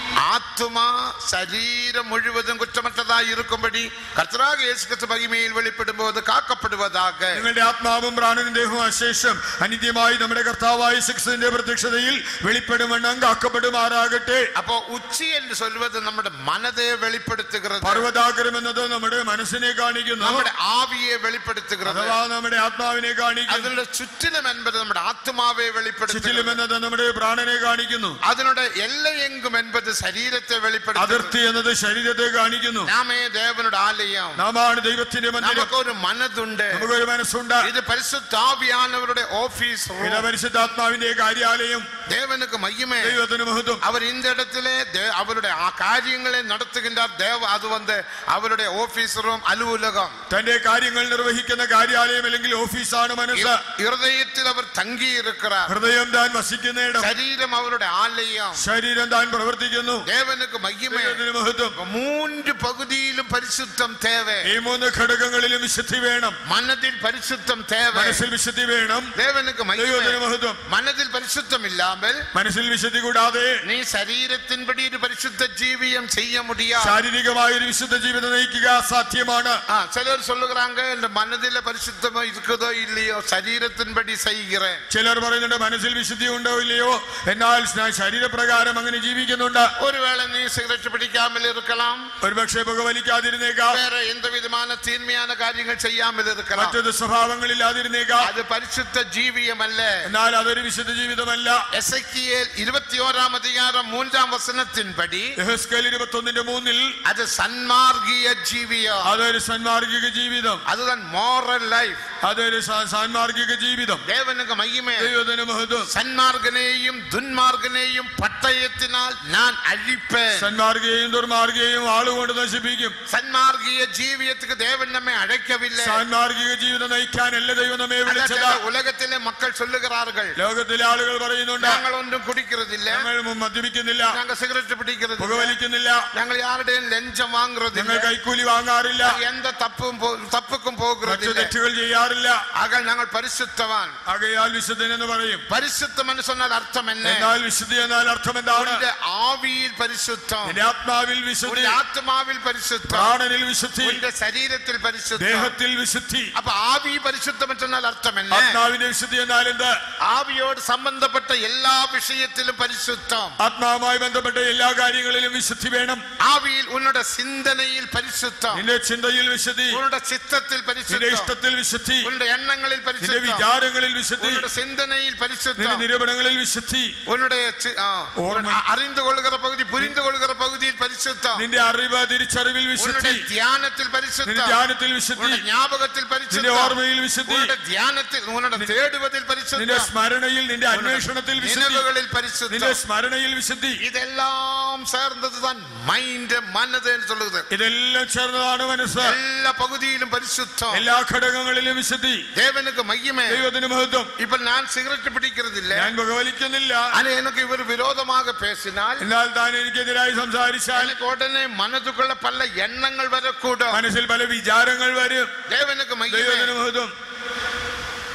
ആത്മാ ശരീരം മുഴുവതും കുറ്റമറ്റതായി ഇരിക്കുമ്പടി കർത്തരാக യേശു ക്രിസ്തു മഹിമയിൽ വെളിപ്പെടുമ്പോൾ കാക്കപ്പെടുവதாக നിങ്ങളുടെ ആത്മാവും പ്രാണനും ദേഹവും അശേഷം അനിത്യമായി നമ്മുടെ കർത്താവായ ശിക്സിന്റെ പ്രത്യക്ഷതയിൽ വെളിപ്പെടുമെണ്ണം കാക്കപ്പെടുമാറാകട്ടെ അപ്പോ ഉച്ചി എന്ന് சொல்வது നമ്മുടെ മനതെ വെളിപ്പെടുത്തുகிறது പർവ്വതാഗ്രം എന്നത് നമ്മുടെ മനസ്സിനെ കാണിക്കുന്നു നമ്മുടെ ആവിയെ വെളിപ്പെടുത്തുகிறது അഥവാ നമ്മുടെ ആത്മാവിനെ കാണിക്കുന്നു അതിനുള്ള ചുറ്റിലും എൻപത് നമ്മുടെ ആത്മാവെ ചുറ്റിലും വെളിപ്പെടുത്തുகிறது എന്നത് നമ്മുടെ പ്രാണനെ കാണിക്കുന്നു അതിനുടെ എല്ലയെങ്കും എൻപത് ശരീരത്തെ വെളിപ്പെടുത്തുന്നത് അതിർത്തി എന്നത് ശരീരത്തെ കാണിക്കുന്നു നാമേ ദേവനുടെ ആലയം നാമാണ് ദൈവത്തിന്റെ മന്ദിരം നമുക്കൊരു മനതുണ്ട് നമുക്കൊരു മനസ്സുണ്ട് ഇത് പരിശുദ്ധാവിയാനവരുടെ ഓഫീസ് ഇത് പരിശുദ്ധാത്മാവിന്റെ കാര്യാലയം தேவனுக்கு மகிமை ദൈവത്തിന് മഹത്വം அவர் இந்த இடத்திலே தே- அவருடைய ஆ- காரியங்களை நடத்துகின்றார் தேவ அது வந்து அவருடைய ஆபீஸ் ரூம் அலுவலகம் തന്റെ കാര്യങ്ങൾ നിർവഹിക്കുന്ന കാര്യാലയം അല്ലെങ്കിൽ ഓഫീസാണ് മനസ്സ് இருதயத்தில் அவர் தங்கி இருக்கிறார் ഹൃദയം താൻ വസിക്കുന്ന ഇടം சரீரம் அவருடைய ஆலயம் ശരീരം താൻ പ്രവർത്തിക്കുന്നു தேவனுக்கு மகிமை ദൈവത്തിന് മഹത്വം மூன்று பகுதியிலும் பரிசுத்தம் தேவை ഈ മൂന്ന് ഘടകങ്ങളിലും വിശുദ്ധി വേണം மனதில் பரிசுத்தம் தேவை മനസ്സിൽ വിശുദ്ധി വേണം தேவனுக்கு ദൈവത്തിന് மகிமை മഹത്വം மனதில் பரிசுத்தம் இல்லாமல் മനസ്സിൽ വിശുദ്ധി കൂടാതെ நீ சரீரத்தின்படி ஒரு பரிசுத்த ஜீவியம் செய்ய முடியாது ശാരീരികമായ ഒരു വിശുദ്ധ ജീവിതം നയിക്കുക അസാധ്യമാണ് ஆ, சிலர் சொல்லுகிறாங்க இந்த மனதில பரிசுத்தமா இருக்குதோ இல்லையோ சரீரத்தின்படி செய்கிறேன் ചിലർ പറയുന്നുണ്ട് മനസ്സിൽ വിശുദ്ധി ഉണ്ടോ ഇല്ലയോ എന്നാൽ ഞാൻ ശരീരപ്രകാരം അങ്ങനെ ജീവിക്കുന്നുണ്ട് ஒருவேளை நீ சிகரெட் பிடிக்காமல் இருக்கலாம் ഒരുപക്ഷെ പുകവലിക്കാതിരുന്നേക്കാം வேற எந்த விதமான தீன்மையான காரியங்கள் செய்யாமல் இருக்கலாம் മറ്റു ദുസ്വഭാവങ്ങളില്ലാതിരുന്നേക്കാം அது பரிசுத்த ஜீவியம் அல்ல എന്നാൽ അതൊരു വിശുദ്ധ ജീവിതമല്ല எசக்கியேல் இருபத்தி ஓராம் அதிகாரம் மூன்றாம் வசனத்தின்படி യഹസ്കേൽ ഇരുപത്തൊന്നിന്റെ മൂന്നിൽ அது സന്മാർഗീയ ஜீவியம் അതൊരു സന്മാർഗിക ജീവിതം அதுதான் moral லைஃப் അതൊരു സാ- സാൻമാർഗിക ജീവിതം தேவனுக்கு மகிமை ദൈവത്തിന് മഹത്വം சன்மார்கனையும் துன்மார்கனையும் பட்டயத்தினால் நான் அழிப்பேன் സന്മാർഗിയെയും ദുർമാർഗിയെയും ആളുകൊണ്ട് നശിപ്പിക്കും சன்மார்கிய ஜீவியத்துக்கு தேவன் நம்மை அழைக்கவில்லை സാൻമാർഗിക ജീവിതം നയിക്കാനല്ല ദൈവം നമ്മെ വിളിച്ചത് அதற்காக உலகத்திலே மக்கள் சொல்லுகிறார்கள் ലോകത്തിലെ ആളുകൾ പറയുന്നുണ്ട് நாங்கள் ഒന്നും കുടിக்கிறதிല്ല ഞങ്ങൾ മദ്യപിക്കുന്നില്ല நாங்க சிகரெட் பிடிக்கிறது പുകവലിക്കുന്നില്ല ഞങ്ങൾ ആരുടെയും ലഞ്ചം വാങ്ങുறது ഞങ്ങൾ കൈക്കൂലി വാങ്ങാറില്ല எந்த தப்பும் போ- தப்புக்கும் മറ്റു போகிறது തെറ്റുകൾ ചെയ്യാറില്ല ஆக நாங்கள் பரிசுத்தவான் ആകയാൽ വിശുദ്ധൻ എന്ന് പറയും பரிசுத்தம் என்று சொன்னால் அர்த்தம் என்ன എന്നാൽ വിശുദ്ധി എന്നാൽ അർത്ഥം എന്താണ് உன்னுடைய ஆவியில் பரிசுத்தம் നിന്റെ ആത്മാവിൽ വിശുദ്ധി உன்னுடைய ஆத்மாவில் பரிசுத்தம் പ്രാണനിൽ വിശുദ്ധി உன்னுடைய சரீரத்தில் பரிசுத்தம் ദേഹത്തിൽ വിശുദ്ധി அப்ப ஆவி பரிசுத்தம் என்று சொன்னால் அர்த்தம் என்ன ആത്മാവിന്റെ വിശുദ്ധി എന്നാൽ എന്ത് ஆவியோடு சம்பந்தப்பட்ட எல்லா விஷயத்திலும் பரிசுத்தம் ആത്മാവുമായി ബന്ധപ്പെട്ട എല്ലാ കാര്യങ്ങളിലും വിശുദ്ധി വേണം ஆவியில் உன்னோட சிந்தனையில் பரிசுத்தம் നിന്റെ ചിന്തയിൽ വിശുദ്ധി உன்னோட சித்தத்தில் നിന്റെ பரிசுத்தம் ഇഷ്ടത്തിൽ വിശുദ്ധി உன்னோட எண்ணங்களில் നിന്റെ பரிசுத்தம் വിചാരങ്ങളിൽ വിശുദ്ധി உன்னோட சிந்தனையில் നിന്റെ பரிசுத்தம் നിരൂപണങ്ങളിൽ വിശുദ്ധി உன்னுடைய சி- ஆ, ஓர்மை. அ- அறிந்து கொள்கிற பகுதி புரிந்து கொள்கிற பகுதியில் பரிசுத்தம் നിന്റെ അറിവ് തിരിച്ചറിവിൽ உன்னுடைய വിശുദ്ധി தியானத்தில் നിന്റെ பரிசுத்தம் ധ്യാനത്തിൽ വിശുദ്ധി உன்னுடைய ஞாபகத்தில் നിന്റെ பரிசுத்தம் ഓർമ്മയിൽ വിശുദ്ധി உன்னுடைய தியானத்தில் உன்னோட தேடுவதில் നിന്റെ பரிசுத்தம் സ്മരണയിൽ നിന്റെ അന്വേഷണത്തിൽ വിശുദ്ധി நினைவுகளில் നിന്റെ பரிசுத்தம் സ്മരണയിൽ വിശുദ്ധി இதெல்லாம் சேர்ந்ததுதான் மைண்ட் மனது என்று சொல்லுது ഇതെല്ലാം ചേർന്നതാണ് മനസ്സ് எல்லா பகுதியிலும் பரிசுத்தம் എല്ലാ ഘടകങ്ങളിലും വിശുദ്ധി தேவனுக்கு மகிமை ദൈവത്തിന് മഹത്വം இப்ப நான் சிகரெட் பிடிக்கிறது இல்ல ഞാൻ പുകവലിക്കുന്നില്ല ஆனா எனக்கு இவர் விரோதமாக பேசினால் എന്നാൽ താൻ എനിക്കെതിരായി സംസാരിച്ചാൽ எனக்கு உடனே மனதுக்குள்ள பல எண்ணங்கள் வரக்கூடும் മനസ്സിൽ പല വിചാരങ്ങൾ വരും தேவனுக்கு மகிமை ദൈവത്തിന് മഹത്വം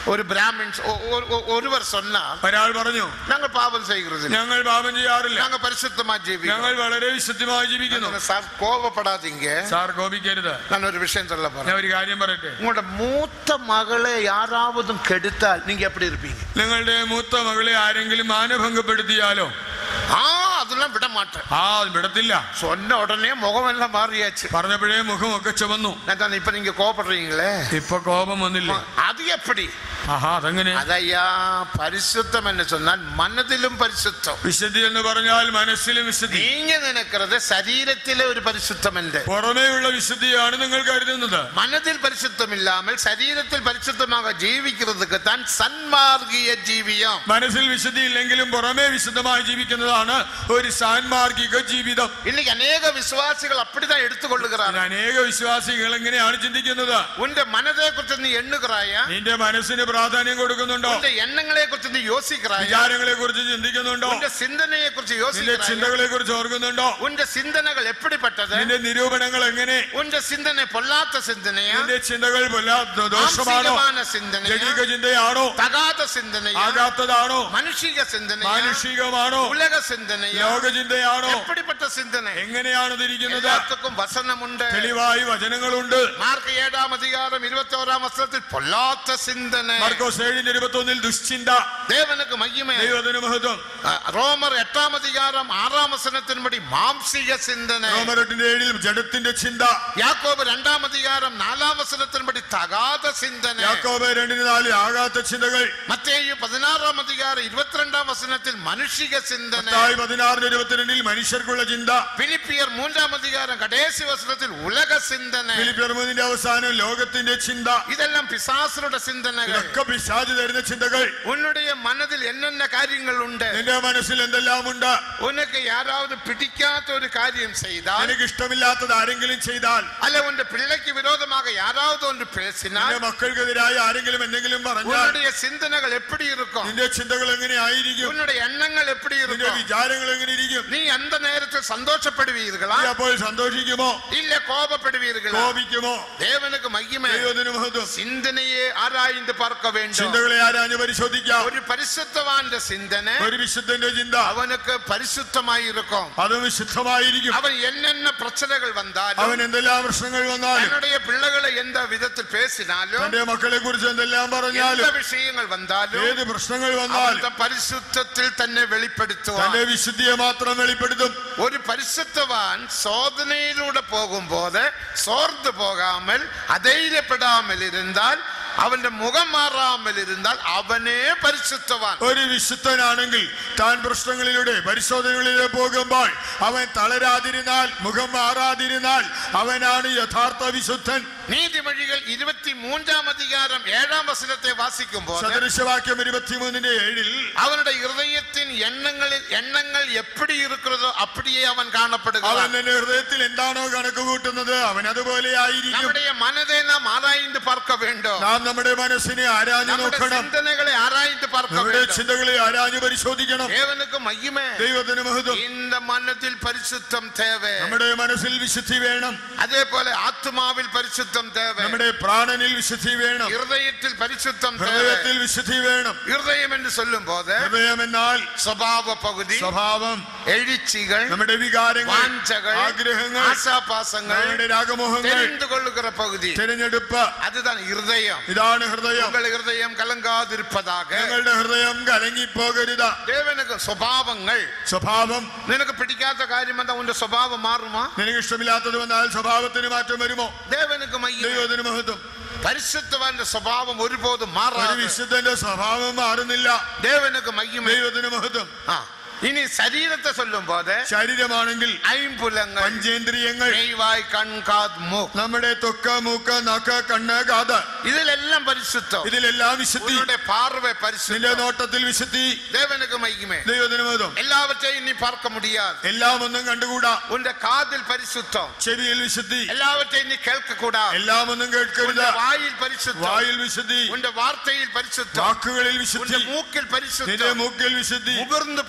ஒரு பிராமின்ஸ் ஒ- ஒ- ஒ- ஒருவர் சொன்னார் ഒരാൾ പറഞ്ഞു நாங்கள் பாவம் செய்கிறது இல்லை. ഞങ്ങൾ പാപം ചെയ്യാറില്ല நாங்க பரிசுத்தமா ஜீவிக்கிறோம் ഞങ്ങൾ വളരെ വിശുദ്ധമായി ജീവിക്കുന്നു சார் கோபப்படாதீங்க സാർ കോപിക്കരുത് நான் ஒரு விஷயம் சொல்ல போறேன் ഞാൻ ഒരു കാര്യം പറയട്ടെ உங்களோட மூத்த மகளை யாராவது கெடுத்தால் நீங்க எப்படி இருப்பீங்க നിങ്ങളുടെ മൂത്ത മകളെ ആരെങ്കിലും മാനഭംഗപ്പെടുത്തിയാലോ ஆ அதெல்லாம் விட மாட்டேன் ആ അത് വിടത്തില്ല சொன்ன உடனே முகம் எல்லாம் மாறியாச்சு പറഞ്ഞപ്പോഴേ മുഖമൊക്കെ ചുവന്നു நான் தான் இப்ப நீங்க கோபப்படுறீங்களே ഇപ്പൊ കോപം വന്നില്ലേ அது எப்படி ആഹാ അതെങ്ങനെ அதையா பரிசுத்தம் என்று சொன்னால் மனதிலும் பரிசுத்தம் വിശുദ്ധി എന്ന് പറഞ്ഞാൽ മനസ്സിലും വിശുദ്ധി நீங்க நினைக்கிறது சரீரத்திலே ஒரு பரிசுத்தம் என்று പുറമേയുള്ള വിശുദ്ധിയാണ് നിങ്ങൾ കരുതുന്നത് மனதில் பரிசுத்தம் இல்லாமல் சரீரத்தில் பரிசுத்தமாக ஜீவிக்கிறதுக்கு தான் சன்மார்கிய ஜீவியம் മനസ്സിൽ വിശുദ്ധി ഇല്ലെങ്കിലും പുറമേ വിശുദ്ധമായി ജീവിക്കുന്നതാണ് ഒരു സാൻമാർഗിക ജീവിതം இன்னைக்கு அநேக விசுவாசிகள் அப்படிதான் எடுத்துக்கொள்ளுகிறார்கள் ഇത് അനേക വിശ്വാസികൾ എങ്ങനെയാണ് ചിന്തിക്കുന്നത് உன் மனதை குறித்து நீ எண்ணுகிறாயா നിന്റെ മനസ്സിന് പ്രാധാന്യം കൊടുക്കുന്നുണ്ടോ உன் எண்ணங்களை குறித்து நீ யோசிக்கிறாயா വിചാരങ്ങളെ കുറിച്ച് ചിന്തിക്കുന്നുണ്ടോ உன் சிந்தனையை குறித்து നിന്റെ யோசிக்கிறாயா ചിന്തകളെ കുറിച്ച് ഓർക്കുന്നുണ്ടോ உன் சிந்தனைகள் எப்படிப்பட்டது നിന്റെ നിരൂപണങ്ങൾ എങ്ങനെ உன் சிந்தனை பொல்லாத சிந்தனையா നിന്റെ ചിന്തകൾ പൊല്ലാ- ദോഷമാണോ மாம்சீகமான சிந்தனையா ജൈവിക ചിന്തയാണോ தகாத சிந்தனையா ആകാത്തതാണോ மனுஷிக சிந்தனையா മാനുഷികമാണോ உலக சிந்தனையா ലോക ചിന്തയാണോ எப்படிப்பட்ட சிந்தனை എങ്ങനെയാണ് തിരിക്കുന്നത് எல்லாத்துக்கும் வசனம் உண்டு തെളിവായി വചനങ്ങളുണ്ട് மார்க் ஏழாம் அதிகாரம் இருபத்தி ஓராம் வசனத்தில் பொல்லாத சிந்தனை മാർക്കോസ് ഏഴിന്റെ ഇരുപത്തി ഒന്നിൽ ദുശ്ചിന്ത தேவனுக்கு மகிமை ദൈവത്തിന് മഹത്വം அஹ், ரோமர் எட்டாம் அதிகாரம் ஆறாம் வசனத்தின்படி மாம்சீக சிந்தனை റോമരെട്ടിന്റെ ഏഴിൽ ജഡത്തിന്റെ ചിന്ത யாக்கோபு இரண்டாம் அதிகாரம் நாலாம் வசனத்தின்படி தகாத சிந்தனை യാക്കോബ് രണ്ടിന് നാല് ആകാത്ത ചിന്തകൾ மத்தேயு பதினாறாம் அதிகாரம் இருபத்தி ரெண்டாம் வசனத்தில் மனுஷிக சிந்தனை മത്തായി പതിനാറിന് ഇരുപത്തിരണ്ടിൽ മനുഷ്യർക്കുള്ള ചിന്ത பிலிப்பியர் மூன்றாம் அதிகாரம் கடைசி வசனத்தில் உலக சிந்தனை ഫിലിപ്പിയർ മൂന്നിന്റെ അവസാനം ലോകത്തിന്റെ ചിന്ത இதெல்லாம் பிசாசனோட சிந்தனைகள் ഇതൊക്കെ പിശാച് തരുന്ന ചിന്തകൾ உன்னுடைய மனதில் என்னென்ன காரியங்கள் உண்டு നിന്റെ മനസ്സിൽ എന്തെല്ലാം ഉണ്ട് உனக்கு யாராவது பிடிக்காத ஒரு காரியம் செய்தால் നിനക്ക് ഇഷ്ടമില്ലാത്തത് ആരെങ്കിലും ചെയ്താൽ அல்ல உன் பிள்ளைக்கு விரோதமாக யாராவது ஒன்று பேசினால் നിന്റെ മക്കൾക്കെതിരായി ആരെങ്കിലും എന്തെങ്കിലും പറഞ്ഞാൽ உன்னுடைய சிந்தனைகள் எப்படி இருக்கும் നിന്റെ ചിന്തകൾ എങ്ങനെ ആയിരിക്കും உன்னுடைய எண்ணங்கள் எப்படி നിന്റെ இருக்கும் വിചാരങ്ങൾ എങ്ങനെ ഇരിക്കും நீ அந்த நேரத்தில் சந்தோஷப்படுவீர்களா നീ അപ്പോൾ സന്തോഷിക്കുമോ இல்ல கோபப்படுவீர்களா കോപിക്കുമോ தேவனுக்கு மகிமை ദൈവത്തിന് മഹത്വം சிந்தனையே ஆராய்ந்து பார்க்க வேண்டும் ചിന്തകളെ ആരാഞ്ഞ് പരിശോധിക്കാം ஒரு பரிசுத்தவான் சிந்தனை ഒരു വിശുദ്ധന്റെ ചിന്ത அவனுக்கு பரிசுத்தமாய் இருக்கும் അതും വിശുദ്ധമായിരിക്കും அவன் என்னென்ன பிரச்சனைகள் வந்தாலும் അവൻ എന്തെല്ലാം പ്രശ്നങ്ങൾ വന്നാലും தன்னுடைய பிள்ளைகளை எந்த விதத்தில் பேசினாலும் തന്റെ മക്കളെ കുറിച്ച് എന്തെല്ലാം எந்த പറഞ്ഞാലും விஷயங்கள் வந்தாலும் ഏത് പ്രശ്നങ്ങൾ വന്നാലും அந்த பரிசுத்தத்தில் தன்னை வெளிப்படுத்துவான் തന്റെ വിശുദ്ധിയെ മാത്രം വെളിപ്പെടുത്തും ஒரு பரிசுத்தவான் சோதனையிலூടെ പോകുம்போது சோர்ந்து போகாமல் அதைரியப்படாமல் இருந்தால் അവന്റെ മുഖം മാറാமல் ഇരുന്നാൽ അവനേ പരിശുദ്ധവാൻ ഒരു വിശുദ്ധനാണെങ്കിൽ താൻ പ്രശ്നങ്ങളിലൂടെ പരിശോധനകളിലൂടെ പോകുമ്പോൾ അവൻ തളരാതിരുന്നാൽ മുഖം മാറാതിരുന്നാൽ അവനാണ് യഥാർത്ഥ വിശുദ്ധൻ നീതിമൊഴികൾ ഇരുപത്തി മൂന്നാം അധികാരം ഏഴാം വസനത്തെ വാസിക്കുമ്പോൾ സദൃശവാക്യം ഇരുപത്തിമൂന്നിന്റെ ഏഴിൽ അവനുടെ ഹൃദയത്തിൻ എണ്ണങ്ങളിൽ എണ്ണങ്ങൾ എപ്പടി ഇരിക്കുന്നതോ അപ്പടിയേ അവൻ അവൻ കാണപ്പെടുക തന്റെ ഹൃദയത്തിൽ എന്താണോ കണക്ക് കൂട്ടുന്നത് അവൻ അതുപോലെ ആയിരിക്കും நம்முடைய மனதை நாம் ஆராய்ந்து பார்க்க வேண்டும் നാം നമ്മുടെ മനസ്സിനെ ആരാഞ്ഞു நம்முடைய നോക്കണം சிந்தனைகளை ஆராய்ந்து பார்க்க നമ്മുടെ வேண்டும் ചിന്തകളെ ആരാഞ്ഞു പരിശോധിക്കണം தேவனுக்கு மகிமை ദൈവത്തിന് മഹത്വം இந்த மனதில் பரிசுத்தம் தேவை നമ്മുടെ മനസ്സിൽ വിശുദ്ധി വേണം அதே போல ஆத்மாவில் பரிசுத்தம் தேவை നമ്മുടെ പ്രാണനിൽ വിശുദ്ധി വേണം இருதயத்தில் பரிசுத்தம் தேவை ഹൃദയത്തിൽ വിശുദ്ധി വേണം இருதயம் என்று சொல்லும் போது ഹൃദയം എന്നാൽ സ്വഭാവ പകുതി സ്വഭാവം எழுச்சிகள் നമ്മുടെ വികാരങ്ങൾ வாஞ்சகள் ആഗ്രഹങ്ങൾ ஆசாபாசங்கள் നമ്മുടെ രാഗമോഹങ്ങൾ தெரிந்து கொள்ளுகிற பகுதி തിരഞ്ഞെടുപ്പ് அதுதான் இருதயம் ഇതാണ് ഹൃദയം உங்கள் இருதயம் கலங்காதிருப்பதாக ഞങ്ങളുടെ ഹൃദയം കലങ്ങിപ്പോകരുത് தேவனுக்கு சுபாவங்கள் സ്വഭാവം നിനക്ക് പിടിക്കാത്ത കാര്യം എന്താ ഉന്റെ സ്വഭാവം മാറുമോ നിനക്ക് ഇഷ്ടമില്ലാത്തത് വന്നാൽ സ്വഭാവത്തിന് മാറ്റം വരുമോ ദേവനുക്ക് മയ്യ ദൈവത്തിന് മഹത്വം പരിശുദ്ധവാന്റെ സ്വഭാവം ഒരുപോതും ഒരു മാറാതെ വിശുദ്ധന്റെ സ്വഭാവം മാറുന്നില്ല ദേവനുക്ക് മയ്യമേ ദൈവത്തിന് മഹത്വം ആ ഇനി ശരീരത്തെ ചൊല്ലും പോലെ ശരീരമാണെങ്കിൽ ഐമ്പുലങ്ങൾ പഞ്ചേന്ദ്രിയങ്ങൾ മെയ്വായ് കൺ കാത് മൂക്ക് നമ്മുടെ തൊക്ക മൂക്ക് നക്ക് കണ്ണ് കാത് ഇതിലെല്ലാം പരിശുദ്ധം ഇതിലെല്ലാം വിശുദ്ധി ഉன்னுடைய பார்வை നിന്റെ പരിശുദ്ധം നോട്ടത്തിൽ വിശുദ്ധി தேவனுக்கு மகிமை ദൈവത്തിന് മഹത്വം எல்லாவற்றையும் நீ பார்க்க முடியாது എല്ലാം ഒന്നും കണ്ടുകൂടാ உன்னுடைய காதில் பரிசுத்தம் ചെവിയിൽ വിശുദ്ധി எல்லாவற்றையும் நீ கேட்க கூடாது എല്ലാം ഒന്നും കേൾക്കരുത് உன்னுடைய வாயில் பரிசுத்தம் വായിൽ വിശുദ്ധി உன்னுடைய வார்த்தையில் பரிசுத்தம் വാക്കുകളിൽ உன்னுடைய വിശുദ്ധി மூக்கில் നിന്റെ பரிசுத்தம் മൂക്കിൽ വിശുദ്ധി முகர்ந்து பார்க்கிறது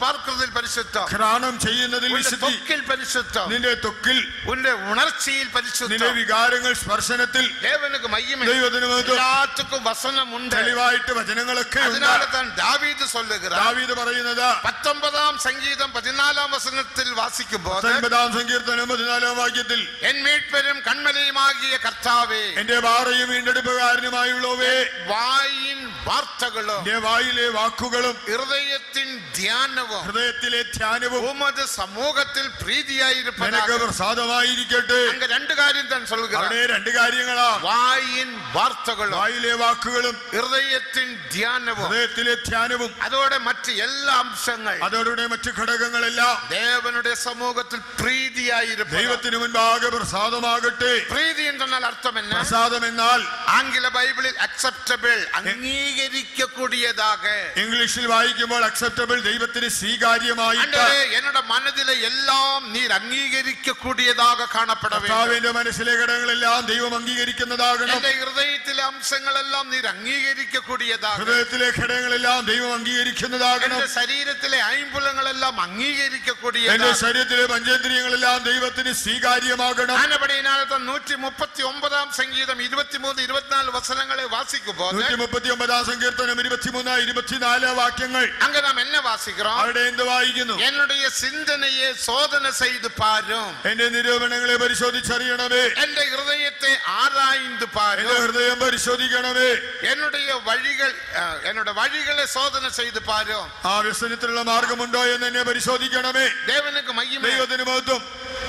വാങ്ങുന്നതിൽ പരിശുദ്ധം ഘ്രാണം ചെയ്യുന്നതിൽ ഉന്റെ വിശുദ്ധി തൊക്കിൽ പരിശുദ്ധം നിന്റെ തൊക്കിൽ ഉന്റെ ഉണർച്ചയിൽ നിന്റെ പരിശുദ്ധം വികാരങ്ങൾ സ്പർശനത്തിൽ ദേവനുക്ക് മയ്യമേ ദൈവത്തിന് മഹത്വം. എല്ലാத்துக்கும் வசனம் உண்டு തെളിവായിട്ട് വചനങ്ങളൊക്കെ ഉണ്ട് அதனால தான் தாவீது சொல்லுகிறார் ദാവീദ് പറയുന്നത് பத்தொன்பதாம் சங்கீதம் பதினாலாம் வசனத்தில் வாசிக்கும் போது പത്തൊൻപതാം സങ്കീർത്തനം പതിനാലാം വാക്യത്തിൽ என் மீட்பெரும் கண்மலையுமாகிய கர்த்தாவே എന്റെ പാറയും വീണ്ടെടുപ്പുകാരനുമായുള്ളവേ வாயின் வார்த்தைகளும் എന്റെ വായിലെ വാക്കുകളും இருதயத்தின் தியானവും ഹൃദയത്തിലെ ധ്യാനവും உமது சமூகத்தில் നിനക്ക് பிரீதியாயிருப்பதாக പ്രസാദമായിരിക്കട്ടെ அங்க ரெண்டு காரியம் தான் சொல்கிறார் അവിടെ രണ്ട് കാര്യങ്ങളാ வாயின் வார்த்தைகளும் വായിലെ വാക്കുകളും இருதயத்தின் தியானവും ഹൃദയത്തിലെ ധ്യാനവും அதோட மற்ற எல்லா அம்சங்கள் അതോടെ മറ്റു ഘടകങ്ങളെല്ലാം தேவனுடைய சமூகத்தில் பிரீதியாயிருப்பது ദൈവത്തിന് മുൻപാകെ പ്രസാദമാകട്ടെ பிரீதி என்றால் அர்த்தம் என்ன പ്രസാദം എന്നാൽ ஆங்கில பைபிளில் அக்செப்டபிள் அங்கீகரிக்கக்கூடியதாக ഇംഗ്ലീഷിൽ വായിക്കുമ്പോൾ അക്സെപ്റ്റബിൾ ദൈവത്തിന് സ്വീകാര്യമായിട്ട് ஆண்டவரே, என்னோட மனதில எல்லாம் நீர் அங்கீகரிக்கக்கூடியதாக காணப்பட வேண்டும் കർത്താവിന്റെ മനസ്സിലെ ഘടകങ്ങളെല്ലാം ദൈവം അംഗീകരിക്കുന്നതാകണം എന്റെ ഹൃദയത്തിലെ അംശങ്ങളെല്ലാം നീർ അംഗീകരിക്കக்கூடிയதாக ഹൃദയത്തിലെ ഘടകങ്ങളെല്ലാം ദൈവം അംഗീകരിക്കുന്നതാകണം എന്റെ ശരീരത്തിലെ ഐമ്പുലങ്ങളെല്ലാം എന്റെ അംഗീകരിക്കக்கூடிയതാണ് ശരീരത്തിലെ പഞ്ചേന്ദ്രിയങ്ങളെല്ലാം ദൈവത്തിന് സ്വീകാര്യമാകണം ആനപടിയിനാലത്തെ നൂറ്റി മുപ്പത്തി ഒമ്പതാം സംഗീതം ഇരുപത്തിമൂന്ന് ഇരുപത്തിനാല് വസനങ്ങളെ വാസിക്കുമ്പോൾ നൂറ്റി മുപ്പത്തി ഒമ്പതാം സങ്കീർത്തനം ഇരുപത്തിമൂന്ന് ഇരുപത്തിനാല് വാക്യങ്ങൾ அங்க நாம் என்ன வாசிக்கிறோம் അവിടെ എന്ത് വായിക്കുന്നു என்னுடைய சிந்தனையை சோதனை செய்து பாரும் എന്റെ നിരൂപണങ്ങളെ പരിശോധിച്ചറിയണമേ என்ற இருதயத்தை ஆராய்ந்து എന്റെ பாரும் ഹൃദയം പരിശോധിക്കണമേ என்னுடைய வழிகள் அஹ், என்னோட வழிகளை சோதனை செய்து பாரும் ആ വ്യസനത്തിലുള്ള മാർഗമുണ്ടോ എന്ന് എന്നെ പരിശോധിക്കണമേ தேவனுக்கு மையமே ദൈവത്തിന് മഹത്വം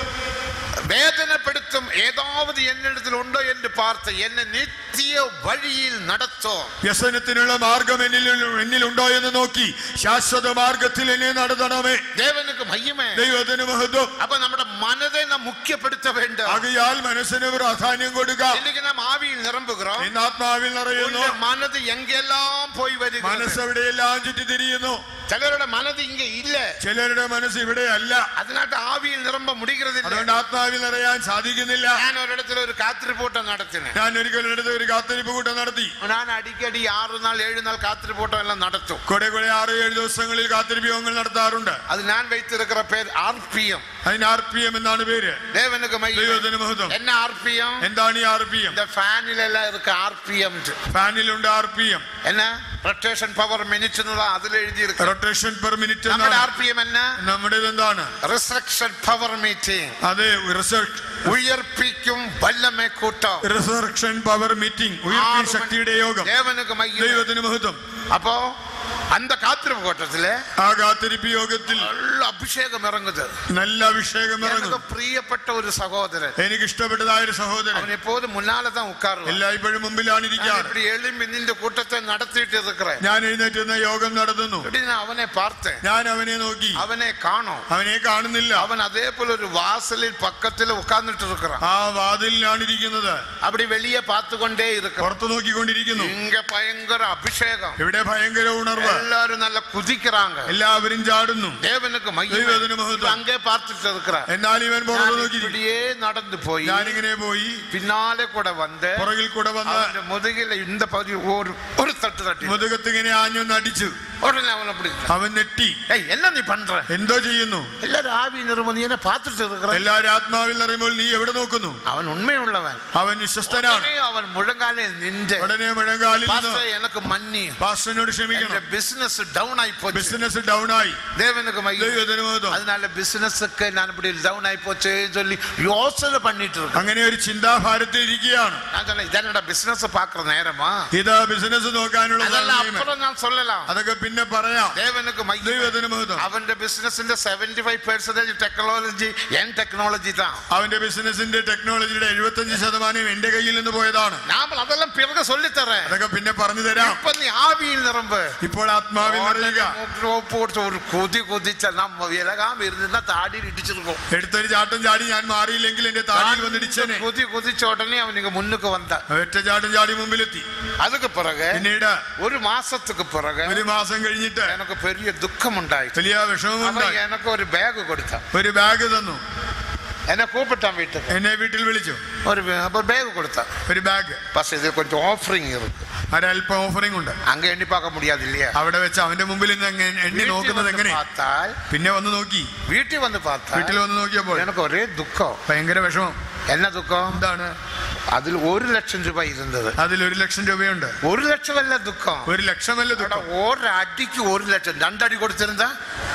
வேதனைப்படுத்தும் ஏதாவது என்னிடத்தில் உண்டோ என்று பார்த்து என்னை நித்திய வழியில் நடத்தும் വ്യസനത്തിനുള്ള മാർഗം എന്നിൽ എന്നിലുണ്ടോ എന്ന് നോക്കി ശാശ്വത മാർഗത്തിൽ എന്നെ നടത്തണമേ தேவனுக்கு மையமே ദൈവത്തിന് മഹത്വം அப்ப നമ്മുടെ മനதை നാം മുഖ്യപ്പെടുത്ത வேண்டும் ആകയാൽ മനസ്സിന് പ്രാധാന്യം കൊടുക്കാം இன்னைக்கு நாம் ஆவியில் நிரம்புகிறோம் ഇന്ന് ആത്മാവിൽ നിറയുന്നു உன்னுடைய மனது எங்கெல்லாம் போய் മനസ്സ് வருகிறது എവിടെയെല്ലാം ചുറ്റി തിരിയുന്നു சிலரோட மனது இங்க இல்ல ചിലരുടെ മനസ്സ് ഇവിടെയല്ല அதனால ஆவியில் நிரம்ப முடிகிறது இல்ல അതുകൊണ്ട് ആത്മാവിൽ നിറയാൻ സാധിക്കുന്നില്ല ഞാൻ ഒരിടത്തിൽ ഒരു കാത്തിരിപ്പൂട്ടം നടത്തിനെ ഞാൻ ഒരിക്കലും എടുത്ത് ഒരു കാത്തിരിപ്പ് കൂട്ടം നടത്തി ഞാൻ അടിക്കടി ആറ് നാൾ ഏഴ് നാൾ കാത്തിരിപ്പൂട്ടം എല്ലാം നടത്തും കുറെ കുറെ ആറ് ഏഴ് ദിവസങ്ങളിൽ കാത്തിരിപ്പ് യോഗങ്ങൾ നടത്താറുണ്ട് அது நான் வைத்திருக்கிற பேர் ஆர்பிஎம் അതിന് ആർ പി എം എന്നാണ് പേര് தேவனுக்கு மையம் ദൈവത്തിന് മഹത്വം என்ன ஆர்பிஎம் എന്താണ് ഈ ആർ പി എം இந்த ஃபேனில எல்லாம் இருக்கு ஆர்பிஎம் ഫാനിലുണ്ട് ആർ പി എം என்ன ரொட்டேஷன் பவர் மினிட்ஸ் தான் அதுல எழுதி இருக்கு റൊട്ടേഷൻ പെർ മിനിറ്റ് നമ്മുടെ എന്നാണ് ആർപിഎം என்ன നമ്മുടേത് എന്താണ് റിസറക്ഷൻ പവർ മീറ്റിംഗ് അത് റിസർച്ച് ഉയർപ്പിക്കും വല്ലമേ കൂട്ടം റിസർക്ഷൻ പവർ മീറ്റിംഗ് ഉയർപ്പിൻ ശക്തിയുടെ യോഗം ദേവനുക്ക് മയ്യം ദൈവത്തിന് മഹത്വം அப்போ அந்த காத்திருப்பு கூட்டத்துல ആ കാത്തിരിപ്പ് യോഗത്തിൽ நல்ல அபிஷேகம் இறங்குது നല്ല അഭിഷേകം எனக்கு ഇറങ്ങും പ്രിയപ്പെട്ട ഒരു സഹോദരൻ എനിക്ക് ഇഷ്ടപ്പെട്ടതായ ഒരു സഹോദരൻ அவன் எப்போதும் முன்னால தான் உட்காருவான் എല്ലായ്പ്പോഴും മുമ്പിലാണ് நான் ഇരിക്കാറ് இப்படி எழும்பி நின்று கூட்டத்தை நடத்திட்டு இருக்கிறேன் ഞാൻ എഴുന്നേറ്റ് നിന്ന് യോഗം നടത്തുന്നു இப்படி நான் அவனை பார்த்தேன் ഞാൻ അവനെ നോക്കി அவனை காணோம் അവനെ കാണുന്നില്ല அவன் அதே போல ஒரு வாசலில் பக்கத்துல உட்கார்ந்துட்டு இருக்கிறான் ആ വാതിലിലാണ് ഇരിക്കുന്നത് அப்படி வெளியே பார்த்து கொண்டே இருக்கிறான் പുറത്തു നോക്കിക്കൊണ്ടിരിക്കുന്നു இங்க பயங்கர அபிஷேகம் ഇവിടെ ഭയങ്കര ഉണർവ് எல்லாரும் நல்லா குதிக்கிறாங்க എല്ലാവരും ചാടുന്നു தேவனுக்கு மையம் ദൈവത്തിന് മഹത്വം அங்கே பார்த்துட்டு இருக்கிறான் എന്നാൽ ഇവൻ പുറത്തു நான் നോക്കി இப்படியே நடந்து போய் ഞാനിങ്ങനെ പോയി பின்னாலே கூட வந்து പുറകിൽ കൂടെ വന്ന് அவன் முதுகில இந்த பகுதி ஒரு ஒரு தட்டு தட்டி മുതുകത്ത് ഇങ്ങനെ ആഞ്ഞൊന്ന് അടിച്ചു உடனே அவன் அப்படி അവൻ നെട്ടി ஏய் என்ன நீ பண்ற എന്തോ ചെയ്യുന്നു எல்லாரும் ஆவி நிறுவனம் நீ என்ன பார்த்துட்டு இருக்கிற എല്ലാവരും ആത്മാവിൽ നിറയുമ്പോൾ നീ എവിടെ നോക്കുന്നു அவன் உண்மை உள்ளவன் അവൻ വിശ്വസ്തനാണ് உடனே அவன் முழங்காலே நின்று ഉടനെ മുഴങ്കാലിൽ നിന്ന് "பாஸ்டர், எனக்கு மன்னி പാസ്റ്ററിനോട് என் ക്ഷമിക്കണം பிசினஸ் டவுன் ஆகி போச்சு ബിസിനസ് ഡൗൺ ആയി தேவனுக்கு மையம் ദൈവത്തിന് മഹത്വം அதனால பிசினஸுக்கு நான் இப்படி டவுன் ஆகி போச்சு சொல்லி யோசனை பண்ணிட்டு இருக்கேன் അങ്ങനെ ഒരു ചിന്താഭാരത്തിൽ ഇരിക്കുകയാണ് நான் சொன்னேன் இதனோட பிசினஸ் பாக்குற நேரமா ഇത് ബിസിനസ് നോക്കാനുള്ള அதெல்லாம் സമയം. அப்புறம் நான் சொல்லலாம் അതൊക്കെ പിന്നെ പറയാം தேவனுக்கு மையம் ദൈവത്തിന് മഹത്വം അവന്റെ ബിസിനസിന്റെ സെവന്റി ഫൈവ് പെർസെന്റേജ് ടെക്നോളജി എൻ ടെക്നോളജി தான் അവന്റെ ബിസിനസിന്റെ ടെക്നോളജിയുടെ എഴുപത്തഞ്ച് ശതമാനം എന്റെ കയ്യിൽ നിന്ന് പോയതാണ് நான் அதெல்லாம் பிறகு சொல்லித்தரேன் അതൊക്കെ പിന്നെ പറഞ്ഞു തരാം இப்ப நீ ஆவியில் நிரம்பு ഇപ്പോൾ ആത്മാവിൽ നിറയുക போட்டு ஒரு கொதி கொதிச்ச நம்ம விலகாம இருந்தா தாடியில் இடிச்சிருக்கோம் എടുത്തൊരു ചാട്ടം ചാടി ഞാൻ മാറിയില്ലെങ്കിൽ എന്റെ താടിയിൽ വന്നിടിച്ചനെ கொதி கொதிச்ச உடனே அவன் இங்க முன்னுக்கு வந்தான் ഒറ്റ ചാട്ടം ചാടി മുമ്പിലെത്തി அதுக்கு பிறகு പിന്നീട് ஒரு മാസத்துக்கு பிறகு ഒരു മാസം കഴിഞ്ഞിട്ട് எனக்கு பெரிய துக்கம் உண்டாயிடுச்சு വലിയ വിഷമം அவன் ഉണ്ടായി எனக்கு ஒரு பேக் கொடுத்தான் ഒരു ബാഗ് തന്നു എന്നെ കൂപ്പിട്ടാൻ വീട്ടിൽ എന്നെ വീട്ടിൽ വിളിച്ചു ഒരു അപ്പൊ ബാഗ് കൊടുത്ത ഒരു ബാഗ് പക്ഷെ ഇത് கொஞ்சம் ഓഫറിങ് ഇருக்கு ഒരല്പം ഓഫറിംഗ് ഉണ്ട് അങ്ക എണ്ണി പാക്കാൻ മുടിയാതെ ഇല്ലയാ അവിടെ വെച്ച് അവന്റെ മുമ്പിൽ നിന്ന് എങ്ങനെ എണ്ണി നോക്കുന്നത് എങ്ങനെ பார்த்தால் പിന്നെ വന്ന് നോക്കി വീട്ടിൽ വന്ന് பார்த்தாൽ വീട്ടിൽ വന്ന് നോക്കിയപ്പോൾ எனக்கு ഒരേ ദുഃഖം ഭയങ്കര വിഷമം என்ன ദുഃഖം എന്താണ് അതിൽ ഒരു ലക്ഷം രൂപ ഇരുന്നത് അതിൽ ഒരു ലക്ഷം രൂപയുണ്ട് ഒരു ലക്ഷമല്ല ദുഃഖം ഒരു ലക്ഷമല്ല എടാ, ദുഃഖം ഒരടിക്ക് ഒരു ലക്ഷം രണ്ടടി കൊടുത്തിരുന്ന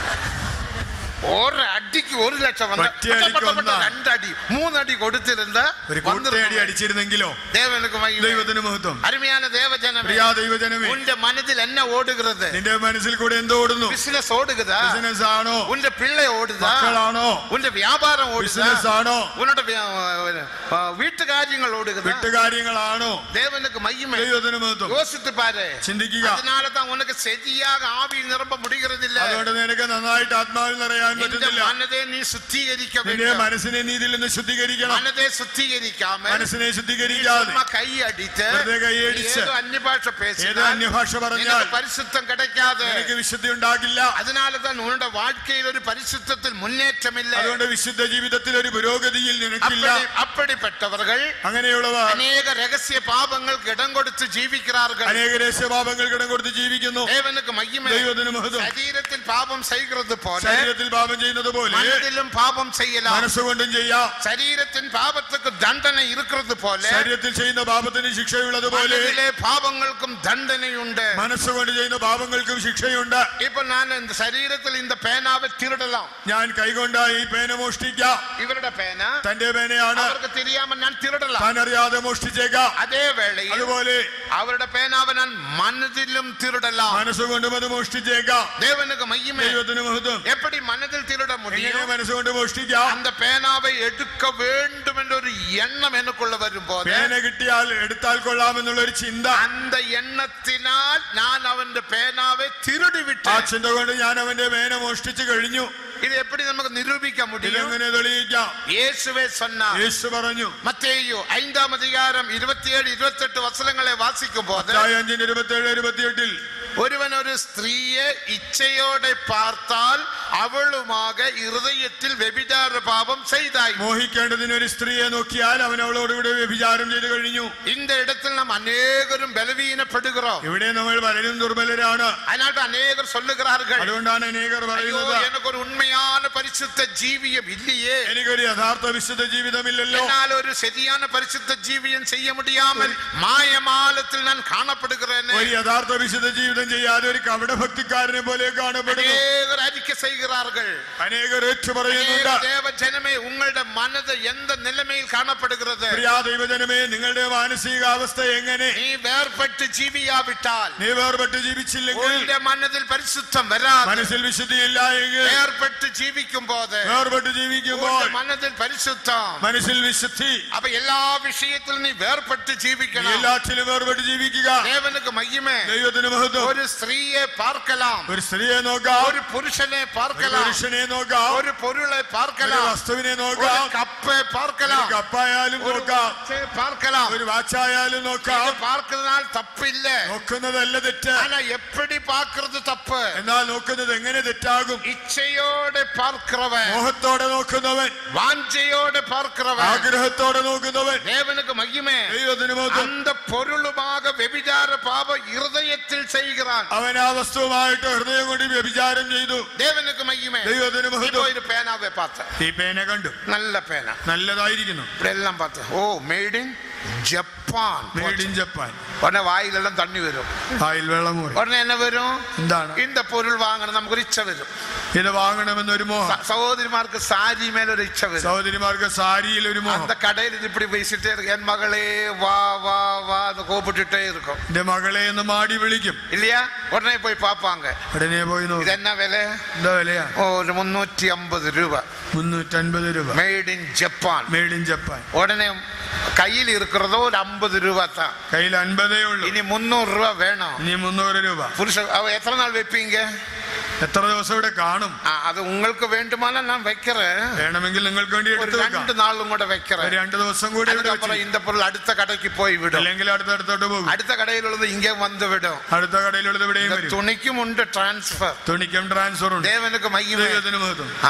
ഒരടിക്ക് ഒരു ലക്ഷം വന്ന ഒറ്റയടിക്ക് പട്ട, പട്ട, പട്ട, ഒന്നാ. രണ്ടടി മൂന്നടി കൊടുത്തിരുന്ന ഒരു കൂട്ടയടി അടിച്ചിരുന്നെങ്കിലോ தேவனுக்கு மகிமை. ദൈവത്തിന് മഹത്വം அருமையான தேவஜனமே പ്രിയാ ദൈവജനമേ உன் மனதில் என்ன ஓடுகிறது നിന്റെ മനസ്സിൽ കൂടെ എന്തോ ഓടുന്നു பிசினஸ் ஓடுகுதா ബിസിനസ് ആണോ உன் பிள்ளை ஓடுதா മക്കളാണോ உன் வியாபாரம் ஓடுதா ബിസിനസ് ആണോ உன்னோட வியா- ஆ, வீட்டு காரியங்கள் ஓடுகுதா വീട്ടുകാര്യങ്ങളാണോ தேவனுக்கு மகிமை ദൈവത്തിന് മഹത്വം யோசித்து பாரு ചിന്തിക്കുക அதனால தான் உனக்கு சரியாக ஆவியில் நிரம்ப முடிகிறதில்ல അതുകൊണ്ട് നിനക്ക് നന്നായിട്ട് ആത്മാവിൽ നിറയാൻ இந்த പറ്റുന്നില്ല மனதை நீ சுத்திகரிக்க നിന്റെ வேண்டும் മനസ്സിനെ നീ ഇതിൽ നിന്ന് ശുദ്ധീകരിക്കണം மனதை சுத்திகரிக்காம മനസ്സിനെ நீ ശുദ്ധീകരിക്കാതെ சும்மா கை அடித்து വെറുതെ കൈയടിച്ച് ஏதோ അന്യഭാഷ ഏതോ பேசினால் അന്യഭാഷ പറഞ്ഞാൽ നിനക്ക് പരിശുദ്ധം கிடைக்காது നിനക്ക് വിശുദ്ധി ഉണ്ടാകില്ല அதனாலதான் உன்னோட வாழ்க்கையில் ஒரு பரிசுத்தத்தில் முன்னேற்றம் இல்லை അതുകൊണ്ട് വിശുദ്ധ ജീവിതത്തിൽ ഒരു പുരോഗതിയിൽ നിനക്കില്ല அப்படி- அப்படிப்பட்டவர்கள் അങ്ങനെയുള്ളവർ அநேக ரகசிய பாவங்களுக்கு இடம் கொடுத்து ஜீவிக்கிறார்கள் അനേക രഹസ്യപാപങ്ങൾ കിടം കൊടുത്ത് ജീവിക്കുന്നു தேவனுக்கு மகிமை ദൈവത്തിന് മഹത്വം சரீரத்தில் பாவம் செய்கிறது போல ശരീരത്തിൽ പാപം ചെയ്യുന്നത് പോലെ மனதிலும் பாவம் செய்யலாம் മനസ്സുകൊണ്ടും ചെയ്യാം சரீரத்தின் பாவத்துக்கு தண்டனை இருக்கிறது போல ശരീരത്തിൽ ചെയ്യുന്ന പാപത്തിന് ശിക്ഷയുള്ളത് പോലെ மனதிலே பாவங்களுக்கும் தண்டனை உண்டு മനസ്സുകൊണ്ട് ചെയ്യുന്ന പാപങ്ങൾക്കും ശിക്ഷയുണ്ട് இப்ப நான் இந்த சரீரத்தில் இந்த பேனாவை திருடலாம் ഞാൻ കൈകൊണ്ട് ഈ പേന മോഷ്ടിക്കാം இவரோட பேனா തന്റെ പേനയാണ് அவருக்கு தெரியாம நான் திருடலாம் താൻ അറിയാതെ മോഷ്ടിച്ചേക്കാം அதே வேளையில் അതുപോലെ அவரோட பேனாவை நான் மனதிலும் திருடலாம் മനസ്സുകൊണ്ടും അത് മോഷ്ടിച്ചേക്കാം தேவனுக்கு மகிமை ദൈവത്തിന് മഹത്വം எப்படி மனதில் திருட എങ്ങനെ முடியும் മനസ്സുകൊണ്ട് മോഷ്ടിക്കാം அந்த பேனாவை எடுக்க வேண்டும் என்ற ஒரு எண்ணம் எனக்குள்ள வரும்போது പേന കിട്ടിയാൽ എടുത്താൽ കൊള്ളാമെന്നുള്ള ഒരു ചിന്ത அந்த எண்ணத்தினால் நான் அவன் பேனாவை திருடி ആ விட்டேன் ചിന്ത കൊണ്ട് ഞാൻ അവന്റെ പേന മോഷ്ടിച്ചു കഴിഞ്ഞു இது எப்படி நமக்கு நிரூபிக்க முடியும் ഇതെങ്ങനെ തെളിയിക്കാം இயேசுவே சொன்னார் യേശു പറഞ്ഞു மத்தேயு ஐந்தாம் அதிகாரம் இருபத்தி ஏழு இருபத்தி எட்டு வசனங்களை வாசிக்கும் போது അധ്യായം അഞ്ചിന് ഇരുപത്തി ഏഴ് ഇരുപത്തിയെട്ടിൽ ഒരുവൻ ഒരു സ്ത്രീയെ ഇച്ഛയോടെ പാർത്താൽ അവളുമാക ഹൃദയത്തിൽ വ്യഭിചാര പാപം ചെയ്തായി മോഹിക്കേണ്ടതിന് ഒരു സ്ത്രീയെ നോക്കിയാൽ അവൻ അവളോടുകൂടെ വ്യഭിചാരം ചെയ്തു കഴിഞ്ഞു இந்த இடத்தில் நாம் அநேகரும் பலவீனப்படுகிறோம் ഇവിടെ നമ്മൾ പലരും ദുർബലരാണ് அதனால அநேகர் சொல்லுகிறார்கள் അതുകൊണ്ടാണ് അനേകർ ஐயோ പറയുന്നത് எனக்கு ஒரு உண்மையான பரிசுத்த ஜீவியம் இல்லையே എനിക്കൊരു യഥാർത്ഥ വിശുദ്ധ ജീവിതമില്ലല്ലോ என்னால் ஒரு சரியான பரிசுத்த ஜீவியம் செய்ய முடியாமல் மாயமாலத்தில் நான் காணப்படுகிறேன் ഒരു യഥാർത്ഥ വിശുദ്ധ ജീവിതം ചെയ്യാതെ ഒരു കപട ഭക്തിക്കാരനെ പോലെ കാണപ്പെടുന്നു அநேகர் அறிக்கை செய்கிறார்கள் അനേകർ ഏറ്റു പറയുന്നുണ്ട് அநேக தேவ ஜனமே உங்களுடைய மனது எந்த நிலைமையில் காணப்படுகிறது പ്രിയാ ദൈവജനമേ നിങ്ങളുടെ മാനസികാവസ്ഥ എങ്ങനെ நீ வேறுபட்டு ஜீவியாவிட்டால் നീ വേർപെട്ട് ജീവിച്ചില്ലെങ്കിൽ உன்னுடைய மனதில் பரிசுத்தம் வராது മനസ്സിൽ വിശുദ്ധിയില്ല എങ്കിൽ வேறுபட்டு ஜீவிக்கும் போது വേർപെട്ട് ജീവിക്കുമ്പോൾ உன்னுடைய மனதில் பரிசுத்தம் മനസ്സിൽ വിശുദ്ധി அப்ப எல்லா விஷயத்திலும் நீ வேறுபட்டு നീ ஜீவிக்கணும் എല്ലാറ്റിലും വേർപെട്ട് ജീവിക്കുക தேவனுக்கு மகிமை ദൈവത്തിന് മഹത്വം ஒரு ஸ்திரீயை பார்க்கலாம் ഒരു സ്ത്രീയെ നോക്കാം ஒரு புருஷனை ഒരു பார்க்கலாம் പുരുഷനെ നോക്കാം ஒரு பொருளை ഒരു பார்க்கலாம் വസ്തുവിനെ ஒரு നോക്കാം கப்பை ഒരു பார்க்கலாம் കപ്പായാലും ஒரு നോക്കാം watch-ஐ பார்க்கலாம் ഒരു വാച്ചായാലും നോക്കാം இது பார்க்கிறதுனால தப்பு இல்ல നോക്കുന്നതല്ല തെറ്റ് ஆனா எப்படி பார்க்கிறது தப்பு എന്നാൽ നോക്കുന്നത് എങ്ങനെ തെറ്റാകും இச்சையோட பார்க்கிறவன் മോഹത്തോടെ നോക്കുന്നവൻ வாஞ்சையோட பார்க்கிறவன் ആഗ്രഹത്തോടെ നോക്കുന്നവൻ தேவனுக்கு மகிமை ദൈവത്തിന് മഹത്വം அந்த பொருளுமாக வெபிச்சார பாவ இருதயத்தில் செய்கிறான் അവൻ ആ വസ്തുവുമായിട്ട് ഹൃദയം കൊണ്ട് വ്യഭിചാരം ചെയ്തു தேவனுக்கு மகிமை ദൈവത്തിന് இப்போ മഹത്വം இது பேனாவை பார்த்தேன் ഈ പേന കണ്ടു நல்ல பேனா നല്ലതായിരിക്കുന്നു இப்படி எல்லாம் பார்த்தேன் ஓ made in Japan made in Japan உடனே வாயிலெல்லாம் தண்ணி வரும் ആയിൽ വെള്ളം മൂറി உடனே என்ன வரும் എന്താണ് இந்த பொருள் வாங்கணும் நமக்கு ஒரு இச்சை வரும் ഇത് വാങ്ങണമെന്നൊരു മോഹം ச- சகோதரிமாருக்கு சாரி மேல ஒரு இச்சை வரும் സഹോദരിമാർക്ക് സാരിയിൽ ഒരു മോഹം அந்த கடையில் இது இப்படி பேசிட்டே இருக்கு என் மகளே வா வா வா എന്ന് கூப்பிட்டுட்டே இருக்கும் എന്റെ മകളെ എന്ന് മാടി വിളിക്കും இல்லையா உடனே போய் பார்ப்பாங்க ഉടനെ പോയി இது നോക്കും என்ன விலை എന്താ വിലയാ ஓ, ஒரு முன்னூற்றி ஐம்பது ரூபாய் മുന്നൂറ്റൻപത് രൂപ made in Japan made in Japan உடனே கையில் இருக்கிறதோ ஒரு ஐம்பது ரூபாய் தான் കയ്യിൽ അൻപതേ ഉള്ളൂ இனி முந்நூறு ரூபாய் வேணும் ഇനി മുന്നൂറ് രൂപ புருஷ அவ எத்தனை நாள் வைப்பீங்க എത്ര ദിവസം ഇവിടെ കാണും ஆ, அது உங்களுக்கு வேண்டுமானா நான் வைக்கிறேன் വേണമെങ്കിൽ നിങ്ങൾക്ക് വേണ്ടി ஒரு എടുത്തു വെക്കാം ரெண்டு நாளும் கூட ഒരു வைக்கிறேன் രണ്ട് ദിവസം കൂടി ഇവിടെ அதுக்கப்புறம் വെച്ച് இந்த பொருள் அடுத்த கடைக்கு போய் விடும் അല്ലെങ്കിൽ അടുത്തടുത്തോട്ട് പോകും அடுத்த கடையில் உள்ளது இங்கே வந்து விடும் അടുത്ത കടയിലുള്ളത് ഇവിടെയും இந்த വരും துணிக்கும் உண்டு டிரான்ஸ்பர் തുണിക്കും ട്രാൻസ്ഫർ ഉണ്ട് தேவனுக்கு மகிமை ദൈവത്തിന് മഹത്വം ஆ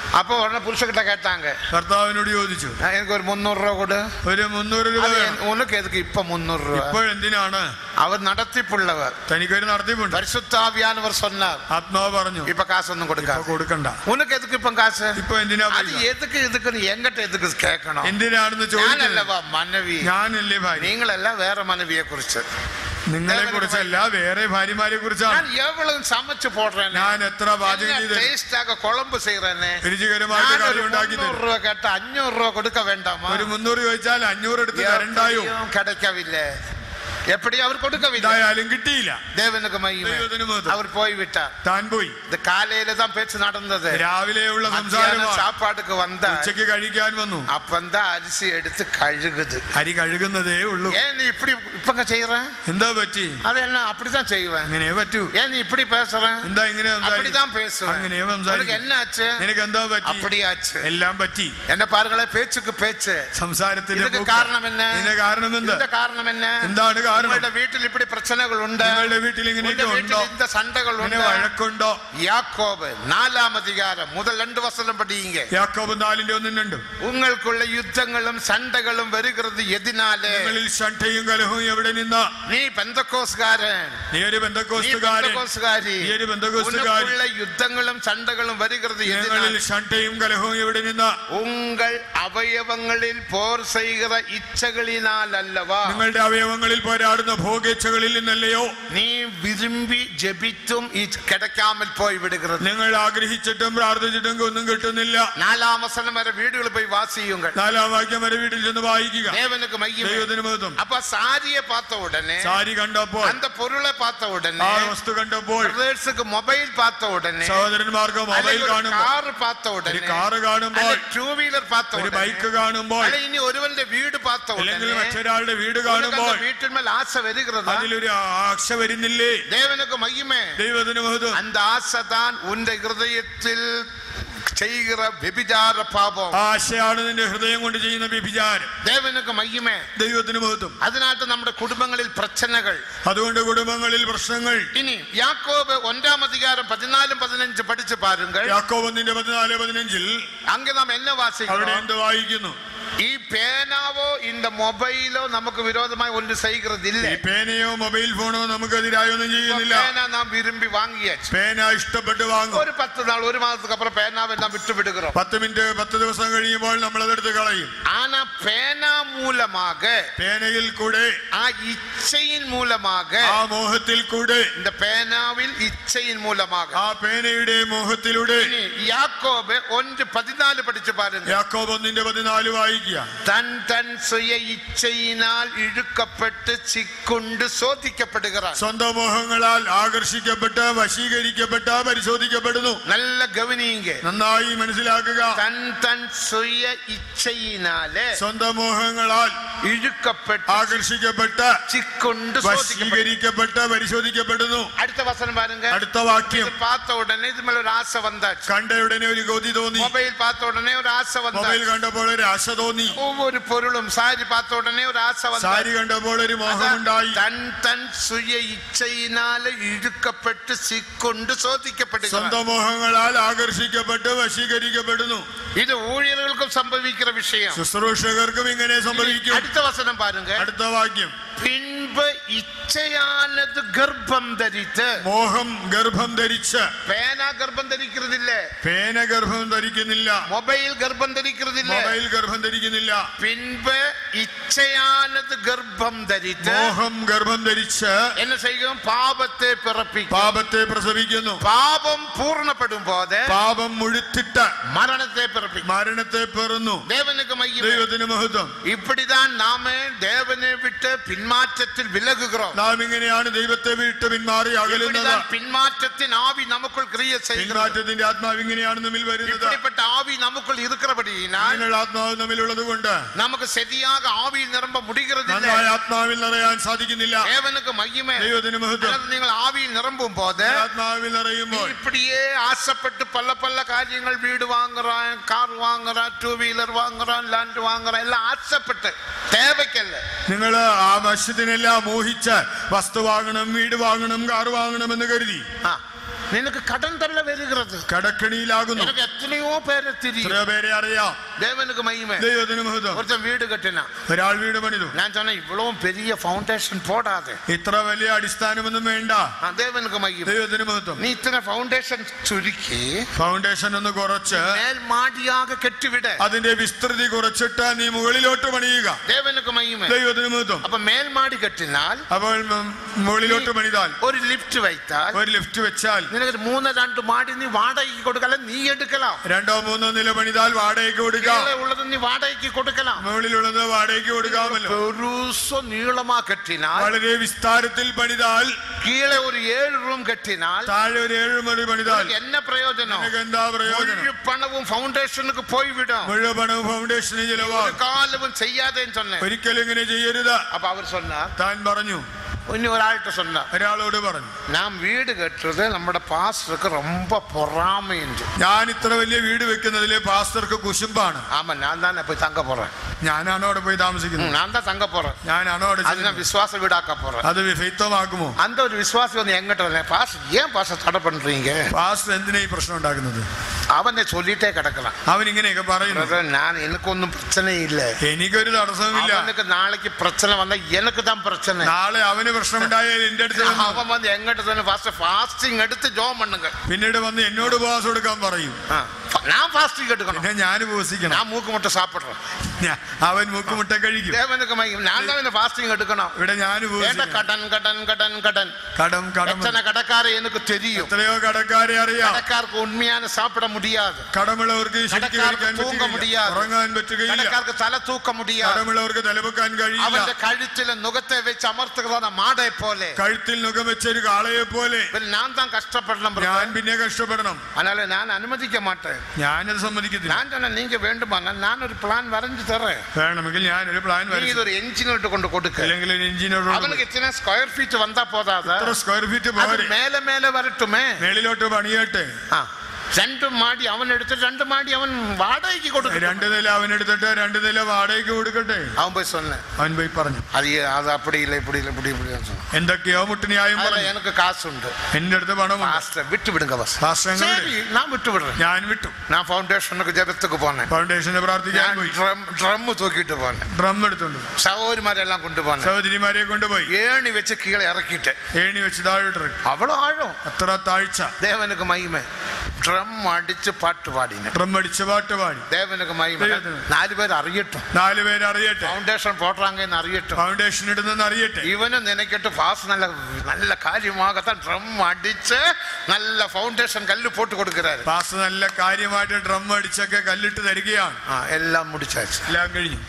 அப்போ உடனே புருஷக்கிட்ட கேட்டாங்க കർത്താവിനോട് ചോദിച്ചു "ஆ, எனக்கு ஒரு முந்நூறு ரூபா கொடு ഒരു മുന്നൂറ് രൂപ அது വേണം என்- உனக்கு எதுக்கு இப்ப முந்நூறு ரூபா ഇപ്പോഴെന്തിനാണ് அவர் நடத்திப்புள்ளவர் തനിക്കൊരു നടത്തിപ്പുണ്ട് பரிசுத்தாவியானவர் சொன்னார் ആത്മാവ് പറഞ്ഞു இப்ப காசு ஒன்னும் ഇപ്പൊ கொடுக்காது കൊടുക്കണ്ട உனக்கு எதுக்கு இப்ப காசு ഇപ്പൊ എന്തിനാ அது പൈസ? எதுக்கு இதுக்குன்னு எங்கிட்ட எதுக்கு கேட்கணும் എന്തിനാണെന്ന് ചോദിക്കുന്നത് ഞാനല്ലവാ മനവി ഞാനല്ലേ ഭാര്യ നിങ്ങളെല്ലാം വേറെ മനവിയെ കുറിച്ച് നിങ്ങളെ കുറിച്ചല്ല വേറെ ഭാര്യമാരെ കുറിച്ചാണ് ഞാൻ എവ്വളവും സമ്മച്ചു പോടുறேன் ഞാൻ എത്ര പാചകം ചെയ്ത് ടേസ്റ്റാக കുഴമ്പ് செய்யறேன்னு രുചികരമായിട്ട് ഞാൻ കറി ഒരു ഉണ്ടാക്കി തരും മുന്നൂറ് രൂപ കേട്ട അഞ്ഞൂറ് രൂപ കൊടുക്ക വേണ്ടാമോ ഒരു മുന്നൂറ് ചോദിച്ചാൽ അഞ്ഞൂറ് എടുത്ത് തരണ്ടായോ எப்படியும் கிடைக்கவில்லை எப்படி அவர் கொடுக்கவில்லை എന്തായാലും കിട്ടിയില്ല தேவனுக்கு மகிமை ദൈവത്തിന് മഹത്വം. அவர் போய்விட்டார் താൻ പോയി இந்த காலையில தான் பேச்சு நடந்தது രാവിലെയുള്ള மத்தியான സംസാരമാണ് சாப்பாட்டுக்கு வந்தா ഉച്ചയ്ക്ക് കഴിക്കാൻ വന്നു அப்பந்தான் அரிசி எடுத்து கழுகுது അരി കഴുകുന്നതേ ഉള്ളൂ ஏன் நீ இப்படி இப்பங்க செய்யற എന്താ പറ്റി அது என்ன அப்படிதான் செய்வேன் അങ്ങനെ പറ്റൂ ஏன் நீ இப்படி பேசுற എന്താ ഇങ്ങനെ സംസാരിക്കും அப்படிதான் பேசுவேன் അങ്ങനെ உனக்கு സംസാരിക്കും என்ன ஆச்சு നിനക്ക് എന്താ പറ്റി அப்படியாச்சு എല്ലാം പറ്റി என்ன பாருங்களேன் பேச்சுக்கு பேச்சு സംസാരത്തിന്റെ இதுக்கு പോക്ക്. காரணம் என்ன ഇതിന്റെ കാരണം എന്ത് இந்த காரணம் என்ன എന്താണ് കാരണം உங்களுடைய வீட்டில் இப்படி பிரச்சனைகள் உண்டு നിങ്ങളുടെ വീട്ടിൽ ഇങ്ങനെയൊക്കെ உங்க ഉണ്ടോ வீட்டில் இந்த சண்டைகள் ഇങ്ങനെ உண்டு വഴക്കുണ്ടോ யாக்கோபு நாலாம் அதிகாரம் முதல் ரெண்டு வசனம் படியுங்க യാക്കോബ് നാലിന്റെ ഒന്നും രണ്ടും உங்களுக்குள்ள யுத்தங்களும் சண்டைகளும் வருகிறது எதினாலே നിങ്ങളിൽ ശണ്ഠയും കലഹവും എവിടെ നിന്നാ நீ பெந்தகோஸ்காரன் നീ ഒരു நீ ബന്ധക്കോസ്തുകാരൻ பெந்தகோஸ்காரி നീ ഒരു ബന്ധക്കോസ്തുകാരി உனக்குள்ள யுத்தங்களும் சண்டைகளும் வருகிறது ഞങ്ങളിൽ எதினாலே ശണ്ഠയും കലഹവും എവിടെ നിന്നാ உங்கள் அவயவங்களில் போர் செய்கிற இச்சைகளினால் அல்லவா നിങ്ങളുടെ അവയവങ്ങളിൽ പോരാടുന്ന ഭോഗേച്ഛകളിൽ നിന്നല്ലയോ நீ விரும்பி ஜெபித்தும் இ- கிடைக்காமல் போய் விடுகிறது നിങ്ങൾ ആഗ്രഹിച്ചിട്ടും പ്രാർത്ഥിച്ചിട്ടും ഒന്നും കിട്ടുന്നില്ല நாலாம் வசனம் வரை வீடுகளில் போய் வாசியுங்கள் നാലാം വാക്യം വരെ വീട്ടിൽ ചെന്ന് വായിക്കുക தேவனுக்கு மையம் ദൈവത്തിന് മഹത്വം அப்ப சாரியை பார்த்த உடனே സാരി കണ്ടപ്പോൾ அந்த பொருளை பார்த்த ആ உடனே വസ്തു കണ്ടപ്പോൾ பிரதர்ஸுக்கு மொபைல் பார்த்த உடனே സഹോദരന്മാർക്ക് മൊബൈൽ കാണുമ്പോൾ കാർ பார்த்த ഒരു ഉടനെ കാറ് കാണുമ്പോൾ ടൂ വീലർ பார்த்த ഒരു ഉടനെ ബൈക്ക് കാണുമ്പോൾ അല്ല ഇനി ഒരുവന്റെ വീട് பார்த்த അല്ലെങ്കിൽ ഉടനെ മറ്റൊരാളുടെ വീട് உனக்கு കാണുമ്പോൾ அந்த வீட்டின் ஆசை வருகிறதா അതിലൊരു ആശ വരുന്നില്ലേ தேவனுக்கு மகிமை ദൈവത്തിന് മഹത്വം அந்த ஆசை தான் உன் இருதயத்தில் செய்கிற വ്യഭിചാര പാപം ആ ആശയാണ് നിന്റെ ഹൃദയം കൊണ്ട് ചെയ്യുന്ന വ്യഭിചാരം தேவனுக்கு மகிமை ദൈവത്തിന് മഹത്വം അതിനായിട്ട് നമ്മുടെ കുടുംബങ്ങളിൽ പ്രശ്നങ്ങൾ അതുകൊണ്ട് കുടുംബങ്ങളിൽ പ്രശ്നങ്ങൾ ഇനി യാക്കോബ് ഒന്നാം അധികാരം പതിനാലും പതിനഞ്ച് പഠിച്ച് പാരുങ്ങൾ യാക്കോബന്നിന്റെ പതിനാല് പതിനഞ്ചിൽ അങ്ങ് നാം എന്നെ അവിടെ വാസിക്കണം എന്ത് വായിക്കുന്നു ഈ പേനാവോ இந்த മൊബൈലോ നമുക്ക് വിരോധമായി ഒന്നും ചെയ്യുകതില്ല ഈ പേനയോ മൊബൈൽ ഫോണോ നമുക്കെതിരായി ഒന്നും ചെയ്യുന്നില്ല പേന നാം വിരുമ്പി വാങ്ങിയാச்சு പേന ഇഷ്ടപ്പെട്ട് വാങ്ങും ഒരു പത്ത് നാൾ ഒരു മാസத்துக்கு அப்புறம் பேனாவை நாம் விட்டு விடுகிறோம் പത്ത് മിനിറ്റ് പത്ത് ദിവസം കഴിയുമ്പോൾ നമ്മൾ അതെടുത്ത് കളയും ஆனா பேனா மூலமாக പേനയിൽ കൂടെ ஆ இச்சையின் மூலமாக ആ മോഹത്തിൽ കൂടെ இந்த பேனாவில் இச்சையின் மூலமாக ആ പേനയുടെ മോഹത്തിലൂടെ இனி யாக்கோபு ஒன்று பதினாலு படிச்சு பாருங்க യാക്കോബ് ഒന്നിന്റെ പതിനാല് വായിക്കുക தன் தன் சுய இச்சையினால் இழுக்கப்பட்டு சிக்குண்டு சோதிக்கப்படுகிறான் സ്വന്തം മോഹങ്ങളാൽ ആകർഷിക്കപ്പെട്ട് വശീകരിക്കപ്പെട്ട് പരിശോധിക്കപ്പെടുന്നു நல்ல கவனிங்க നന്നായി മനസ്സിലാക്കുക தன் தன் சுய இச்சையினாலே സ്വന്തം മോഹങ്ങളാൽ இழுக்கப்பட்டு ആകർഷിക്കപ്പെട്ട് சிக்குண்டு சோதிக்கப்பட்டு വശീകരിക്കപ്പെട്ട് പരിശോധിക്കപ്പെടുന്നു அடுத்த வசனம் பாருங்க അടുത്ത വാക്യം இது பார்த்த உடனே இது மேல ஒரு ஆசை வந்தாச்சு കണ്ട ഉടനെ ഒരു കൊതി തോന്നി மொபைல் பார்த்த உடனே ஒரு ஆசை മൊബൈൽ வந்தாச்சு കണ്ടപ്പോൾ ഒരു ആശ തോന്നി ஒவ்வொரு பொருளும் சாரி பார்த்த உடனே ஒரு ஆசை സാരി வந்தாச்சு കണ്ടപ്പോൾ ഒരു മോഹമുണ്ടായി தன் தன் சுய இச்சையினால இழுக்கப்பட்டு சிக்குண்டு சோதிக்கப்படுகிறான் സ്വന്തം മോഹങ്ങളാൽ ആകർഷിക്കപ്പെട്ട് വശീകരിക്കപ്പെടുന്നു இது ஊழியர்களுக்கும் சம்பவிக்கிற விஷயம் ശുശ്രൂഷകർക്കും ഇങ്ങനെ സംഭവിക്കും அடுத்த வசனம் பாருங்க അടുത്ത വാക്യം பின்பு இச்சையானது கர்ப்பம் தரித்து മോഹം ഗർഭം ധരിച്ച് பேனா கர்ப்பம் தரிக்கிறது இல்ல പേന ഗർഭം ധരിക്കുന്നില്ല மொபைல் கர்ப்பம் தரிக்கிறது இல்ல മൊബൈൽ ഗർഭം ധരിക്കുന്നില്ല பின்பு இச்சையானது கர்ப்பம் தரித்து മോഹം ഗർഭം ധരിച്ച് என்ன செய்யும் பாபத்தை பிறப்பிக்கும் പാപത്തെ പ്രസവിക്കുന്നു பாபம் பூர்ணப்படும் போது പാപം മുഴുത്തിട്ട് மரணத்தை பிறப்பிக்கும் മരണത്തെ പെറുന്നു தேவனுக்கு மையம் ദൈവത്തിന് മഹത്വം இப்படிதான் நாம தேவனை விட்டு பின்மாற்றத்தில் விலகுகிறோம் നാം ഇങ്ങനെയാണ് ദൈവത്തെ വിട്ട് പിന്മാറി അകലുന്നത് இப்படிதான் பின்மாற்றத்தின் ஆவி நமக்குள் கிரிய செய்கிறது പിന്മാറ്റത്തിന്റെ ആത്മാവ് ഇങ്ങനെയാണ് നമ്മിൽ വരുന്നത് இப்படிப்பட்ட ஆவி நமக்குள் இருக்கிறபடியினால் അങ്ങനെയുള്ള ആത്മാവ് നമ്മിലുള്ളത് കൊണ്ട് நமக்கு சரியாக ஆவியில் நிரம்ப முடிகிறது இல்லை. നന്നായി ആത്മാവിൽ നിറയാൻ സാധിക്കുന്നില്ല தேவனுக்கு மையமே ദൈവത്തിന് മഹത്വം அல்லது நீங்கள் ஆவியில் நிரம்பும் போது ആത്മാവിൽ நீ നിറയുമ്പോൾ இப்படியே ஆசைப்பட்டு பல பல காரியங்கள் வீடு வாங்குறான் கார் வாங்குறான் டூ வீலர் வாங்குறான் லேண்ட் வாங்குறான் எல்லாம் ஆசைப்பட்டு தேவைக்கல்ல നിങ്ങൾ ആവശ്യത്തിനെല്ലാം മോഹിച്ച് വസ്തു വാങ്ങണം വീട് വാങ്ങണം കാർ വാങ്ങണം എന്ന് കരുതി ஆ, നിനക്ക് കടം തല്ല വരുகிறது കടക്കണിയിലാകുന്നു எனக்கு எத்தனையோ பேரை தெரியும் എത്രയോ പേരെ അറിയാം தேவனுக்கு மகிமை ദൈവത്തിന് മഹത്വം ஒருத்தன் வீடு கட்டினான் ഒരാൾ വീട് പണിതു நான் சொன்னேன் இவ்வளவு பெரிய ஃபவுண்டேஷன் போடாது ഇത്ര വലിയ അടിസ്ഥാനമൊന്നും വേണ്ട ஆ, தேவனுக்கு மகிமை ദൈവത്തിന് മഹത്വം நீ இத்தனை ஃபவுண்டேஷன் சுருக்கி ഫൗണ്ടേഷൻ ഒന്ന് കുറച്ച് மேல் மாடியாக கட்டிவிட അതിന്റെ വിസ്തൃതി കുറച്ചിട്ട് നീ മുകളിലോട്ട് പണിയുക தேவனுக்கு மகிமை ദൈവത്തിന് മഹത്വം அப்ப மேல் மாடி கட்டினால் അപ്പോൾ ഉം, മുകളിലോട്ട് പണിതാൽ ஒரு லிஃப்ட் வைத்தால் ഒരു ലിഫ്റ്റ് വെച്ചാൽ നിനക്ക് മൂന്ന് രണ്ട് മാടി നീ വാടകയ്ക്ക് കൊടുക്കല നീ എടുക്കലാം രണ്ടോ മൂന്നോ നില പണിതാൽ വാടകയ്ക്ക് കൊടുക്കാം കീഴെ ഉള്ളത് നീ വാടകയ്ക്ക് കൊടുക്കലാം മുകളിലുള്ളത് വാടകയ്ക്ക് കൊടുക്കാമല്ലോ பெருசோ நீளமா கட்டினால் വളരെ വിസ്താരത്തിൽ പണിതാൽ கீழே ஒரு ஏழு ரூம் கட்டினால் താഴെ ഒരു ഏഴ് മണി പണിതാൽ உனக்கு என்ன பிரயோஜனம் നിനക്ക് എന്താ പ്രയോജനം முழு பணமும் ഫൗണ്ടേഷനുக்கு പോയിവിடும் മുഴുവൻ പണവും ഫൗണ്ടേഷന് ஒரு ചിലവാകും காலமும் செய்யாதேன்னு சொன்னேன் ഒരിക്കലും ഇങ്ങനെ ചെയ്യരുത് அப்ப அவர் சொன்னார் താൻ പറഞ്ഞു இன்னும் ஒரு ஆள்கிட்ட சொன்னார் ഒരാളോട് പറഞ്ഞു நாம் വീട് കെട്ടുന്നത് നമ്മുടെ പാസ്റ്റർക്ക് ரொம்ப பொறாமைன்னு ഞാൻ ഇത്ര വലിയ വീട് വെക്കുന്നതില് പാസ്റ്റർക്ക് കുശുമ്പാണ് ஆமா நான் தான் போய் தங்க போறேன் ഞാനാണോ അവിടെ പോയി ம், താമസിക്കുന്നത് நான் தான் தங்க போறேன் ഞാനാണോ അവിടെ அது ചെല്ലുന്നത്? நான் விசுவாச வீடாக்க போறேன் അത് വിഫൈത്വമാക്കുമോ அந்த ஒரு விசுவாசி வந்து எங்கிட்ட வந்தேன் பாஸ் ஏன் பாஸ் தடை பண்றீங்க പാസ്റ്റർ എന്തിനാ ഈ പ്രശ്നം ഉണ്ടാക്കുന്നത് அவனை சொல்லிட்டே கிடக்கலாம் അവൻ ഇങ്ങനെയൊക്കെ പറയുന്നു brother, நான் எனக்கு ஒன்றும் பிரச்சனை இல்லை എനിക്കൊരു തടസ്സവുമില്ല அவனுக்கு நாளைக்கு பிரச்சனை வந்தா எனக்கு தான் பிரச்சனை നാളെ അവന് പ്രശ്നമുണ്ടായാൽ എന്റെ അടുത്ത് വന്ന് அவன் வந்து எங்கிட்ட തന്നെ ഫാസ്റ്റ് ഫാസ്റ്റിംഗ് എടുത്ത് ജോം பண்ணுங்க പിന്നീട് വന്ന് എന്നോട് ഉപവാസം കൊടുക്കാൻ പറയും ஆ, நான் ஃபாஸ்டிங் எடுக்கணும் പിന്നെ ഞാൻ ഉപവസിക്കണം நான் மூக்கு மட்டும் சாப்பிடுறேன் ഞാ- അവൻ മുക്കുമുട്ട കഴിക്കും தேவனுக்கு மகிமை. நான் தான் இந்த ஃபாஸ்டிங் எடுக்கணும் ഇവിടെ ഞാൻ ஏன்டா ഉപവസിക്കണം கடன் கடன் கடன் கடன் കടം കടം எத்தனை கடைக்கார எனக்கு தெரியும் എത്രയോ കടക്കാരെ അറിയാം கடைக்காருக்கு உண்மையான சாப்பிட முடியாது കടമുള്ളവർക്ക് ശരിക്കും കടക്കാർക്ക് കഴിക്കാൻ തൂങ്ങ പറ്റുകയില്ല മുടിയാതെ. ഉറങ്ങാൻ പറ്റുകയില്ല கடைக்காருக்கு தலை தூக்க முடியாது കടമുള്ളവർക്ക് തലപൊക്കാൻ കഴിയില്ല அவന്റെ கழுத்துல நுகத்தை வச்சு அமர்த்துகிறதான மாடை போல കഴുത്തിൽ നുഖം വെച്ചൊരു കാളയെ പോലെ இப்ப நான் தான் கஷ்டப்படணும் brother. ഞാൻ പിന്നെ കഷ്ടപ്പെടണം அதனால நான் அனுமதிக்க மாட்டேன் ഞാനത് സമ്മതിക്കത്തില്ല நான் சொன்னேன் நீங்க வேண்டுமானால் நான் ஒரு பிளான் வரைஞ்சு தரேன் വേണമെങ്കിൽ ഞാൻ ഒരു പ്ലാൻ நீ വരച്ചു இது ஒரு என்ஜினியர்கிட்ட கொண்டு கொடுக்க അല്ലെങ്കിൽ ഒരു എഞ്ചിനീയറോട് அவனுக்கு எத்தனை ஸ்கொயர் ஃபீட் வந்தா போதாதா എത്ര സ്ക്വയർ ഫീറ്റ് அது പോരെ மேல மேல வரட்டுமே മേളിലോട്ട് പണിയട്ടെ ஆ, ரெண்டு மாடி அவன் எடுத்து ரெண்டு மாடி அவன் வாடகைக்கு கொடுக்க രണ്ട് നില അവൻ എടുത്തിട്ട് രണ്ട് നില വാടകയ്ക്ക് കൊടുക്കട്ടെ அவன் போய் சொன்னேன் അവൻ പോയി പറഞ്ഞു அது ஏ- அது அப்படி இல்லை இப்படி இல்லை இப்படி இப்படி சொன்னான் എന്തൊക്കെയോ മുട്ടുന്യായം அதுல പറഞ്ഞു எனக்கு காசு உண்டு എന്റെ അടുത്ത് പണമുണ്ട് பாஸ்டர் விட்டு விடுங்க பஸ் പാസ്റ്റർ അങ്ങ് சரி വിട്. நான் விட்டு விடுறேன் ഞാൻ വിട്ടു நான் ஃபவுண்டேஷனுக்கு ஜெபத்துக்கு போனேன் ഫൗണ്ടേഷന് പ്രാർത്ഥിക്കാൻ ഞാൻ പോയി ட்ரம் ட்ரம் தூக்கிட்டு போனேன் ഡ്രം എടുത്തോണ്ട് പോയി. சகோதரிமாரெல்லாம் கொண்டு போனேன் സഹോദരിമാരെ കൊണ്ടുപോയി ஏணி வச்சு கீழே இறக்கிட்டேன் ഏണി വെച്ച് താഴോട്ടിറക്കി அவ்வளோ ஆழம் അത്ര താഴ്ച தேவனுக்கு மகிமை ட்ரம் அடிச்சு பாட்டு பாடினேன் ഡ്രം അടിച്ച് പാട്ട് പാടി தேவனுக்கு மகிமை தேவனுக்கு. நாலு பேர் அறியட்டும் നാല് പേര് അറിയട്ടെ ஃபவுண்டேஷன் போடுறாங்கன்னு அறியட்டும் ഫൗണ്ടേഷൻ ഇടുന്നെന്ന് അറിയട്ടെ இவனும் நினைக்கட்டும் பாஸ் நல்ல நல்ல காரியமாகத்தான் ட்ரம் அடிச்சு நல்ல ஃபவுண்டேஷன் கல்லு போட்டு கொடுக்கிறாரு പാസ് നല്ല കാര്യമായിട്ട് ഡ്രം അടിച്ചൊക്കെ കല്ലിട്ട് തരികയാണ് ஆ, எல்லாம் முடிச்சாச்சு എല്ലാം കഴിഞ്ഞു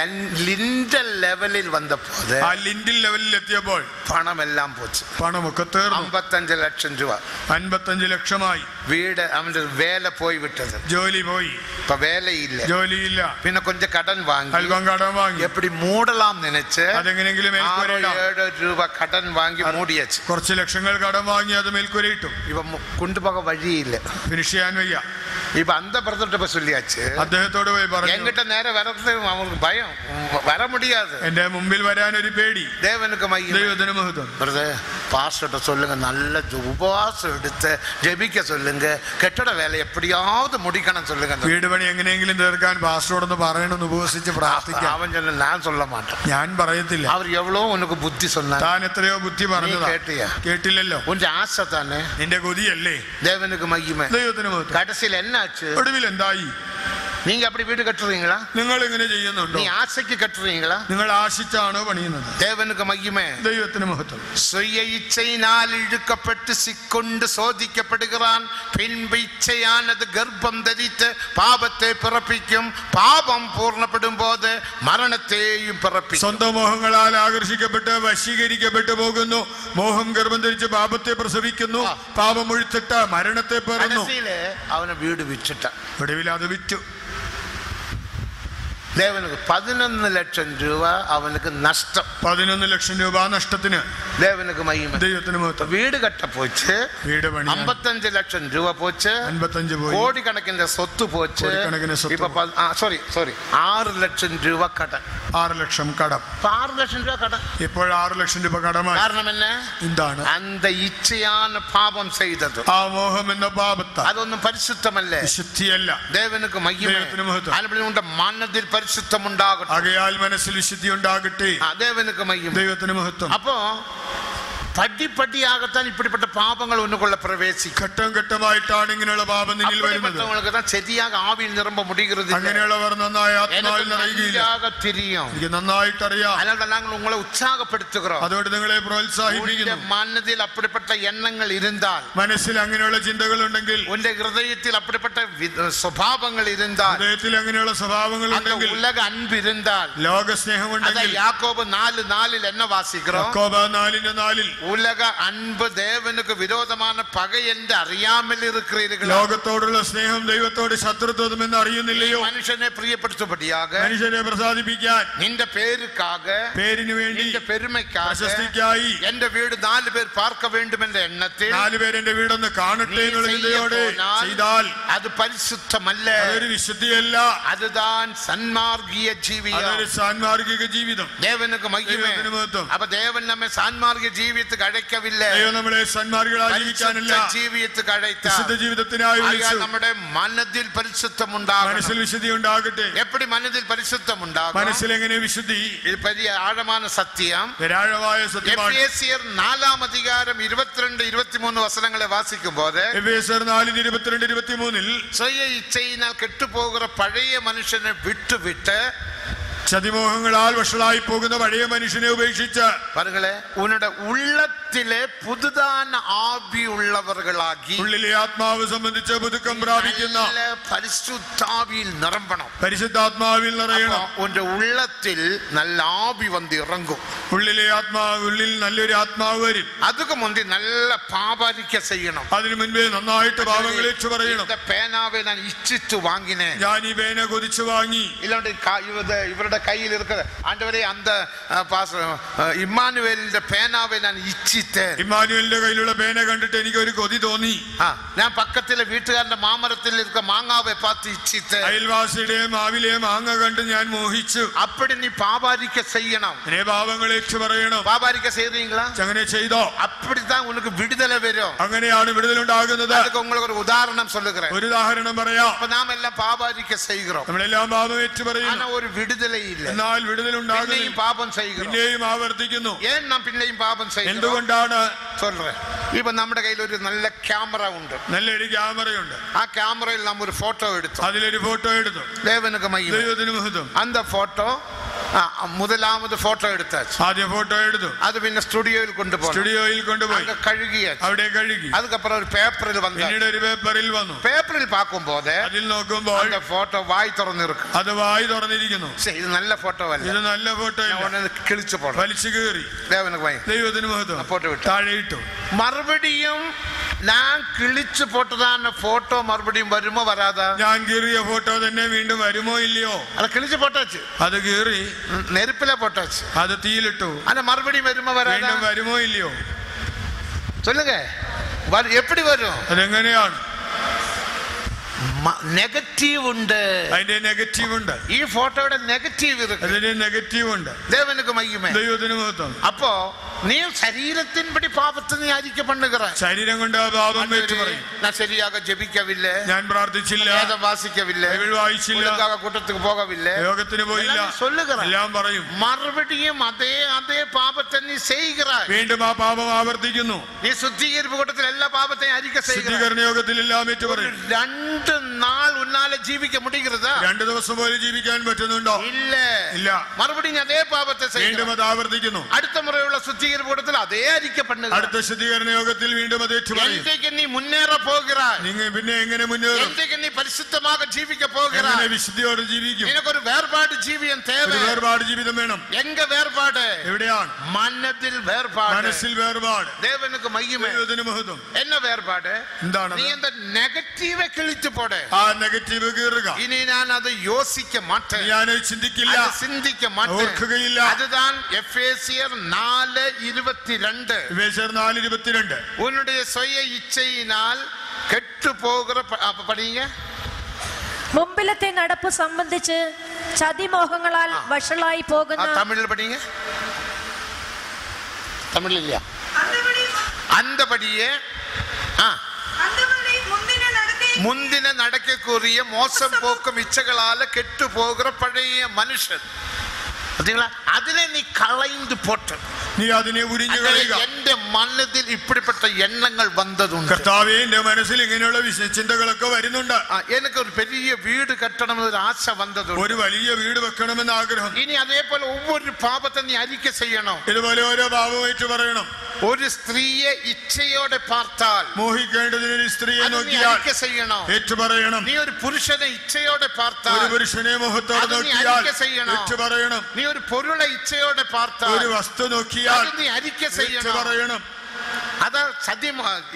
லிண்டல் லெவலில் வந்த போது ആ ലിൻഡിൽ ലെവലിൽ എത്തിയപ്പോൾ பணம் எல்லாம் போச்சு പണമൊക്കെ തീർന്നു ஐம்பத்தஞ்சு லட்சம் ரூபா അൻപത്തഞ്ച് ലക്ഷമായി வீடு அவன் வேலை போய் விட்டது ജോലി പോയി இப்ப வேலை இல்ல ജോലിയില്ല பின்ன கொஞ்சம் கடன் வாங்கி അല്പം കടം വാങ്ങി எப்படி மூடலாம் நினைச்சு അതെങ്ങനെങ്കിലും ஆறு മേൽക്കൂരയിടാം ஏழு ரூபாய் கடன் வாங்கி மூடியாச்சு കുറച്ച് ലക്ഷങ്ങൾ കടം വാങ്ങി അത് മേൽക്കൂരയിട്ടു இப்ப மு- கொண்டு போக வழி இல்ல ഫിനിഷ് ചെയ്യാൻ വയ്യ இப்ப அந்த பிரதர்கிட்ட போய் சொல்லியாச்சு അദ്ദേഹത്തോട് പോയി പറഞ്ഞു என்கிட்ட நேரம் வர்றது அவனுக்கு பயம் உம், வர முடியாது എന്റെ മുമ്പിൽ വരാൻ ഒരു പേടി தேவனுக்கு மையம் ദൈവത്തിന് മഹത്വം பிரதர் பாஸ்டர்கிட்ட சொல்லுங்க நல்ல ஜெ- உபவாசம் எடுத்து ஜெபிக்க சொல்லுங்க கெட்டட வேலை எப்படியாவது முடிக்கணும் சொல்லுங்க വീട് പണി എങ്ങനെയെങ്കിലും തീർക്കാൻ പാസ്റ്ററോടൊന്ന് പറയണമെന്ന് ഉപവസിച്ച് പ്രാർത്ഥിക്കാം அவன் சொல்ல நான் சொல்ல மாட்டேன் ഞാൻ പറയത്തില്ല அவர் எவ்வளவு உனக்கு புத்தி சொன்னார் താൻ എത്രയോ ബുദ്ധി പറഞ്ഞതാ கேட்டியா കേട്ടില്ലല്ലോ கொஞ்சம் ஆசை தானே നിന്റെ കൊതിയല്ലേ தேவனுக்கு மகிமை ദൈവത്തിന് മഹത്വം கடைசியில் என்னாச்சு ഒടുവിൽ എന്തായി நீங்க அப்படி வீடு கட்டுறீங்களா നിങ്ങൾ ഇങ്ങനെ ചെയ്യുന്നുണ്ടോ நீ ஆசைக்கு கட்டுறீங்களா നിങ്ങൾ ആശിച്ചാണോ പണിയുന്നത് தேவனுக்கு மகிமை ദൈവത്തിന് മഹത്വം சுய இச்சையினால் இழுக்கப்பட்டு சிக்கொண்டு சோதிக்கப்படுகிறான் பின்பு இச்சையானது கர்ப்பம் தரித்து பாபத்தை பிறப்பிக்கும் பாபம் பூர்ணப்படும் போது மரணத்தையும் பிறப்பிக்கும் സ്വന്തം മോഹങ്ങളാൽ ആകർഷിക്കപ്പെട്ട് വശീകരിക്കപ്പെട്ടു പോകുന്നു മോഹം ഗർഭം ധരിച്ച് പാപത്തെ പ്രസവിക്കുന്നു പാപം ഒഴുത്തിട്ട് മരണത്തെ പേറുന്നു கடைசியில அவனை வீடு விட்டுட்டான் ഒടുവിൽ അത് വിറ്റു தேவனுக்கு பதினொன்னு லட்சம் ரூபா அவனுக்கு நஷ்டம் പതിനൊന്ന് ലക്ഷം രൂപ നഷ്ടത്തിന് ദേവനുക്ക് മഹിമ ദൈവത്തിന് മഹത്വം വീട് കട്ട പോച്ച് വീട് പണി അമ്പത്തഞ്ച് ലക്ഷം രൂപ പോച്ച് അൻപത്തഞ്ച് പോയി കോടിക്കണക്കിന് സ്വത്ത് പോച്ച് കോടിക്കണക്കിന് സ്വത്ത് ഇപ്പൊ പ- ആ സോറി സോറി ആറ് ലക്ഷം രൂപ കടം ആറ് ലക്ഷം കടം ഇപ്പൊ ആറ് ലക്ഷം രൂപ കടം ഇപ്പോൾ ആറ് ലക്ഷം രൂപ കടമായി കാരണം എന്നെ എന്താണ് അന്ത ഇച്ഛയാണ് പാപം ചെയ്തത് ആ മോഹം എന്ന പാപത്ത അതൊന്നും പരിശുദ്ധമല്ലേ വിശുദ്ധിയല്ല ദേവനുക്ക് മഹിമ ദൈവത്തിന് മഹത്വം. അനുഭവം മനതിൽ പരിശുദ്ധം ഉണ്ടാകട്ടെ ആകയാൽ മനസ്സിൽ വിശുദ്ധി ഉണ്ടാകട്ടെ ആ, ദേവനുക്ക് മഹിമ ദൈവത്തിന് മഹത്വം അപ്പോ പടിപ്പടിയാകത്താൻ ഇപ്പിടിപ്പെട്ട പാപങ്ങൾ ഒന്നുകൊള്ള പ്രവേശിക്കും ഘട്ടം ഘട്ടമായിട്ടാണ് ഇങ്ങനെയുള്ള പാപം നിന്നിൽ വരുന്നത് அப்படிப்பட்டவங்களுக்கு தான் சரியாக ஆவியில் நிரம்ப முடிகிறது இல்லை. അങ്ങനെയുള്ളവർ നന്നായി எனக்கு ആത്മാവിൽ നിറയുകയില്ല நன்றாக தெரியும் എനിക്ക് നന്നായിട്ട് അറിയാം அதனால நாங்கள் உங்களை உற்சாகப்படுத்துகிறோம் അതുകൊണ്ട് നിങ്ങളെ உங்களுடைய പ്രോത്സാഹിപ്പിക്കുന്നു மனதில் அப்படிப்பட்ட எண்ணங்கள் இருந்தால் മനസ്സിൽ അങ്ങനെയുള്ള ചിന്തകൾ ഉണ്ടെങ്കിൽ உன்னுடைய ஹிருதயத்தில் அப்படிப்பட்ட வி- சுபாவங்கள் இருந்தால் ഹൃദയത്തിൽ അങ്ങനെയുള്ള സ്വഭാവങ്ങൾ அந்த ഉണ്ടെങ്കിൽ உலக அன்பு இருந்தால் ലോകസ്നേഹം அதான் ഉണ്ടെങ്കിൽ யாக்கோபு நாலு நாலில் என்ன வாசிக்கிறோம் യാക്കോബ് നാലിന്റെ നാലിൽ உலக அன்பு தேவனுக்கு விரோதமான பகை என்று அறியாமல் இருக்கிறீர்கள் ലോകത്തോടുള്ള സ്നേഹം ദൈവത്തോട് ശത്രുത്വം എന്ന് അറിയുന്നില്ലയോ மனுஷனை பிரியப்படுத்தும்படியாக മനുഷ്യരെ പ്രസാദിപ്പിക്കാൻ நின்ற பேருக்காக പേരിന് വേണ്ടി நின்ற பெருமைக்காக പ്രശസ്തിക്കായി എന്റെ വീട് നാല് പേർ പാർക്ക വേണ്ടും എന്ന എണ്ണത്തിൽ നാലുപേര് എന്റെ വീടൊന്ന് കാണട്ടെ നീ എന്നുള്ള ചിന്തയോടെ ചെയ്യപ്പോനാൽ ചെയ്താൽ അത് പരിശുദ്ധമല്ല അതൊരു വിശുദ്ധിയല്ല அதுதான் സന്മാർഗീയ ജീവിതം അതൊരു സാൻമാർഗിക ജീവിതം தேவனுக்கு மகிமை ദൈവത്തിന് മഹത്വം. அப்ப தேவன் നമ്മെ സാൻമാർഗിക ജീവിതத்துக்கு അழைക്കവില്ല ദൈവം നമ്മളെ സന്മാർഗികളായി ജീവിക്കാനല്ല പരിശുദ്ധ ജീവിതத்துக்கு അழைத்தார் വിശുദ്ധ ജീവിതത്തിനായി ஆகையால் വിളിച്ചു നമ്മുടെ മനതിൽ പരിശുദ്ധം ഉണ്ടാകണം മനസ്സിൽ വിശുദ്ധി ഉണ്ടാകട്ടെ எப்படி മനതിൽ പരിശുദ്ധം ഉണ്ടാകും മനസ്സിൽ എങ്ങനെ വിശുദ്ധി இது பெரிய ஆழமான சத்தியம் നിരാഴമായ സത്യമാണ് എഫേസിയർ നാലാം അധികാരം ഇരുപത്തിരണ്ട് ഇരുപത്തിമൂന്ന് വസനങ്ങളെ വാസിക്കും പോത് എഫേസർ നാലിന് ഇരുപത്തിരണ്ട് ഇരുപത്തി മൂന്നിൽ സ്വയ ഇച്ഛയിനാൽ കെട്ടുപോകുന്ന പഴയ മനുഷ്യനെ വിട്ടുവിട്ട് ചതിമോഹങ്ങളാൽ വഷളായി പോകുന്ന പഴയ മനുഷ്യനെ ഉപേക്ഷിച്ച് பாருங்களே உன்னோட உள்ளத்திலே புதுதான ஆவி உள்ளவர்களாகி ഉള്ളിലെ ആത്മാവ് സംബന്ധിച്ച് പുതുക്കം പ്രാപിക്കുന്ന நல்ல பரிசுத்தாவியில் நிரம்பணும் പരിശുദ്ധാത്മാവിൽ നിറയണം அப்போ உன் உள்ளத்தில் நல்ல ஆவி வந்து இறங்கும் ഉള്ളിലെ ആത്മാവ് ഉള്ളിൽ നല്ലൊരു ആത്മാവ് വരും அதுக்கு முந்தி நல்ல பாபாரிக்க செய்யணும் അതിനു മുൻപേ നന്നായിട്ട് പാപങ്ങൾ ഏച്ചു പറയണം இந்த பேனாவை நான் இச்சித்து வாங்கினேன் ഞാൻ ഈ പേന കൊതിച്ചു വാങ്ങി இல்லாட்டி கா- இவரது இவருடைய கையில் இருக்கிற ஆண்டவரே அந்த அஹ், பாச அஹ், இம்மானுவேலிന്റെ பேனாவை நான் இச்சித்தேன் ഇമ്മാനുവലിന്റെ കയ്യിലുള്ള പേന കണ്ടിട്ട് എനിക്ക് ഒരു കൊതി തോന്നി ആ, ഞാൻ പക്കത്തിലെ വീട്ടുകാരന്റെ മാമരത്തിൽ ഇരിക്ക മാങ്ങാവെ പാത്ത് ഇച്ഛിത്ത് അയൽവാസിയുടെയും മാവിലെയും മാങ്ങ കണ്ട് ഞാൻ മോഹിച്ചു അപ്പടി നീ പാപാരിക്ക ചെയ്യണം എന്നെ പാപങ്ങൾ ഏച്ചു പറയണം பாபாரிக்க செய்றீங்களா അങ്ങനെ ചെയ്തോ அப்படித்தான் உனக்கு விடுதலை வரும் അങ്ങനെയാണ് വിടുതലുണ്ടാകുന്നത് அதுக்கு உங்களுக்கு ஒரு உதாரணம் சொல்லுகிறேன் ഒരു ഉദാഹരണം പറയാം அப்ப നാം എല്ലാം പാപാരിക്ക செய்கிறோம் നമ്മളെല്ലാം പാപം ഏച്ചു ஆனா പറയുന്നു ஒரு விடுதலை இல்ல എന്നാൽ വിടുതലുണ്ടാകുന്നില്ല പിന്നെയും പാപം ചെയ്യുகிறோம் പിന്നെയും ആവർത്തിക്കുന്നു ஏன் நாம் പിന്നെയും പാപം ചെയ്യുന്നു എന്തുകൊണ്ടാണ് சொல்றேன் ഇപ്പൊ നമ്മുടെ കയ്യിൽ ഒരു നല്ല ക്യാമറ ഉണ്ട് നല്ലൊരു ക്യാമറയുണ്ട് ആ ക്യാമറയിൽ നാം ഒരു ഫോട്ടോ എടുത്തു അതിലൊരു ഫോട്ടോ എടുത്തു ദേവനുക്ക് മയ്യ ദൈവത്തിന് മഹത്വം அந்த போட்டோ முதலாவது போட்டோ எடுத்தாச்சு ആദ്യം ഫോട്ടോ എടുത്തു அது பின்ன ஸ்டுடியோவில் கொண்டு போனோம் സ്റ്റുഡിയോയിൽ കൊണ്ടുപോയി அங்க கழுகியாச்சு അവിടെ കഴുകി அதுக்கப்புறம் ஒரு பேப்பரில் வந்தாச்சு പിന്നീട് ഒരു പേപ്പറിൽ വന്നു பேப்பரில் பார்க்கும்போது അതിൽ നോക്കുമ്പോൾ அந்த போட்டோ வாய் திறந்து இருக்கு അത് വായി തുറന്നിരിക്കുന്നു சரி இது நல்ல போட்டோ அல்ல ഇത് നല്ല ഫോട്ടോ நான் അല്ല உடனே கிழிச்சு போடுறேன் വലിച്ചു കീറി தேவனுக்கு பயம் ദൈവത്തിന് മഹത്വം ഫോട്ടോ വിട്ടു. താഴെ ഇട്ടു மறுபடியும் நான் கிழிச்சு போட்டதான போட்டோ மறுபடியும் வருமோ வராதா ഞാൻ കീറിയ ഫോട്ടോ തന്നെ വീണ്ടും വരുമോ ഇല്ലയോ அதை கிழிச்சு போட்டாச்சு അത് കീറി ம், நெருப்பில போட்டாச்சு അത് തീയിലിട്ടു ஆனா மறுபடியும் வருமோ வராதா വീണ്ടും വരുമോ ഇല്ലയോ சொல்லுங்க வரு- எப்படி வரும் അതെങ്ങനെയാണ് നെഗറ്റീവ് ഉണ്ട് അതിന്റെ നെഗറ്റീവ് ഉണ്ട് ഈ ഫോട്ടോയുടെ നെഗറ്റീവ് ഇருக்கு അതിന്റെ നെഗറ്റീവ് ഉണ്ട് தேவனுக்கு மகிமை ദൈവത്തിന് മഹത്വം அப்போ நீ சரீரத்தின்படி பாவத்தை நீ அறிக்கை பண்ணுகிற ശരീരം കൊണ്ട് ആ പാപം വെച്ച് പറയും நான் சரியாக ஜெபிக்கவில்லை ഞാൻ പ്രാർത്ഥിച്ചില്ല வேதம் வாசிக்கவில்லை ബൈബിൾ വായിച്ചില്ല ஒழுங்காக கூட்டத்துக்கு போகவில்லை യോഗത്തിന് പോയില്ല எல்லாம் நீ சொல்லுகிற എല്ലാം പറയും மறுபடியும் அதே அதே பாவத்தை நீ செய்கிறாய் വീണ്ടും ആ പാപം ആവർത്തിക്കുന്നു நீ சுத்திகரிப்பு கூட்டத்தில் எல்லா பாவத்தையும் அறிக்கை செய்கிறாய் ശുദ്ധീകരണ യോഗത്തിൽ എല്ലാം ഏറ്റു പറയും ரெண்டு நாள் உன்னால ஜீவிக்க முடிகிறதா രണ്ടു ദിവസം പോലും ജീവിക്കാൻ പറ്റുന്നുണ്ടോ இல்ல ഇല്ല மறுபடியும் நீ அதே பாவத்தை വീണ്ടും செய்கிறாய் അത് ആവർത്തിക്കുന്നു அடுத்த முறையுள்ள சுத்திகரிப்பு கூட்டத்தில் அதே அறிக்கை பண்ணுகிறாய் അടുത്ത ശുദ്ധീകരണ യോഗത്തിൽ വീണ്ടും അത് ഏറ്റു പറയും என்றைக்கு நீ முன்னேற போகிறாய் നിങ്ങൾ പിന്നെ എങ്ങനെ മുന്നേറും என்றைக்கு நீ பரிசுத்தமாக ஜீவிக்க എങ്ങനെ போகிறாய் വിശുദ്ധിയോടെ ജീവിക്കും எனக்கு ஒரு வேறுபாடு ஜீவியம் ഒരു தேவை വേർപാട് ജീവിതം വേണം எங்க வேறுபாடு എവിടെയാണ് மனதில் வேறுபாடு മനസ്സിൽ വേർപാട് தேவனுக்கு மகிமை ദൈവത്തിന് മഹത്വം என்ன வேறுபாடு എന്താണ് நீ இந்த நெகட்டிவை கிழித்து போடு ആ നെഗറ്റീവ് കീറുക இனி நான் அதை யோசிக்க மாட்டேன் ഞാൻ ചിന്തിക്കില്ല அதை சிந்திக்க மாட்டேன் ഓർക്കുകയില്ല அதுதான் எபேசியர் நாலு இருபத்தி എഫേസ്യർ നാല് ഇരുപത്തിരണ്ട് உன்னுடைய சுய இச்சையினால் கெட்டு போகிற ப- அப்ப படிங்க മുമ്പിലത്തെ നടപ്പ് സംബന്ധിച്ച് ചതിമോഹങ്ങളാൽ വഷളായി ஆ, പോകുന്ന தமிழ்ல படிங்க தமிழ் இல்லையா അന്തവഴി அந்தபடியே ஆ അന്തവഴി മുന്തിന നടക്കേ முந்தின நடக்கக்கூடிய மோசம் போக்கும் இச்சைகளால கெட்டு போகிற பழைய மனுஷன் பாத்தீங்களா அதிலே நீ களைந்து போட்ட നീ അതിനെ ഉരിഞ്ഞു അങ്ങനെ കളയുക എന്റെ മനസ്സിൽ ഇപ്പിടിപ്പെട്ട എണ്ണങ്ങൾ വന്നതുണ്ട് കർത്താവെ എന്റെ മനസ്സിൽ ഇങ്ങനെയുള്ള വിശ- ചിന്തകളൊക്കെ വരുന്നുണ്ട് ആ, എനിക്ക് ഒരു പെരിയ വീട് കെട്ടണമെന്നൊരു ആശ വന്നതുണ്ട് ഒരു വലിയ വീട് വെക്കണമെന്ന് ആഗ്രഹം ഇനി അതേപോലെ ഒവ്വൊരു പാപത്തെ നീ അറിക്ക ചെയ്യണോ ഇതുപോലെ ഓരോ ഭാവമായിട്ട് പറയണം ഒരു സ്ത്രീയെ ഇച്ഛയോടെ പാർത്താൽ മോഹിക്കേണ്ടതിന് ഒരു സ്ത്രീയെ അത് നീ നോക്കിയാൽ അറിക്ക ചെയ്യണോ ഏറ്റു പറയണം നീ ഒരു പുരുഷനെ ഇച്ഛയോടെ പാർത്താൽ ഒരു പുരുഷനെ മുഖത്തോട് അത് നീ നോക്കിയാൽ അറിക്ക ചെയ്യണം. ഏറ്റു പറയണം നീ ഒരു പൊരുളെ ഇച്ഛയോടെ പാർത്താൽ ഒരു വസ്തു നോക്കിയാൽ അത് നീ അറിക്ക ഏറ്റു ചെയ്യണം പറയണം അതാ സത്യം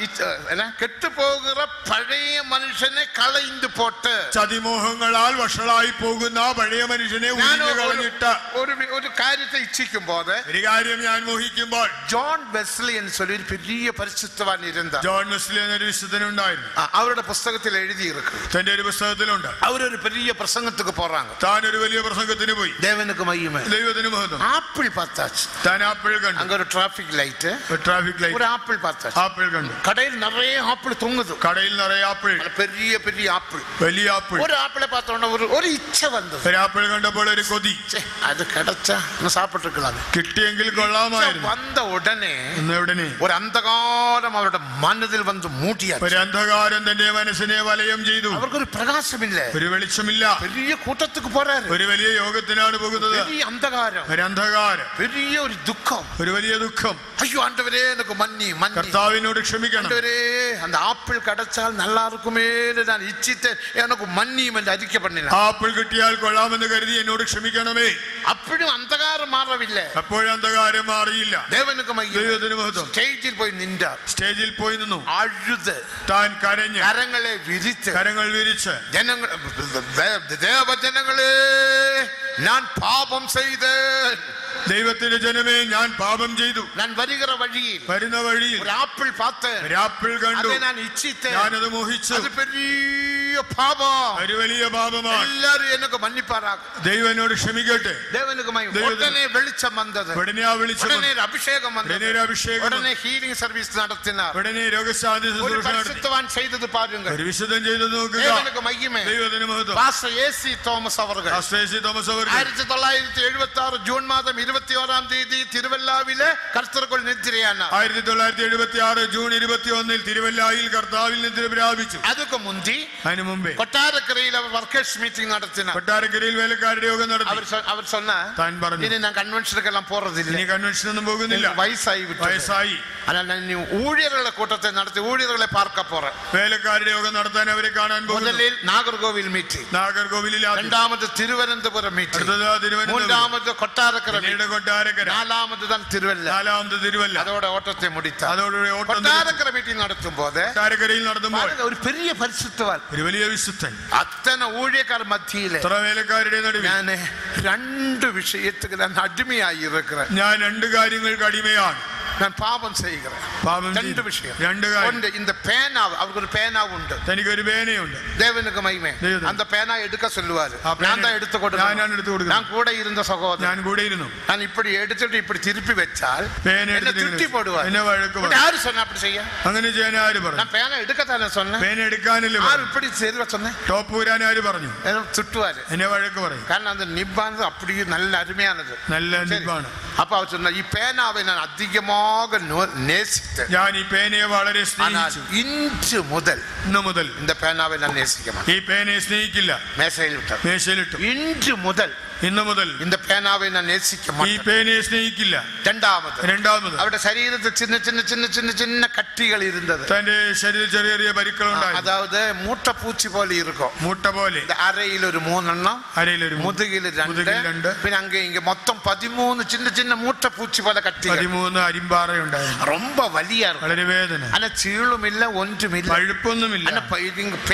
കെട്ടുപോകുന്ന പഴയ മനുഷ്യനെ കളയിந்து പോട്ട് ചതിമോഹങ്ങളാൽ വഷളായി പോകുന്ന ആ പഴയ മനുഷ്യനെ ഞാൻ ഉരിഞ്ഞു ഒരു- കളഞ്ഞിട്ട് ഒരു ഒരു കാര്യത്തെ ഇച്ഛിക്കുമ്പോ ഒരു കാര്യം ഞാൻ മോഹിക്കുമ്പോൾ ജോൺ വെസ്ലി എന്ന് ചൊല്ലി ഒരു പെരിയ പരിശുദ്ധവാൻ ഇരുന്ന ജോൺ വെസ്ലി എന്നൊരു വിശുദ്ധനുണ്ടായിരുന്നു ആ, അവരുടെ പുസ്തകത്തിൽ എഴുതിയിരിക്കും തന്റെ ഒരു പുസ്തകത്തിലുണ്ട് അവരൊരു പെരിയ പ്രസംഗத்துக்கு പോறாங்க താൻ ഒരു വലിയ പ്രസംഗത്തിന് പോയി ദേവനുക്ക് മഹിമ ദൈവത്തിന് മഹത്വം ആപ്പിൾ பார்த்தாச்சு താൻ ആപ്പിൾ കണ്ടു அங்க ஒரு டிராபிக் லைட் ട്രാഫിക് ஒரு ലൈറ്റ് ஆப்பிள் பார்த்தாச்சு ആപ്പിൾ കണ്ടു கடையில் நிறைய ஆப்பிள் தொங்குது കടയിൽ നിറയെ ആപ്പിൾ நல்ல பெரிய பெரிய ஆப்பிள் വലിയ ആപ്പിൾ ஒரு ஆப்பிளை பார்த்த உடனே ஒரு ஒரு இச்சை வந்தது ഒരു ആപ്പിൾ കണ്ടപ്പോൾ ഒരു കൊതി ச்சே, அது கிடைச்சா இன்னும் சாப்பிட்டு இருக்கலாம் കിട്ടിയെങ്കിൽ കൊള്ളാമായിരുന്നു வந்த உடனே എന്ന് എവിടനെ ஒரு അന്ധകാരം അവരുടെ മനതിൽ വന്ന് മൂട്ടിയാச்சு ഒരു അന്ധകാരം തന്റെ മനസ്സിനെ വലയം ചെയ്തു അവർക്ക് ഒരു പ്രകാശമില്ല ഒരു വെളിച്ചമില്ല பெரிய கூட்டத்துக்கு போறாரு ഒരു വലിയ യോഗത്തിനാണ് പോകുന്നത് பெரிய அந்தகாரம் ഒരു അന്ധകാരം பெரிய ஒரு துக்கம் ഒരു വലിയ ദുഃഖം ஐயோ ஆண்டவரே எனக்கு மன்னி மன்னி കർത്താവിനോട് ക്ഷമിക്കണം ஆண்டவரே அந்த ஆப்பிள் கிடைச்சால் நல்லா இருக்குமே நான் இச்சித்தேன் எனக்கு மன்னியும் என்று அறிக்கை பண்ணினான் ആപ്പിൾ കിട്ടിയാൽ കൊള്ളാമെന്ന് കരുതി എന്നോട് ക്ഷമിക്കണമേ அப்படியும் அந்தகாரம் மாறவில்லை അപ്പോഴും അന്ധകാരം മാറിയില്ല தேவனுக்கு மையம் ദൈവത്തിന് മഹത്വം സ്റ്റേജിൽ പോയി നിന്റാർ സ്റ്റേജിൽ പോയി നിന്നു അഴുത് താൻ കരഞ്ഞ് കരങ്ങളെ വിരിച്ച് കരങ്ങൾ വിരിച്ച് ജനങ്ങൾ ദേവജനങ്ങളെ ഞാൻ പാപം ചെയ്ത് ദൈവത്തിന്റെ ജനമേ ഞാൻ പാപം ചെയ്തു ഞാൻ വരുകിற വഴിയിൽ വരുന്ന വഴിയിൽ ഒരു ആപ്പിൾ പാത്ത് ഒരു ആപ്പിൾ കണ്ടു அதை நான் இச்சித்தேன் ഞാനത് മോഹിച്ചു அது பெரிய பாபம் ഒരു വലിയ പാപമാണ് எல்லாரும் எனக்கு மன்னிப்பாராக ദൈവം എന്നോട് ക്ഷമിക്കട്ടെ தேவனுக்கு மகிமை. தேவனுக்கு- உடனே வெளிச்சம் வந்தது ഉടനെ ആ വിളിച്ചു உடனே ஒரு அபிஷேகம் ഉടനെ வந்தது ഒരു അഭിഷേകം உடனே ஹீலிங் சர்வீஸ் நடத்தினார் ഉടനെ രോഗശാന്തി ஒரு ശുശ്രൂഷ നടത്തി பரிசுத்தவான் செய்தது பாருங்க ഒരു വിശുദ്ധം ചെയ്തു നോക്കുക தேவனுக்கு மகிமை ദൈവത്തിന് മഹത്വം பாஸ்டர் ஏசி തോമസ് அவர்கள் ആശ്രയിച്ച് തോമസ് അവർക്ക് ആയിരത്തി തൊള്ളായിരത്തി എഴുപത്തി ആറ് ജൂൺ മാസം ഇരുപത്തി ഓറാം തീയതി തിരുവല്ലാവിലെ കർത്തർക്കുൾ നിദ്രയാണ് ആയിരത്തി തൊള്ളായിരത്തി എഴുപത്തി ആറ് ജൂൺ ഇരുപത്തി ഒന്നിൽ തിരുവല്ലായിൽ കർത്താവിൽ നിദ്ര പ്രാപിച്ചു അതുക്ക് മുന്തി അതിനു മുമ്പേ കൊട്ടാരക്കരയിൽ അവർ വർക്കേഴ്സ് മീറ്റിംഗ് നടത്തിന കൊട്ടാരക്കരയിൽ വേലക്കാരുടെ യോഗം നടത്തി അവർ சொ- അവർ சொன்ன താൻ പറഞ്ഞു ഇനി ഞാൻ കൺവെൻഷനുക്കെല്ലാം പോറതില്ല ഇനി കൺവെൻഷനൊന്നും പോകുന്നില്ല വയസ്സായി വിട്ടു വയസ്സായി അല്ല ഞാൻ ഇനി ഊഴിയറുടെ കൂട്ടത്തെ നടത്തി ഊഴിയറുകളെ പാർക്ക പോറேன் വേലക്കാരുടെ യോഗം നടത്താൻ അവരെ കാണാൻ പോകുന്നു முதலில் நாகர்கோவில் மீட்டிங் നാഗർകോവിലിൽ ആദ്യം. இரண்டாவது திருவனந்தபுரம் மீட்டிங் അടുത്തത് തിരുവനന്തപുരം மூன்றாவது கொட்டாரக்கரை പിന്നീട് மீட்டிங் കൊട്ടാരക്കര நாலாவது தான் திருவല്ല നാലാമത് തിരുവല്ല அதோட ஓட்டத்தை முடித்தார் അതോടുകൂടി ഓട്ടം നിർത്തി. கொட்டாரக்கரை மீட்டிங் நடத்தும் போது കൊട്ടാരക്കരയിൽ നടത്തുമ്പോൾ பாருங்க, ஒரு பெரிய பரிசுத்தவான் ഒരു വലിയ വിശുദ്ധൻ அத்தனை ஊழியக்கார மத்தியில ഇത്ര വേലക്കാരുടെ നടുവിൽ ഞാന് രണ്ട് വിഷയத்துக்கு நான் அடிமையாகி இருக்கிறேன் ഞാൻ രണ്ട് കാര്യങ്ങൾക്ക് അടിമയാണ് நான் பாவம் செய்கிறேன் പാപം രണ്ട് ചെയ്തു. വിഷയം രണ്ട് കാര്യം ஒன்று இந்த பேனாവ് அவருக்கு ஒரு பேனாവ് ഉണ്ട് തനിക്കൊരു പേനയുണ്ട് தேவனுக்கு மகிமை தேவனுக்கு. அந்த பேனா எடுக்க சொல்லுவாரு ആ പേന நான் தான் எடுத்து ഞാനാണ് கொடுக்கணும் എടുത്തു കൊടുക്കുന്നത് நான் கூட இருந்த சகோதரன் ഞാൻ കൂടെ ഇരുന്നു நான் இப்படி எடுத்துட்டு இப்படி திருப்பி வச்சால் പേന என்ன എടുത്തിട്ട് திருட்டி ഇങ്ങനെ போடுவார் എന്നെ വഴക്ക് இப்படி പറയും யாரு சொன்ன அப்படி செய்ய അങ്ങനെ ചെയ്യാൻ ആര് പറഞ്ഞു நான் பேனா எடுக்கத்தானே சொன்னேன் പേന എടുക്കാനല്ലേ யாரு പറഞ്ഞു இப்படி செய்ய சொன்னேன் ടോപ്പ് ഊരാൻ ആര് പറഞ്ഞു ஏதோ திட்டுவாரு എന്നെ വഴക്ക് പറയും കാരണം அந்த நிப்பானது அப்படியே நல்ல அருமையானது നല്ല சரி. നിപ്പാണ് அப்ப அவர் சொன்னார் ഈ பேனாவை நான் அதிகமாக நோ- நேசித்தேன் ഞാൻ ഈ പേനയെ വളരെ ஆனால் സ്നേഹിച്ചു இன்று முதல் ഇന്ന് മുതൽ இந்த பேனாவை நான் நேசிக்க மாட்டேன் ഈ പേനയെ സ്നേഹിക്കില്ല மேசையில் விட்டார் മേശയിലിട്ടു இன்று முதல் ഇന്ന് മുതൽ இந்த பேனாவை நான் நேசிக்க ഈ மாட்டேன் പേനയെ സ്നേഹിക്കില്ല രണ്ടാമത് രണ്ടാമത് അവരുടെ ശരീരത്തിൽ ചിന്ന ചിന്ന ചിന്ന ചിന്ന ചിന്ന കട്ടികൾ ഇരുന്നത് തന്റെ ശരീരത്തിൽ ചെറിയ ചെറിയ പരിക്കളുണ്ടായി அதாவது மூட்டைப்பூச்சி போல இருக்கும் മുട്ട പോലെ இந்த அறையில் ஒரு மூணெண்ணம் അരയിലൊരു മു- முதுகில் ரெண்டு മുതുകിൽ രണ്ട് പിന്നെ அங்க இங்க மொத்தம் பதிமூணு சின்ன சின்ன மூட்டைப்பூச்சி போல கட்டிகள் പതിമൂന്ന് അരിമ്പാറയുണ്ടായിരുന്നു ரொம்ப வலியா இருக்கும் വളരെ വേദന ஆனா சீழும் இல்ல ஒன்றும் இல்ல പഴുപ്പൊന്നുമില്ല ஆனா பெயின்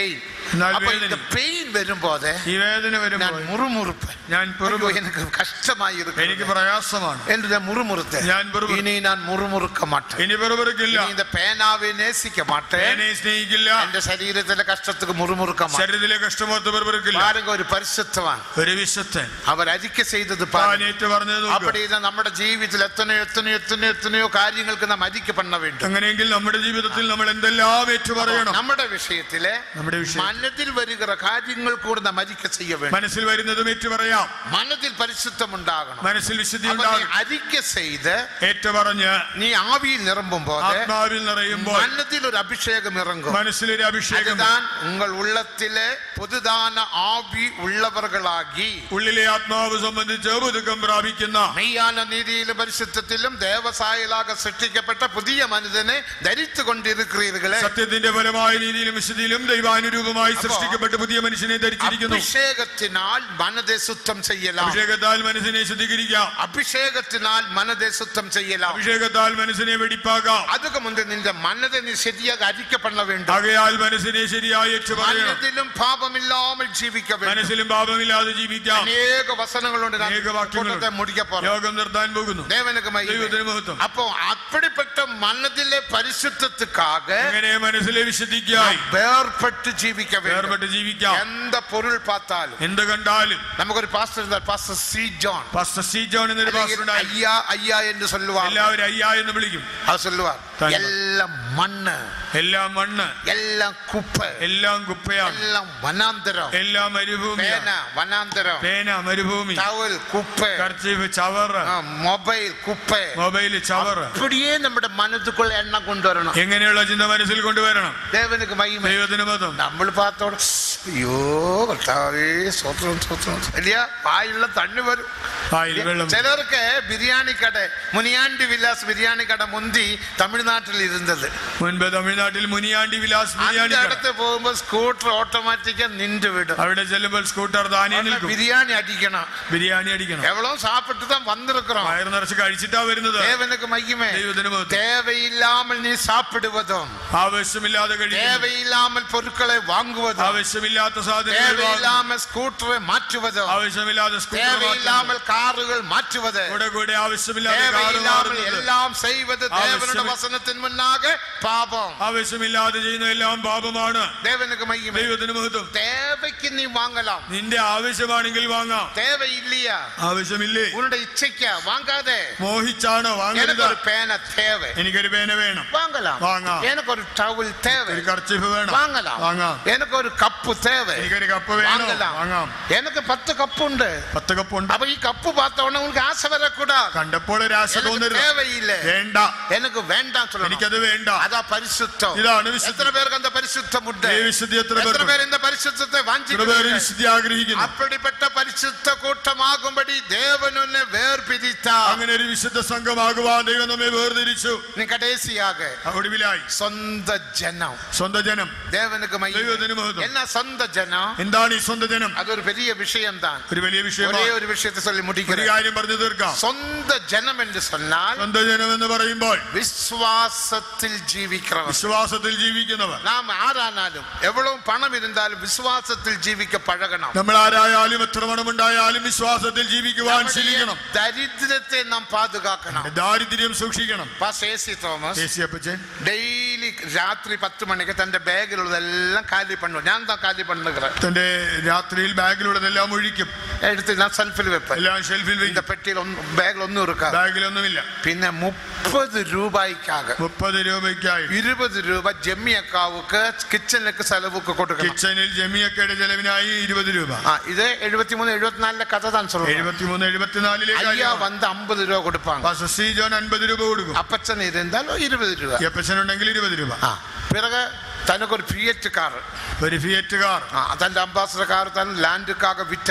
എന്നാൽ അപ്പൊ இந்த വേദന பெயின் வரும்போது ഈ വേദന நான் വരുമ്പോൾ முறுமுறுப்பேன் ഞാൻ ஐயோ, പെറുപെറും. எனக்கு கஷ்டமாய் എനിക്ക് இருக்கு പ്രയാസമാണ് என்று நான் முறுமுறுத்தேன் ഞാൻ പെറുപെറും. இனி நான் முறுமுறுக்க மாட்டேன் ഇനി പെറുപെറുക്കില്ല இனி இந்த பேனாவை நேசிக்க மாட்டேன் എന്നെ സ്നേഹിക്കില്ല എന്റെ ശരീരത്തിലെ കഷ്ടத்துக்கு മുറുമുറുക്ക മാட்டேன் ശരീരത്തിലെ കഷ്ടമോർത്ത് പെറുപെറുക്കില്ല பாருங்க ஒரு பரிசுத்தவான் ഒരു വിശ്വസ്തൻ அவர் அறிக்கை செய்தது താൻ பாருங்க ഏറ്റു പറഞ്ഞത് നോക്കുക அப்படிதான் നമ്മുടെ ജീവിതത്തിൽ എത്തനെയോ എത്തനെയോ എത്തനെയോ എത്തനെയോ കാര്യങ്ങൾക്ക് നാം അറിക്കை பண்ண வேண்டும் അങ്ങനെയെങ്കിൽ നമ്മുടെ ജീവിതത്തിൽ നമ്മൾ എന്തെല്ലാം ഏറ്റു പറയണം നമ്മുടെ വിഷയത്തില് നമ്മുടെ വിഷയം മനതിൽ വരുகிற കാര്യങ്ങൾ കൂടെ നാം അറിക്കை ചെയ്യ வேண்டும் മനസ്സിൽ വരുന്നതും ഏറ്റു പറയാം മനതിൽ പരിശുദ്ധം ഉണ്ടാകണം മനസ്സിൽ വിശുദ്ധി அப்ப நீ ഉണ്ടാകും அறிக்கை செய்து ഏറ്റു പറഞ്ഞ് நீ ஆவியில் நிரம்பும் போது ആത്മാവിൽ നിറയുമ്പോൾ மனதில் ஒரு அபிஷேகம் இறங்கும் മനസ്സിലൊരു അഭിഷേകം அதுதான் உங்கள் உள்ளத்திலே புதுதான ஆவி உள்ளவர்களாகி ഉള്ളിലെ ആത്മാവ് സംബന്ധിച്ച് പുതുക്കം പ്രാപിക്കുന്ന மெய்யான நீதியிலும் பரிசுத்தத்திலும் தேவசாயலாக சிருஷ்டிக்கப்பட்ட புதிய மனிதனை தரித்து கொண்டிருக்கிறீர்களே സത്യത്തിന്റെ ഫലമായ രീതിയിലും വിശുദ്ധിയിലും ദൈവാനുരൂപമായി സൃഷ്ടിക്കപ്പെട്ട് പുതിയ മനുഷ്യനെ ധരിച്ചിരിക്കുന്നു அபிஷேகத்தினால் மனதை சுத்தம் செய்யலாம் അഭിഷേകത്താൽ മനസ്സിനെ ശുദ്ധീകരിക്കാം அபிஷேகத்தினால் மனதை சுத்தம் செய்யலாம் അഭിഷേകത്താൽ മനസ്സിനെ വെടിപ്പാക്കാം அதுக்கு முந்தைய நின்ற மனதை நீ சரியாக அறிக்கை பண்ண வேண்டும் ആകയാൽ മനസ്സിനെ ശരിയായി ഏറ്റു പറയണം மனதிலும் பாபம் இல்லாமல் ஜீவிக்க வேண்டும் മനസ്സിലും പാപമില്ലാതെ ജീവിക്കാം அநேக வசனங்களுண்டு நான் அநேக வாக்கியங்கள். கூட்டத்தை முடிக்க போறேன் യോഗം നിർത്താൻ പോകുന്നു தேவனுக்கு மகிமை. ദൈവത്തിന് മഹത്വം அப்போ அப்படிப்பட்ட மனதிலே பரிசுத்தத்துக்காக അങ്ങനെ മനസ്സിലെ വിശുദ്ധിക്കായി வேறுபட்டு ஜீவிக்க வேண்டும் വേർപെട്ട് ജീവിക്കാം எந்த பொருள் பார்த்தாலும் എന്ത് കണ്ടാലും நமக்கு ஒரு பாஸ்டர் இருந்தார் pastor C John pastor C John എന്നൊരു പാസ്റ്റർ ഉണ്ടായി ஐயா ஐயா என்று சொல்லுவார் എല്ലാവരും അയ്യ എന്ന് വിളിക്കും அவர் சொல்லுவார் Thank you. எல்லாம் மண்ணு എല്ലാം മണ്ണ് எல்லாம் குப்பை എല്ലാം കുപ്പയാണ് எல்லாம் வனாந்தரம் എല്ലാം മരുഭൂമിയാണ് பேனா வனாந்தரம் പേന മരുഭൂമി டவல் குப்பை കർച്ചീഫ് ചവറ് ஆ, மொபைல் குப்பை മൊബൈല് ചവറ് அப்படியே നമ്മുടെ മനസ്സുക്കുള്ള എണ്ണം കൊണ്ടുവരണം എങ്ങനെയുള്ള ചിന്ത മനസ്സിൽ കൊണ്ടുവരണം தேவனுக்கு மகிமை ദൈവത്തിന് മതം നമ്മൾ பார்த்தோட ஐயோ கர்த்தாவே சோத்திரம் சோத்திரம் இல்லையா வாயில தண்ணி வரும் വായിൽ വെള്ളം சிலருக்கு பிரியாணி கடை முனியாண்டி விலாஸ் பிரியாணி கடை முந்தி தமிழ்நாட்டில் இருந்தது മുൻപ് തമിഴ്നാട്ടിൽ മുനിയാണ്ടി വിലാസ് அந்த ബിരിയാണി കട. இடத்து போகும்போது ஸ்கூட்டர் ஆட்டோமேட்டிக்கா நின்று விடும் അവിടെ ചെല്ലുമ്പോൾ സ്കൂട്ടർ താനേ നിൽക്കും பிரியாணி அடிக்கணும் ബിരിയാണി അടിക്കണം எவ்வளவு சாப்பிட்டு தான் வந்திருக்கிறோம் വയറ് നിറച്ച് കഴിച്ചിട്ടാ വരുന്നത് தேவனுக்கு மகிமை ദൈവത്തിന് മഹത്വം தேவையில்லாமல் நீ சாப்பிடுவதும் ആവശ്യമില്ലാതെ കഴിക്കുന്നു தேவையில்லாமல் பொருட்களை வாங்குவதும் ആവശ്യമില്ലാത്ത സാധനങ്ങൾ വാങ്ങുന്നു. தேவையில்லாமல் ஸ்கூட்டரை மாற்றுவதும் ആവശ്യമില്ലാതെ സ്കൂട്ടർ മാറ്റുന്നു. தேவையில்லாமல் கார்கள் மாற்றுவது കൂടെ കൂടെ ആവശ്യമില്ലാതെ കാറ് தேவையில்லாமல் മാറുന്നത് எல்லாம் செய்வது தேவனுடைய அவசியம். வசனத்தின் முன்னாக பாபம் ആവശ്യമില്ലാതെ ചെയ്യുന്ന എല്ലാം പാപമാണ് தேவனுக்கு மகிமை ദൈവത്തിന് മഹത്വം தேவைக்கு நீ வாங்கலாம் നിന്റെ ആവശ്യമാണെങ്കിൽ വാങ്ങാം தேவை இல்லையா ആവശ്യമില്ലേ உன்னுடைய இச்சைக்கா வாங்காதே മോഹിച്ചാണോ எனக்கு വാങ്ങരുത് ஒரு பேனை தேவை എനിക്കൊരു പേന വേണം வாங்கலாம் வாங்கலாம். எனக்கு ஒரு டவல் தேவை ഒരു കർച്ചിഫ് വേണം வாங்கலாம் വാങ്ങാം எனக்கு ஒரு கப்பு தேவை എനിക്കൊരു കപ്പ് വേണം வாங்கலாம் വാങ്ങാം எனக்கு பத்து கப்பு உண்டு പത്ത് കപ്പ് ഉണ്ട് அப்ப ഈ கப்பு பார்த்த உடனே உங்களுக்கு ஆசை வரக்கூடாது കണ്ടപ്പോൾ ഒരു ആശ எனக்கு തോന്നരുത് தேவையில்லை വേണ്ട எனக்கு வேண்டாம் சொல்லணும் എനിക്കത് വേണ്ട அதான் பரிசுத்தம் ഇതാണ് വിശുദ്ധി எத்தனை பேருக்கு அந்த பரிசுத்தம் உண்டு ഈ വിശുദ്ധി എത്ര எத்தனை പേർക്ക് பேர் இந்த பரிசுத்தத்தை എത്ര പേര് வாஞ்சிக்கிறீர்கள் വിശുദ്ധി ആഗ്രഹിക്കുന്നു அப்படிப்பட்ட பரிசுத்த கூட்டமாகும்படி தேவன் உன்னை வேர்பிரித்தார் അങ്ങനെ ഒരു വിശുദ്ധ സംഘമാകുവാൻ ദൈവം നമ്മെ വേർതിരിച്ചു நீ கடைசியாக ഒടുവിലായി சொந்த ஜனம் സ്വന്തം ജനം தேவனுக்கு மகிமை. ദൈവത്തിന് മഹത്വം என்ன சொந்த ஜனம் എന്താണ് ഈ സ്വന്തം ജനം அது ஒரு பெரிய விஷயம் தான் ഒരു വലിയ ஒரே വിഷയമാണ് ஒரு விஷயத்தை சொல்லி ഒരു முடிக்கிறேன் കാര്യം പറഞ്ഞു തീർക്കാം சொந்த ஜனம் என்று சொன்னால் സ്വന്തം ജനം എന്ന് പറയുമ്പോൾ விசுவாசத்தில் ஜீவிக்கிறவன் വിശ്വാസത്തിൽ ജീവിക്കുന്നവർ நாம் ஆரானாலும் எவ்வளவு பணம் இருந்தாலும் விசுவாசத்தில் ஜீவிக்க பழகணும் നമ്മൾ ആരായാലും എത്ര പണമുണ്ടായാലും വിശ്വാസത്തിൽ ജീവിക്കുവാൻ நம்முடைய ശീലിക്കണം ദരിദ്രത്തെ നാം പാതുകാക്കണം ദാരിദ്ര്യം സൂക്ഷിക്കണം പാസ്റ്റർ എ സി തോമസ് ദേശീയ അപ്പച്ചൻ ഡെയിലി രാത്രി പത്ത് മണിക്ക് തന്റെ ബാഗിലുള്ളതെല്ലാം കാലി പണ്ണു ഞാൻ தான் കാലി பண்ணுகிறேன் തന്റെ രാത്രിയിൽ ബാഗിലുള്ളതെല്ലാം ഒഴിക്കും എടുത്ത് ഞാൻ സെൽഫിൽ വെപ്പൻ എല്ലാം ഷെൽഫിൽ இந்த വയ്ക്കും பெட்டியில் ஒன்றும் பேக்ல ஒன்றும் இருக்காது ബാഗിലൊന്നുമില്ല പിന്നെ മുപ്പത് രൂപയ്ക്കാക മുപ്പത് രൂപയ്ക്കായി ഇരുപത് രൂപ ജമ്മി അക്കാവുക്ക് കിച്ചണിലേക്ക് ചെലവുക്ക് കൊടുക്കണം കിച്ചണിൽ ജമിയക്കയുടെ ചെലവിനായി ഇരുപത് രൂപ ആ ഇത് എഴുപത്തിമൂന്ന് എഴുപത്തിനാലിലെ കഥ താൻ சொல்றேன் എഴുപത്തിമൂന്ന് എഴുപത്തിനാലിലെ ஐயா കാര്യമാണ്. வந்து ஐம்பது രൂപ കൊടുപ്പാங்க പാസ്റ്റർ സി ജോൺ അൻപത് രൂപ കൊടുക്കും അപ്പച്ചൻ ഇരുന്നാലോ ഇരുപത് രൂപ എപ്പച്ചനുണ്ടെങ്കിൽ ഇരുപത് രൂപ ആ പിറകെ തനക്കൊരു ഫിയറ്റ് കാർ ഒരു ഫിയറ്റ് കാർ ആ തന്റെ അംബാസഡർ കാർ താൻ ലാൻഡുക്കാக വിറ്റാർ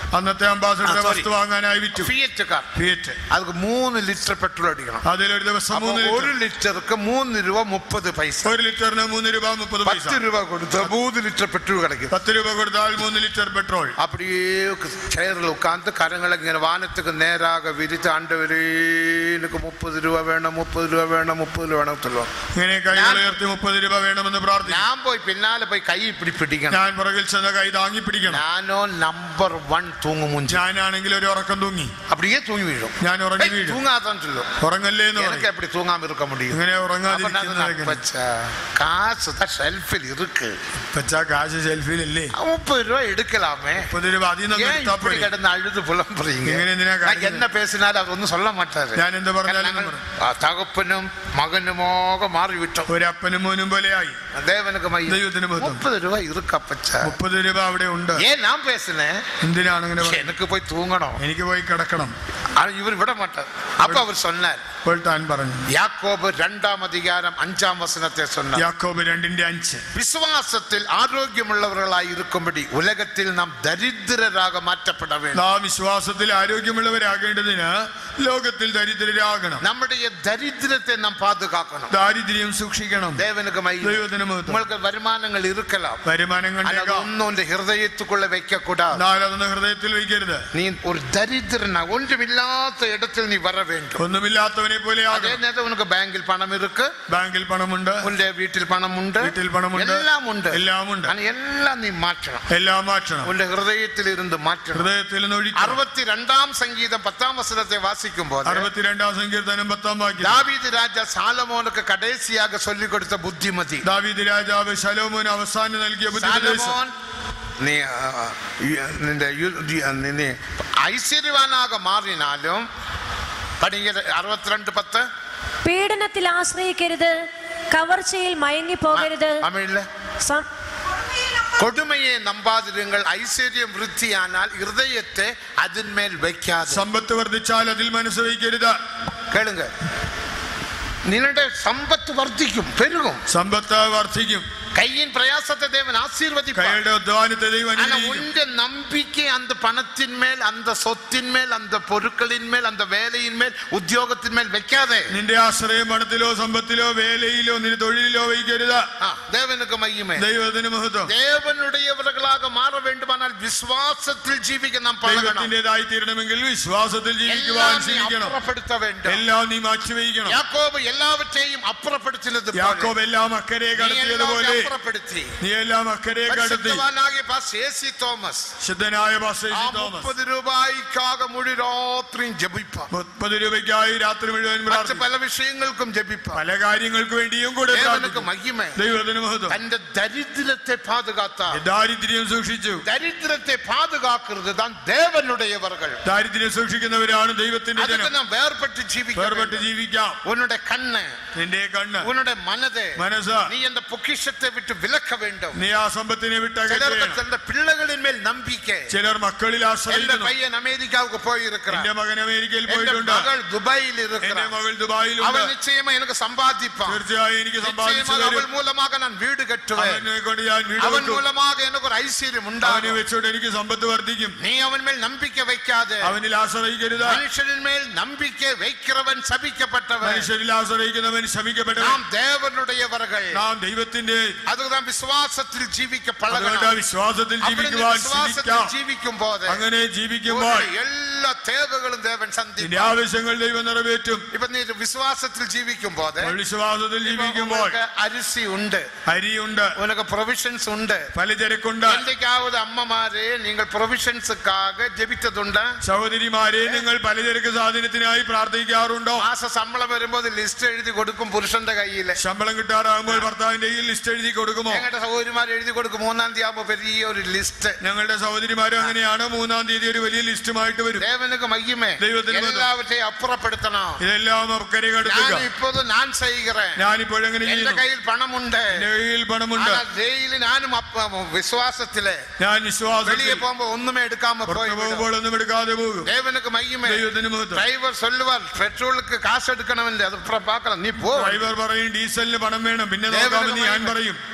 അന്നത്തെ അംബാസഡർ ആ, sorry. വസ്തു വാങ്ങാനായി വിറ്റു ഫിയറ്റ് കാർ ഫിയറ്റ് அதுக்கு മൂന്ന് ലിറ്റർ പെട്രോൾ അടിക്കണം അതിലൊരു ദിവസം അപ്പൊ മൂന്ന് ഒരു ലിറ്റർ ലിറ്റർക്ക് മൂന്ന് രൂപ മുപ്പത് പൈസ ഒരു ലിറ്ററിന് മൂന്ന് രൂപ മുപ്പത് പൈസ പത്ത് രൂപ കൊടുത്ത് മൂന്ന് ലിറ്റർ പെട്രോൾ கிடைக்கும் പത്ത് രൂപ കൊടുത്താൽ മൂന്ന് ലിറ്റർ പെട്രോൾ அப்படியே சேரில் உட்கார்ந்து கரங்களை இங்கே வானத்துக்கு நேராக விரித்து ஆண்டவரே எனக்கு முப்பது ரூபா வேணும் முப்பது ரூபா வேணும் முப்பது ரூபா வேணும் சொல்லுவாங்க ഇങ്ങനെ കൈകൾ ഉയർത്തി മുപ്പത് രൂപ വേണമെന്ന് പ്രാർത്ഥിക്കും நான் போய் பின்னால போய் கை இப்படி பிடிக்கணும் ഞാൻ പുറകിൽ ചെന്ന കൈ താങ്ങി പിടിക്കണം நானோ நம்பர் ஒன் தூங்கு மூஞ்சி ഞാനാണെങ്കിൽ ഒരു ഉറക്കം തൂങ്ങി அப்படியே தூங்கி வீழும் ഞാൻ ഉറങ്ങി ஏய், വീഴും தூங்காதான் சொல்லும் ഉറങ്ങല്ലേ എന്ന് எனக்கு പറയും எப்படி தூங்காம இருக்க முடியும் ഇങ്ങനെ அப்ப நான் ഉറങ്ങാതിരിക്കുന്നത് சொன்னேன், എങ്ങനെ? "அப்பச்சா, காசு தான் ஷெல்ஃபில் இருக்கு പച്ചാ കാശ് ഷെൽഫിലല്ലേ முப்பது ரூபாய் எடுக்கலாமே മുപ്പത് രൂപ അതിൽ നിന്ന് ஏன் എടുത്താ இப்படி പോരെ? கிடந்து அழுது புலம்புறீங்க ഇങ്ങനെ എന്തിനാ நான் കാണിക്കുന്നത്? என்ன பேசினாலும் அது ஒன்றும் சொல்ல மாட்டாரு ഞാൻ എന്ത് പറഞ്ഞാലും ഞങ്ങൾ, ഒന്നും ആ, തകപ്പനും മകനുമോക മാറിവിട്ടു ഒരു അപ്പനും മോനും പോലെയായി தேவனுக்கு மையம் ദൈവത്തിന് മഹത്വം முப்பது ரூபாய் இருக்கு அப்பச்சா മുപ്പത് രൂപ അവിടെ ഉണ്ട് ஏன் நான் பேசினேன் എന്തിനാണ് ഇങ്ങനെ പറയുന്നത്? எனக்கு போய் தூங்கணும் എനിക്ക് പോയി കിടക്കണം ஆனா இவர் விட மாட்டார் அப்ப அவர் சொன்னார் അപ്പോൾ താൻ പറഞ്ഞു யாக்கோபு இரண்டாம் அதிகாரம் அஞ்சாம் வசனத்தை சொன்னார் യാക്കോബ് രണ്ടിന്റെ അഞ്ച് விசுவாசத்தில் ஆரோக்கியமுள்ளவர்களாய் இருக்கும்படி உலகத்தில் நாம் தரித்திரராக மாற்றப்பட வேண்டும் നാം വിശ്വാസത്തിൽ ആരോഗ്യമുള്ളവരാകേണ്ടതിന് ലോകത്തിൽ ദരിദ്രരാകണം நம்முடைய தரித்திரத்தை நாம் பாதுகாக்கணும் ദാരിദ്ര്യം സൂക്ഷിക്കണം தேவனுக்கு மையம் ദൈവത്തിന് മഹത്വം உங்களுக்கு வருமானங்கள் இருக்கலாம் വരുമാനം ஆனா அது കണ്ടേക്കാം ஒன்னும் உன் ஹிருதயத்துக்குள்ள வைக்க கூடாது എന്നാൽ അതൊന്നും ഹൃദയത്തിൽ വയ്ക്കരുത് நீ ஒரு தரித்திரனா ஒன்றுமில்லாத இடத்தில் நீ வர வேண்டும் ഒന്നുമില്ലാത്തവനെ പോലെ அதே ആകണം நேரத்தில் உனக்கு பேங்கில் பணம் இருக்கு ബാങ്കിൽ പണമുണ്ട് உன்னுடைய வீட்டில் பணம் உண்டு വീട്ടിൽ പണമുണ്ട് எல்லாம் உண்டு എല്ലാം ഉണ്ട് ஆனா எல்லாம் நீ மாற்றணும் എല്ലാം മാറ്റണം உன்னுடைய ஹிருதயத்தில் இருந்து மாற்றணும் ഹൃദയത്തിൽ നിന്ന് ഒഴിക്കണം அறுபத்தி ரெண்டாம் சங்கீதம் பத்தாம் வசனத்தை வாசிக்கும் போது അറുപത്തിരണ്ടാം സങ്കീർത്തനം പത്താം വാക്യം தாவீது ராஜா சாலமோனுக்கு கடைசியாக சொல்லிக் கொடுத்த புத்திமதி ദാവീദ് രാജാവ് ശലോമോന് അവസാനം നൽകിയ ബുദ്ധിനിർദ്ദേശം சாலமோன் நீ அஹ், யு- இந்த யு- யு- நீ ஐஸ்வர்யவானாக மாறினாலும் படிங்க அறுபத்தி ரெண்டு பத்து പീഡനത്തിൽ ആശ്രയിക്കരുത് കവർച്ചയിൽ മയങ്ങിപ്പോകരുത് தமிழ்ல സം- கொடுமையை நம்பாதிருங்கள் ஐஸ்வர்யம் விருத்தியானால் இருதயத்தை அதன் மேல் வைக்காது സമ്പത്ത് വർദ്ധിച്ചാൽ അതിൽ മനസ്സ് വയ്ക്കരുത് கேளுங்க നിങ്ങളുടെ സമ്പത്ത് വർദ്ധിക്കും പെരുകും സമ്പത്ത് വർദ്ധിക്കും கையின் பிரயாசத்தை தேவன் ஆசீர்வதிப்பார் കൈയുടെ അധ്വാനത്തെ ദൈവം ஆனா അനുഗ്രഹിക്കും உங்க நம்பிக்கை அந்த பணத்தின் மேல் அந்த சொத்தின் மேல் அந்த பொருட்களின் மேல் அந்த வேலையின் மேல் உத்தியோகத்தின் மேல் வைக்காதே നിന്റെ ആശ്രയം പണത്തിലോ സമ്പത്തിലോ വേലയിലോ നിന്റെ തൊഴിലിലോ വയ്ക്കരുത് ஆ, தேவனுக்கு மையுமே ദൈവത്തിന് മഹത്വം தேவனுடையவர்களாக மாற வேண்டுமானால் விசுவாசத்தில் ஜீவிக்க நாம் பழகணும் ദൈവത്തിൻ്റെതായി തീരണമെങ്കിൽ വിശ്വാസത്തിൽ ജീവിക്കുവാൻ எல்லாம் நீ ശീലിക്കണം அப்புறப்படுத்த வேண்டும் എല്ലാം നീ മാറ്റിവയ്ക്കണം யாக்கோபு எல்லாவற்றையும் அப்புறப்படுத்தினது போல യാക്കോബ് എല്ലാം അക്കരെ நீ കടത്തിയതുപോലെ எல்லாத்தையும் അപ്പുറപ്പെടുത്തി നീ എല്ലാം അക്കരെ കടത്തി പരിശുദ്ധവാനാകിയ പാസ്റ്റർ എ.സി. തോമസ് ശുദ്ധനായ പാസ്റ്റർ ആ എ.സി. തോമസ് മുപ്പത് രൂപയ്ക്കാകെ മുഴു രാത്രിയും ജപിപ്പാം മുപ്പത് രൂപയ്ക്കായി രാത്രി മുഴുവൻ മറ്റ് പ്രാർത്ഥിക്കും പല വിഷയങ്ങൾക്കും ജപിപ്പാം പല കാര്യങ്ങൾക്ക് വേണ്ടിയും കൂടെ ദേവനുക്ക് പ്രാർത്ഥിക്കും. മഹിമ ദൈവത്തിന് മഹത്വം തന്റെ ദരിദ്രത്തെ പാതുകാത്ത ദാരിദ്ര്യം സൂക്ഷിച്ചു ദരിദ്രത്തെ പാതുകാക്കുന്നത് താൻ ദേവനുടയവർകൾ ദാരിദ്ര്യം സൂക്ഷിക്കുന്നവരാണ് ദൈവത്തിന്റെ அதுக்கு ജനം நாம் வேறுபட்டு ஜீவிக்க വേർപെട്ട് வேண்டும். ജീവിക്കാം உன்னுடைய கண்ணு നിന്റെ കണ്ണ് உன்னுடைய மனது മനസ്സ് நீ அந்த பொக்கிஷத்தை விட்டு விலக்க வேண்டும் നീ ആ സമ്പത്തിനെ சிலருக்கு വിട്ടകറ്റണം தந்த பிள்ளைகளின் மேல் நம்பிக்கை ചിലർ മക്കളിൽ எந்த ആശ്രയിക്കുന്നു பையன் அமெரிக்காவுக்கு போயிருக்கிறான் എന്റെ മകൻ അമേരിക്കയിൽ எந்த പോയിട്ടുണ്ട് மகள் துபாயில் എന്റെ இருக்கிறான் മകൾ ദുബായിലുണ്ട് அவன் நிச்சயமா எனக்கு சம்பாதிப்பான் തീർച്ചയായും എനിക്ക് സമ്പാദിച്ചു நிச்சயமாக തരും அவள் மூலமாக நான் வீடு கட்டுவேன் അവനെ കൊണ്ട് ഞാൻ വീട് அவன் വെക്കും மூலமாக எனக்கு ஒரு ஐஸ்வர்யம் അവനെ உண்டாகும் വെച്ചോണ്ട് എനിക്ക് സമ്പത്ത് വർദ്ധിക്കും நீ അവൻ மேல் நம்பிக்கை வைக்காതെ അവനിൽ ആശ്രയിക്കരുത് மனுஷனின் மேல் நம்பிக்கை வைக்கிறவன் சபிக்கப்பட்டவன் മനുഷ്യരിൽ ആശ്രയിക്കുന്നവൻ ശമിക്കപ്പെട്ടവൻ நாம் தேவனுடையவர்கள் നാം ദൈവത്തിന്റെ அதுதான் விசுவாசத்தில் ஜீவிக்க അതുകൊണ്ട് பழகணும் വിശ്വാസത്തിൽ அப்படி நீ ജീവിക്കുവാൻ விசுவாசத்தில் ശീലിക്കാം ஜீவிக்கும் போது അങ്ങനെ ജീവിക്കുമ്പോൾ உன்னுடைய எல்லா தேவைகளும் தேவன் നിന്റെ சந்திப்பார் ആവശ്യങ്ങൾ ദൈവം നിറവേറ്റും இப்ப നീ விசுவாசத்தில் ஜீவிக்கும் போது വിശ്വാസത്തിൽ ജീവിക്കുമ്പോൾ உனக்கு அரிசி உண்டு അരിയുണ്ട് உனக்கு ப்ரொவிஷன்ஸ் உண்டு പലചരക്കുണ്ട് എന്തൊക്കെയാവത് അമ്മമാരെ നിങ്ങൾ പ്രൊവിഷൻസുക്കാக ജപിച്ചതുണ്ട് സഹോദരിമാരെ നിങ്ങൾ പലചരക്ക് സാധനത്തിനായി പ്രാർത്ഥിക്കാറുണ്ടോ മാസ ശമ്പളം വരുമ്പോൾ ലിസ്റ്റ് എഴുതി കൊടുക്കും പുരുഷന്റെ കയ്യില് ശമ്പളം കിട്ടാറാകുമ്പോൾ ഭർത്താവിന്റെ കയ്യിൽ ലിസ്റ്റ് എഴുതി കൊടുക്കുമോ ഞങ്ങളുടെ സഹോദരിമാർ എഴുതി കൊടുക്കും മൂന്നാം തീയതി ആകുമ്പോ പെരിയ ഒരു ലിസ്റ്റ് ഞങ്ങളുടെ സഹോദരിമാരും അങ്ങനെയാണ് മൂന്നാം തീയതി ഒരു വലിയ ലിസ്റ്റുമായിട്ട് വരും ദേവനുക്ക് മഹിമേ ദൈവത്തിന് മഹത്വം. എല്ലാവരെയും അപ്പുറപ്പെടുത്തണം ഇതെല്ലാം കരയെ ഞാൻ കടത്തുക ഇപ്പോഴും ഞാൻ ചെയ്യുகிறேன் ഞാനിപ്പോഴെങ്ങനെ എന്റെ ചെയ്യുന്നു കയ്യിൽ പണമുണ്ട് എന്റെ കയ്യിൽ പണമുണ്ട് ஆனா டெய்லி நானும் அப்ப விசுவாசத்திலே ഞാൻ വിശ്വാസത്തിൽ வெளியே போகும்போது ஒண்ணுமே எடுக்காம പുറത്തു போய் പോകുമ്പോൾ ഒന്നും എടുക്കാതെ പോകും தேவனுக்கு மகிமை ദൈവത്തിന് മഹത്വം டிரைவர் சொல்லுவார் பெட்ரோலுக்கு காசு எடுக்கணும் இல்லை அது அப்புறம் பார்க்கலாம் நீ போ ഡ്രൈവർ പറയും ഡീസലിന് പണം വേണം പിന്നെ നോക്കാമെന്ന് ഞാൻ പറയും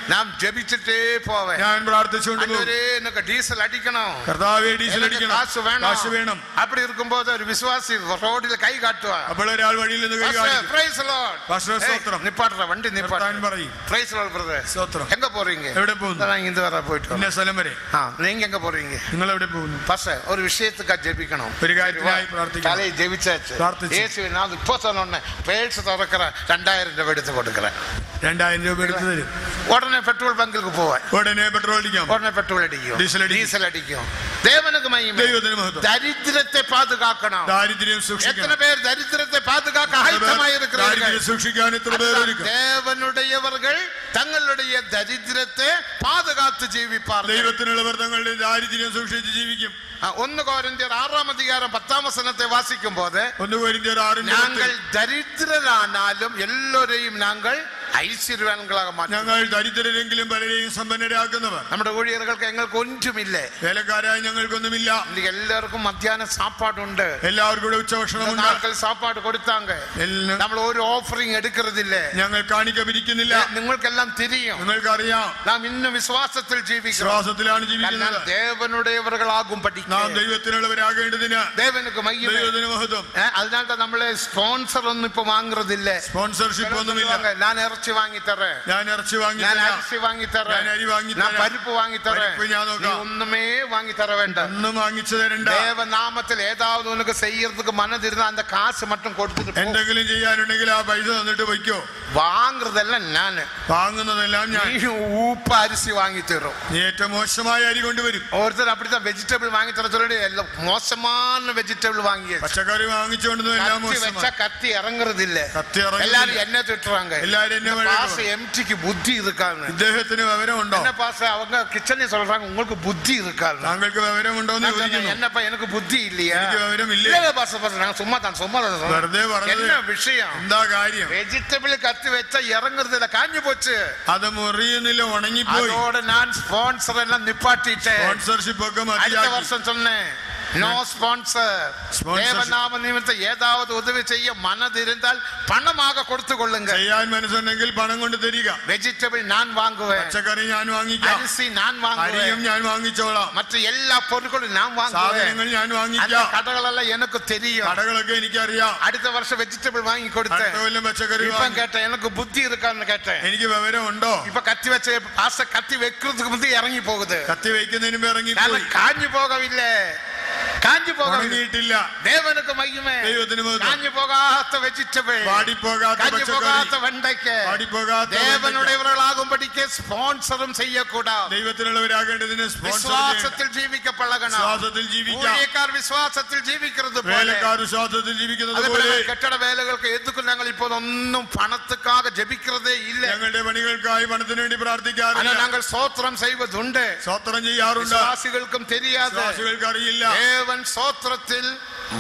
നാം ജപിച്ചിട്ടേ പോവേ ഞാൻ പ്രാർത്ഥിച്ചുകൊണ്ട് പോകും അല്ലൊരേ എന്നൊക്കെ ഡീസൽ അടിക്കണം കർത്താവെ ഡീസൽ எனக்கு അടിക്കണം காசு வேணும் കാശ് വേണം அப்படி இருக்கும்போது ஒரு விசுவாசி ரோடில் கை காட்டுவா അപ്പോൾ ഒരാൾ വഴിയിൽ നിന്ന് കൈ കാണിക്കും Praise the Lord. Pastor, ஏய், ஸ்தோத்திரம். நிப்பாட்டுற வண்டி നിർത്താൻ நிப்பாட்டு പറയും பிரைஸ் லார்ட் பிரதர் സ്തോത്രം எங்க போறீங்க എവിടെ പോകുന്നു நான் இந்த வர போயிட்டு ഇന്ന வரேன். സ്ഥലം വരെ ஆ நீங்க எங்க போறீங்க നിങ്ങൾ എവിടെ പോകുന്നു பச ஒரு விஷயத்துக்கா ஜெபிக்கணும் ഒരു കാര്യത്തിനായി പ്രാർത്ഥിക്കണം தலையை ஜெபிச்சாச்சு பிரார்த்திச்சு. இயேசுவை நான் இப்போ சொன்ன பேல்ஸ் திறக்கிறேன் ரெண்டாயிரம் ரூபாய் எடுத்து கொடுக்குறேன் രണ്ടായിരം രൂപ എടുത്തു തരും உடனே பெட்ரோல் பங்குக்கு போவேன் ഉടനെ പെട്രോൾ അടിക്കാം உடனே பெட்ரோல் அடிக்கும் டீசல் அடிக்கும். டீசல் அடிக்கும் தேவனுக்கு மகிமை ദൈവത്തിന് മഹത്വം தரித்திரத்தை பாதுகாக்கணும் ദാരിദ്ര്യം எத்தனை സൂക്ഷിക്കണം பேர் தரித்திரத்தை பாதுகாக்க ஆயத்தமாக இருக்கிறார்கள் ദാരിദ്ര്യം സൂക്ഷിക്കാൻ എത്ര പേർ ഒരുക്കും தேவனுடையவர்கள் தங்களுடைய தரித்திரத்தை பாதுகாத்து ஜீவிப்பார்கள் ദൈവത്തിനുള്ളവർ തങ്ങളുടെ ദാരിദ്ര്യം സൂക്ഷിച്ച് ജീവിക്കും ஆ, ஒன்னு கோரிந்தியர் ஆறாம் அதிகாரம் பத்தாம் வசனத்தை வாசிக்கும் போது ഒന്ന് കോരിന്ത്യർ ആറിന്റെ நாங்கள் தரித்திரரானாலும் எல்லோரையும் நாங்கள் ஐஸ்வர்யவான்களாக மாற்றோம் ഞങ്ങൾ ദരിദ്രരെങ്കിലും പലരെയും സമ്പന്നരാക്കുന്നവർ നമ്മുടെ ஊழியர்களுக்கு எங்களுக்கு ஒன்றுமில்லை വേലക്കാരായ ഞങ്ങൾക്കൊന്നുമില്ല இன்னைக்கு எல்லாருக்கும் மத்தியான சாப்பாடு உண்டு എല്ലാവർക്കും ഇവിടെ ഉച്ചഭക്ഷണമുണ്ട് நாட்கள் சாப்பாடு கொடுத்தாங்க എല്ലാം നമ്മൾ ഒരു ഓഫറിംഗ് എടുக்கிறതില്ല ഞങ്ങൾ കാണിക്ക പിരിക്കുന്നില്ല നിങ്ങൾക്കെല്ലാം തിരിയും നിങ്ങൾക്കറിയാം നാം ഇന്നും വിശ്വാസത്തിൽ ജീവിക്കണം വിശ്വാസത്തിലാണ് എന്നാൽ ജീവിക്കുന്നത് தேவனுடையவர்களாகும் നാം പഠിക്കുക ദൈവത്തിനുള്ളവരാകേണ്ടതിന് தேவனுக்கு மையம் ദൈവത്തിന് മഹത്വം அதனால தான் നമ്മളെ സ്പോൺസർ ഒന്നും ഇപ്പൊ വാങ്ങുறതില്ല സ്പോൺസർഷിപ്പ് ഒന്നുമില്ല ഞാൻ ഇറച്ചി വാങ്ങി തരേ ഞാൻ ഇറച്ചി വാങ്ങി ഞാൻ തരാം. അരിசி വാങ്ങി തരേ ഞാൻ അരി വാങ്ങി ഞാൻ തരാം. പരിപ്പ് വാങ്ങി തരേ പരിപ്പ് ഞാൻ നീ നോക്കാം. ഒന്നുമേ വാങ്ങി തര വേണ്ട ഒന്നും വാങ്ങിച്ചു തരണ്ട தேவநாமத்தில் ஏதாவது உனக்கு செய்யறதுக்கு மனதிருந்தா அந்த காசு மட்டும் கொடுத்துட்டு போ. എന്തെങ്കിലും ചെയ്യാനുണ്ടെങ്കിൽ ആ പൈസ തന്നിട്ട് പൊയ്ക്കോ வாங்குறதெல்லாம் நானு വാങ്ങുന്നതെല്ലാം ഞാൻ நீ உப்பு அரிசி வாங்கி தரும் നീ ഏറ്റവും മോശമായ അരി കൊണ്ടുവരും ஒருத்தர் அப்படித்தான் வெஜிடபிள் வாங்கி தர சொல்லி எல்லாம் மோசமான வெஜிடபிள் வாங்கி പച്ചക്കറി വാങ്ങിച്ചുകൊണ്ടതും എല്ലാം கத்தி வச்சா മോശമാണ് கத்தி இறங்குறது இல்ல കത്തി ഇറങ്ങി எல்லாரும் என்ன திட்டுறாங்க எல்லாரும் என்ன இந்த வழி பாச எம்டிக்கு புத்தி இருக்காங்க ഇദ്ദേഹത്തിന് വിവരമുണ്ടോ என்ன பாச அவங்க கிச்சன்ல சொல்றாங்க உங்களுக்கு புத்தி இருக்காங்க താങ്കൾക്ക് വിവരമുണ്ടോ എന്ന് நான் சொன்னேன், ചോദിക്കുന്നു என்னப்பா எனக்கு புத்தி இல்லையா എനിക്ക് വിവരമില്ലേ இல்ல பாச பாச நாங்க சும்மா தான் சும்மா தான் சொல்றோம். വെറുതെ പറഞ്ഞത് என்ன விஷயம் എന്താ കാര്യം வெஜிடபிள் கத்தி வச்சா இறங்குறது இல்ல காஞ்சு போச்சு അത് മുറിയുന്നില്ല ഉണങ്ങിപ്പോയി அதோட நான் ஸ்பான்சர் எல்லாம் நிப்பாட்டிட்டேன் സ്പോൺസർഷിപ്പ് ഒക്കെ அடுத்த മതിയാക്കി வருஷம் சொன்னேன் நோ ஸ்பான்சர் Sponsorship. தேவநாம நிமித்தம் ஏதாவது உதவி செய்ய மனது இருந்தால் பணமாக கொடுத்து கொள்ளுங்க ചെയ്യാൻ മനസ്സുണ്ടെങ്കിൽ പണം കൊണ്ട് തരിക வெஜிடபிள் நான் வாங்குவேன் പച്ചക്കറി ഞാൻ വാങ്ങിക്കാം அரிசி நான் അരിയും வாங்குவேன் ഞാൻ വാങ്ങിച്ചോളാം மற்ற எல்லா பொருட்களும் நான் வாங்குவேன் സാധനങ്ങൾ ഞാൻ அந்த വാങ്ങിക്കാം கடைகள் எல்லாம் எனக்கு தெரியும் കടകളൊക്കെ എനിക്കറിയാം அடுத்த வருஷம் வெஜிடபிள் வாங்கி അടുത്ത கொடுத்தேன் കൊല്ലം പച്ചക്കറി இப்ப വാങ്ങി கேட்டேன் எனக்கு புத்தி இருக்கான்னு கேட்டேன் എനിക്ക് വിവരമുണ്ടോ இப்ப கத்தி வச்ச ஆசை கத்தி வைக்கிறதுக்கு முந்தைய இறங்கி போகுது കത്തി വയ്ക്കുന്നതിന് മുമ്പ് ഇറങ്ങിപ്പോയി காரணம் காஞ்சு போகவில்லை காஞ்சு போகவில்லை ഉണങ്ങിയിട്ടില്ല தேவனுக்கு மகிமை ദൈവത്തിന് മഹത്വം. காஞ்சு போகாத வெஜிடபிள் വാടിപ്പോകാത്ത காஞ்சு പച്ചക്കറി போகாத வெண்டைக்கு വാടിപ്പോകാത്ത വെണ്ടയ്ക്ക. தேவனுடையவர்களாகும்படிக்கு ஸ்பான்சரும் செய்யக்கூடாது ദൈവത്തിനുള്ളവരാകേണ്ടതിന് സ്പോൺസർ ചെയ്യണം. விசுவாசத்தில் ஜீவிக்க பழகணும் വിശ്വാസത്തിൽ ജീവിക്കാം ஊழியக்கார் விசுவாசத்தில் ஜீவிக்கிறது போல വേലക്കാർ വിശ്വാസത്തിൽ ജീവിക്കുന്നത് അതേപോലെ പോലെ കെട്ടിട വേലകൾക്ക് എതുക്കും ഞങ്ങൾ ഇപ്പോൾ ഒന്നും പണത്തുക്കാക ജപിக்கிறதே ഇല്ല ഞങ്ങളുടെ പണികൾക്കായി പണത്തിന് വേണ്ടി ஆனா പ്രാർത്ഥിക്കാറില്ല நாங்கள் சோத்திரம் செய்வதுண்டு സ്വത്രം ചെയ്യാറുണ്ട് விசுவாசிகளுக்கும் தெரியாது വിശ്വാസികൾക്ക് അറിയില്ല தேவன் சோத்திரத்தில்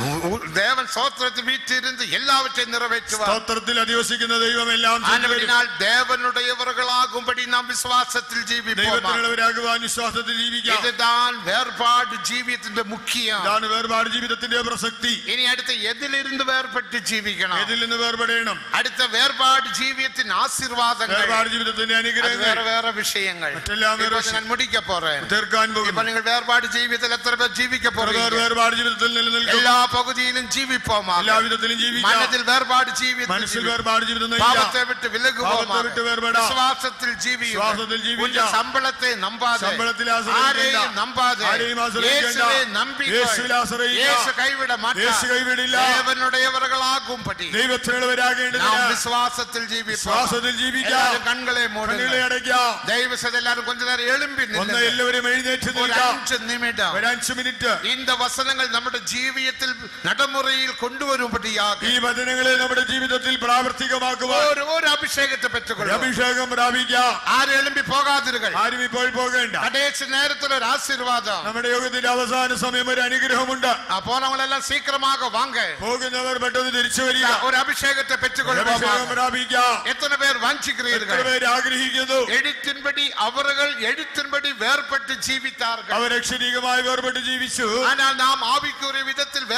தேவன் சோத்திரத்தில் வீட்டிலிருந்து எல்லாவற்றையும் நிறைவேற்றுவார் സ്തോത്രത്തിൽ അധിവസിക്കുന്ന ദൈവം എല്ലാം ചെയ്തു തരും. ஆனபடினால் தேவனுடையவர்களாகும்படி நாம் விசுவாசத்தில் ஜீவிப்போம் ദൈവത്തിനുള്ളവരാകുവാൻ വിശ്വാസത്തിൽ ജീവിക്കാം இதுதான் வேறுபாடு ஜீவியத்தின் முக்கியம் ഇതാണ് വേർപാട് ജീവിതത്തിന്റെ പ്രസക്തി இனி அடுத்து எதிலிருந்து வேறுபட்டு ஜீவிக்கணும் ഇതിൽ നിന്ന് വേർപെടണം அடுத்த வேறுபாடு ஜீவியத்தின் ஆசீர்வாதங்கள் വേർപാട് ജീവിതത്തിന്റെ அது അനുഗ്രഹങ്ങൾ வேற வேற விஷயங்கள் മറ്റെല്ലാം വേറെ இப்ப நான் முடிக்க போறேன் തീർക്കാൻ இப்ப പോകുന്നു நீங்கள் வேறுபாடு ஜீவியத்தில் எத்தனை பேர் ஜீவிக்க എത്ര പേർ போறீங்க വേർപാട് ജീവിതത്തിൽ നിലനിൽക്കും எல்லா பகுதியிலும் ஜீவிப்போமா എല്ലാ വിധത്തിലും ജീവിക്കാം மனதில் வேறுபாடு മനസ്സിൽ ஜீவித்து വേർപാട് ജീവിതം பாவத்தை നയിക്കാം விட்டு விலகுவோமா പാപത്തെ വിട്ട് വേർപെടാം. விசுவாசத்தில் ஜீவியும் വിശ്വാസത്തിൽ ജീവിക്കാം. உன் சம்பளத்தை நம்பாதே ശമ്പളത്തിൽ ആശ്രയിക്കേണ്ട. ആരെയും നമ്പാതെ ആരെയും ആശ്രയിക്കേണ്ട. യേശുവെ നമ്പിക്കോ. യേശുവിൽ ആശ്രയിക്കുക. യേശു കൈവിട മാട്ടാ. യേശു കൈവിടില്ല. ദേവനുടയവர்களാകുம்படி ദൈവത്തിനുള്ളവരാകേണ്ടതിന് நாம் விசுவாசத்தில் ஜீவிப்போம் വിശ്വാസത്തിൽ ജീവിക്കാം எல்லாரும் கண்களை കണ്ണുകളെ மூடுங்க അടയ്ക്കാം ദൈവ സദ എല്ലാരും கொஞ்ச നേരം എളുമ്പി ഒന്ന് നില്ലുங்க. എല്ലാവരും എഴുന്നേറ്റ് ഒരു നിൽക്കാം അഞ്ച് നിമിഷം ഒരു അഞ്ച് മിനിറ്റ് இந்த வசனங்கள் നമ്മുടെ ജീവിതത്തിൽ നடைമുറയിൽ കൊണ്ടുവരുമ്പടിയാക ഈ വചനങ്ങളെ നമ്മുടെ ജീവിതത്തിൽ പ്രാവർത്തികമാക്കുവാൻ ഒരു ഒരു അഭിഷേകത്തെ ഒരു പെറ്റുകൊള്ളും അഭിഷേകം പ്രാപിക്കാം ആരും എളുമ്പി പോകാതിരുകൾ ആരും ഇപ്പോൾ പോകേണ്ട കടേച്ച് നേരത്തിൽ ഒരു ആശീർവാദം നമ്മുടെ യോഗത്തിന്റെ അവസാന സമയം ഒരു അനുഗ്രഹമുണ്ട് ആ പോണവങ്ങളെല്ലാം ശീക്രமாக വാങ്ങ പോകുന്നവർ പെട്ടെന്ന് തിരിച്ചു വരിക ഒരു അഭിഷേകത്തെ ഒരു പെറ്റുകൊള്ളും അഭിഷേകം പ്രാപിക്കാം എത്ര പേർ എത്ര വാഞ്ചിக்கிறீர்கள் പേര് ആഗ്രഹിക്കുന്നു എഴുത്തിൻപടി അവர்கள் எழுத்தின்படி வேறுபட்டு ஜீவித்தார்கள் അവർ അക്ഷരീകമായി വേർപെട്ട് ജീവിച്ചു ஆனால் நாம் ஆவிக்குரிய விதத்தில்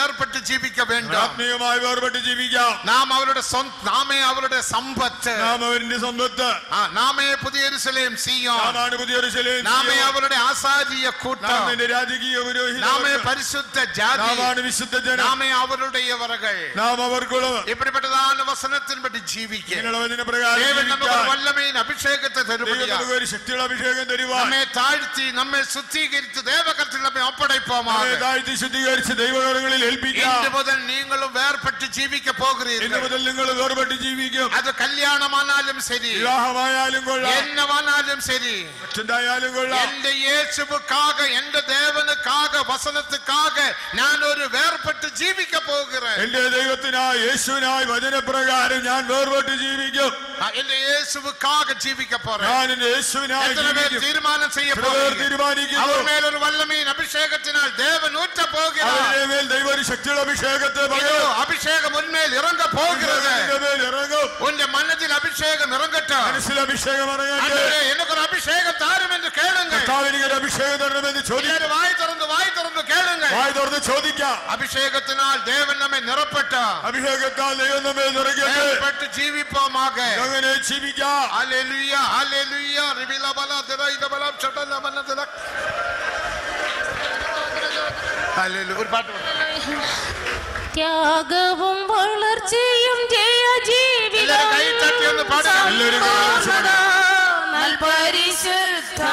വേർപെട്ട് ജീവിക്ക വേണ്ട ആത്മീയമായി വേർപെട്ട് ജീവിക്കാം നാം അവരുടെ സ്വന്തം നാമേ അവരുടെ സമ്പത്ത് നാം അവന്റെ സമ്പത്ത് ആ, നാമേ പുതിയ യെരൂശലേം സിയോൻ നാമാണ് പുതിയൊരു ശിലയും നാമേ അവരുടെ ആസാരിയ കൂട്ടം നാം നിന്റെ രാജകീയ പുരോഹിത നാമേ പരിശുദ്ധ ജാതി നാമാണ് വിശുദ്ധ ജനം നാമേ അവരുடையவர்கள் നാം അവർക്കുള്ളവർ இப்படிப்பட்டதான വസനത്തിൻപടി ജീവിക്കുക നിങ്ങളവതിന്റെ പ്രകാരം ദേവൻ നമുക്ക് ജീവിക്കാൻ വല്ലമേൻ അഭിഷേകത്തെ ദൈവം തരുപടിയാ നമുക്ക് ഒരു ശക്തിയുള്ള അഭിഷേകം തരുവാൻ നമ്മെ താഴ്ത്തി നമ്മെ ശുദ്ധീകരിച്ച് ദേവകരത്തിൽ നമ്മെ നമ്മെ ഒപ്പടയ്പോമാകെ താഴ്ത്തി ശുദ്ധീകരിച്ച് ദൈവകരങ്ങളിൽ ഏൽപ്പിക്കാം ഇന്ന് മുതൽ നിങ്ങളും വേർപെട്ട് ജീവിക്ക ഇന്ന് പോകുകയില്ല മുതൽ നിങ്ങൾ വേർപെട്ട് ജീവിക്കും അത് കല്യാണമാനാലും ശരി വിവാഹമായാലും കൊള്ളാം എന്നവാനാലും ശരി മറ്റുണ്ടായാലും കൊള്ളാം എന്റെ യേശുവുക്കാക എന്റെ ദേവനുക്കാക വസനത്തുക്കാക ഞാൻ ഒരു വേർപെട്ട് ജീവിക്ക പോകുகிறேன் എന്റെ ദൈവത്തിനായി യേശുവിനായി വചനപ്രകാരം ഞാൻ വേർപെട്ട് ജീവിക്കും ആ, എന്റെ യേശുവുക്കാക ജീവിക്ക പോறேன் ഞാൻ എന്റെ യേശുവിനായി എത്ര പേർ ജീവിക്കും തീരുമാനം ചെയ്യ എത്ര പേർ പോകുകയാണ് തീരുമാനിക്കുന്നു അവർ മേലൊരു വല്ലമീൻ അഭിഷേകത്തിനാൽ ദേവൻ ഊറ്റ പോകുகிறார் അവരുടെ മേൽ ദൈവ ഒരു ശക്തിയുള്ള അഭിഷേകത്തെ இதோ പകരും அபிஷேகம் உன்மேல் இறங்க போகிறது അതിന്റെ മേൽ ഇറങ്ങും உன் மனதில் அபிஷேகம் இறங்கட்டும் മനസ്സിൽ അഭിഷേകം ഇറങ്ങട്ടെ ஆண்டவரே, எனக்கு ஒரு அபிஷேகம் தாரும் என்று கேளுங்க കർത്താവിന് ഒരു അഭിഷേകം തരണമെന്ന് ചോദിക്കാം எல்லாரும் வாய் திறந்து வாய் திறந்து கேளுங்க വായി തുറന്ന് ചോദിക്കാം அபிஷேகத்தினால் தேவன் நம்மை நிரப்பட்டா അഭിഷേകത്താൽ ദൈവം നമ്മെ നിറയ്ക്കട്ടെ மேற்பட்டு ஜீவிப்போமாக അങ്ങനെ ജീവിക്കാം ஹalleluya ஹalleluya ரிபில பல திர இத பல சடல மன திர ஹalleluya ஒரு பாட்டு பாடு. ത്യാഗവും വളർച്ചയും ജയ ജീവിതം എല്ലാവരും കൈ തട്ടി ഒന്ന് പാടുക. എല്ലാവരും കൈ തട്ടി പാടുക. പരിശുദ്ധ